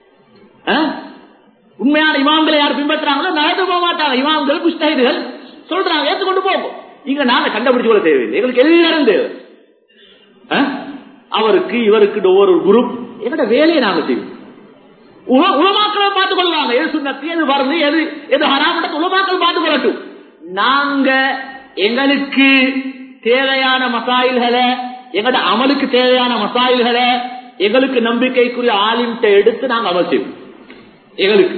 ஆ? உண்மையான இமாம்களை யார் பின்பற்றுறாங்களோ நரகத்துக்கு போக மாட்டாங்க இமாம்கள் புஸ்தகிகள் சொல்றாங்க ஏத்துக்கொண்டு போவோம் இங்க நாங்க கண்டுபிடிச்சு கொள்ள தேவையில்லை எங்களுக்கு எல்லாரும் தேவை ஆ? அவருக்கு இவருக்கு ஒவ்வொரு குரூப் எங்கட வேலையை நாங்க செய்வோம் உல- உலமாக்களை பார்த்துக் கொள்வாங்க எது சுண்ணத்து எது வருது எது எது ஹராமட்ட உலமாக்கள் பார்த்துக் கொள்ளட்டும் நாங்க எங்களுக்கு தேவையான மசாயில்களை எங்கட அமலுக்கு தேவையான மசாயில்களை எங்களுக்கு நம்பிக்கைக்குரிய ஆலிம்கிட்ட எடுத்து நாங்க அமல் செய்வோம் எங்களுக்கு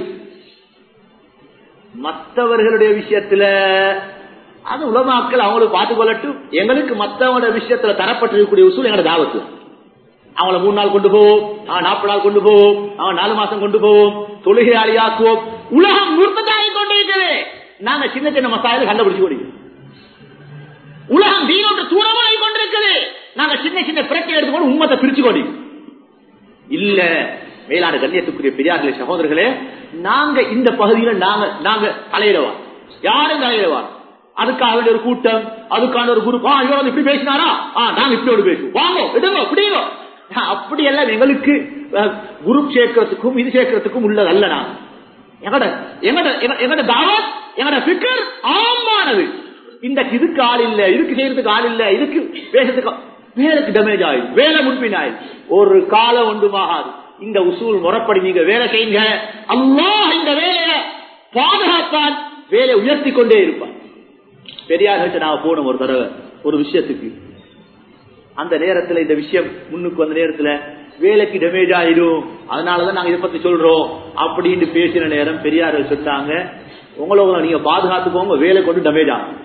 மற்றவர்களுடைய விஷயத்துல அது உலமாக்கள் அவங்களுக்கு பார்த்துக் கொள்ளட்டும் எங்களுக்கு மற்றவங்களோட விஷயத்துல தரப்பட்டிருக்கக்கூடிய உசூல் எங்களோட தாவத்து அவங்கள மூணு நாள் கொண்டு போவோம் அவன் நாற்பது நாள் கொண்டு போவோம் அவன் நாலு மாசம் கொண்டு போவோம் தொழுகையாளி ஆக்குவோம் உலகம் முற்பத்தாகி கொண்டிருக்கிறது நாங்க சின்ன சின்ன மசாயில கண்டுபிடிச்சு கொடிக்கிறோம் உலகம் தீனோட்டு தூரமாகி கொண்டிருக்குது நாங்க சின்ன சின்ன பிரச்சனை எடுத்துக்கொண்டு உண்மத்தை பிரிச்சு கொடி இல்ல மேலான கண்ணியத்துக்குரிய பெரியார்களே சகோதரர்களே நாங்க இந்த பகுதியில நாங்க நாங்க தலையிடவா யாரும் தலையிடவா அதுக்காக வேண்டிய ஒரு கூட்டம் அதுக்கான ஒரு குரூப் ஆ இவர் வந்து இப்படி பேசினாரா ஆ நாங்க இப்படி ஒரு பேசுவோம் வாங்க விடுங்க பிடிங்க அப்படி எல்லாம் எங்களுக்கு குரூப் சேர்க்கறதுக்கும் இது சேர்க்கறதுக்கும் உள்ளதல்ல நான் எங்கட எங்கட எங்க- எங்கட தாவத் எங்கட பிக்கர் ஆமானது இந்த இதுக்கு ஆள் இல்ல இதுக்கு செய்யறதுக்கு ஆள் இல்ல இதுக்கு பேசுறதுக்கு ஆ- வேலைக்கு டேமேஜ் ஆயிடும் வேலை முன்பின் ஆயிடும் ஒரு காலம் ஒன்றுமாகாது இந்த உசூல் முறைப்படி நீங்க வேலை செய்யுங்க அல்லாஹ் இந்த வேலையை பாதுகாப்பான் வேலை உயர்த்தி கொண்டே இருப்பான் பெரியார் வச்சு நான் போனோம் ஒரு தடவை ஒரு விஷயத்துக்கு அந்த நேரத்துல இந்த விஷயம் முன்னுக்கு வந்த நேரத்துல வேலைக்கு டேமேஜ் ஆயிடும் அதனாலதான் நாங்க இதை பத்தி சொல்றோம் அப்படின்னு பேசின நேரம் பெரியார்கள் சொன்னாங்க உங்களோட நீங்க பாதுகாத்துக்கோங்க வேலை கொண்டு டேமேஜ் ஆகும்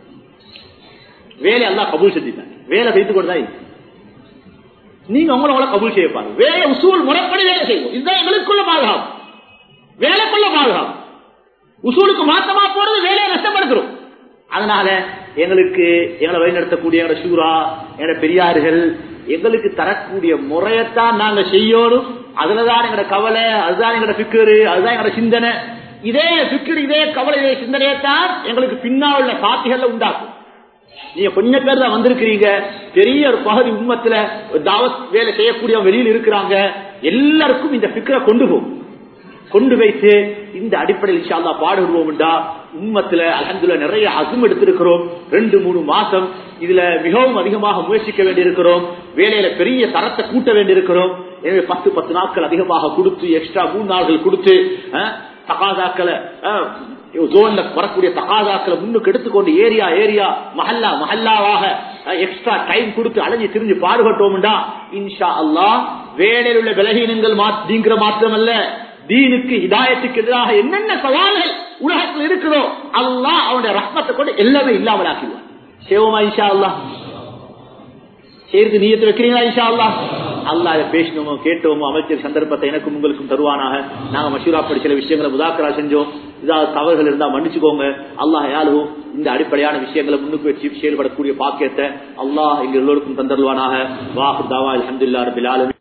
வேலை எல்லாம் கபூல் செஞ்சுட்டாங்க வேலை வைத்துக் கொண்டுதான் இருக்கு. நீங்க உங்களோட கபூல் செய்யப்பாங்க வேலை உசூல் முறைப்படி வேலை செய்வோம் இதுதான் எங்களுக்குள்ள பாதுகாப்பு வேலைக்குள்ள பாதுகாப்பு உசூலுக்கு மாத்தமா போறது வேலையை நஷ்டப்படுத்துறோம் அதனால எங்களுக்கு எங்களை வழிநடத்தக்கூடிய எங்களோட சூரா எங்களோட பெரியார்கள் எங்களுக்கு தரக்கூடிய முறையத்தான் நாங்க செய்யணும் அதுலதான் எங்களோட கவலை அதுதான் எங்களோட பிக்கரு அதுதான் எங்களோட சிந்தனை இதே பிக்கர் இதே கவலை இதே சிந்தனையத்தான் எங்களுக்கு பின்னால் உள்ள சாத்திகள்ல உண்டாக்கும் நீங்க கொஞ்ச பேர் தான் வந்திருக்கிறீங்க பெரிய ஒரு பகுதி உண்மத்துல தாவத் வேலை செய்யக்கூடிய வெளியில் இருக்கிறாங்க எல்லாருக்கும் இந்த பிக்கரை கொண்டு போகும் கொண்டு வைத்து இந்த அடிப்படையில் இன்ஷா அல்லாஹ் பாடுபடுவோம்டா உம்மத்துல அலந்துல நிறைய அசும் எடுத்திருக்கிறோம் ரெண்டு மூணு மாசம் இதுல மிகவும் அதிகமாக முயற்சிக்க வேண்டியிருக்கிறோம் வேலையில பெரிய தரத்தை கூட்ட வேண்டியிருக்கிறோம் எனவே பத்து பத்து நாட்கள் அதிகமாக கொடுத்து எக்ஸ்ட்ரா மூணு நாட்கள் கொடுத்து அஹ், தகாதாக்களை அஹ், ஜோன்ல வரக்கூடிய தகாதாக்களை முன்னுக்கு எடுத்துக்கொண்டு ஏரியா ஏரியா மஹல்லா மஹல்லாவாக எக்ஸ்ட்ரா டைம் கொடுத்து அலைஞ்சு திரிஞ்சு பாடுபட்டோம்டா இன்ஷா அல்லாஹ் வேலையில் உள்ள விலகீனங்கள் மா- நீங்கிற மாத்திரமல்ல தீனுக்கு இதாயத்துக்கு எதிராக என்னென்ன சவால்கள் உலகத்தில் இருக்கிறதோ அல்லாஹ் அவனுடைய ரத்னத்தை கொண்டு எல்லாமே இல்லாமல் ஆக்கிடுவான் சேவமா இன்ஷா அல்லாஹ் சேர்த்து நீயத்து வைக்கிறீங்களா இன்ஷா அல்லாஹ் அல்லாஹ் இதை பேசினோமோ கேட்டோமோ அமைச்சர் சந்தர்ப்பத்தை எனக்கும் உங்களுக்கும் தருவானாக நாங்க மஷூரா படி சில விஷயங்களை முதாக்கரா செஞ்சோம் ஏதாவது தவறுகள் இருந்தா மன்னிச்சுக்கோங்க அல்லாஹ் யாரும் இந்த அடிப்படையான விஷயங்களை முன்னுக்கு வச்சு செயல்படக்கூடிய பாக்கியத்தை அல்லாஹ் எங்க எல்லோருக்கும் தந்தருவானாக வாஹு தாவா அல்ஹம்துலில்லாஹ் ரபில் ஆலமீன்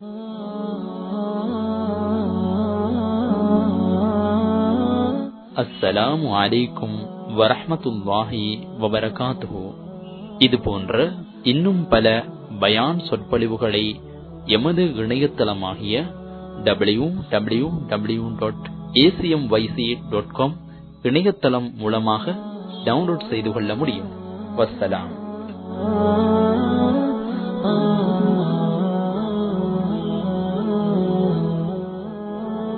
அஸ்ஸலாமு அலைக்கும் வரஹ்மத்துல்லாஹி வபரகாத்துஹு இது போன்ற இன்னும் பல பயான் சொற்பொழிவுகளை எமது இணையதளமாகிய W W W dot ACM YC dot com இணையதளம் மூலமாக டவுன்லோட் செய்து கொள்ள முடியும் வஸ்ஸலாம்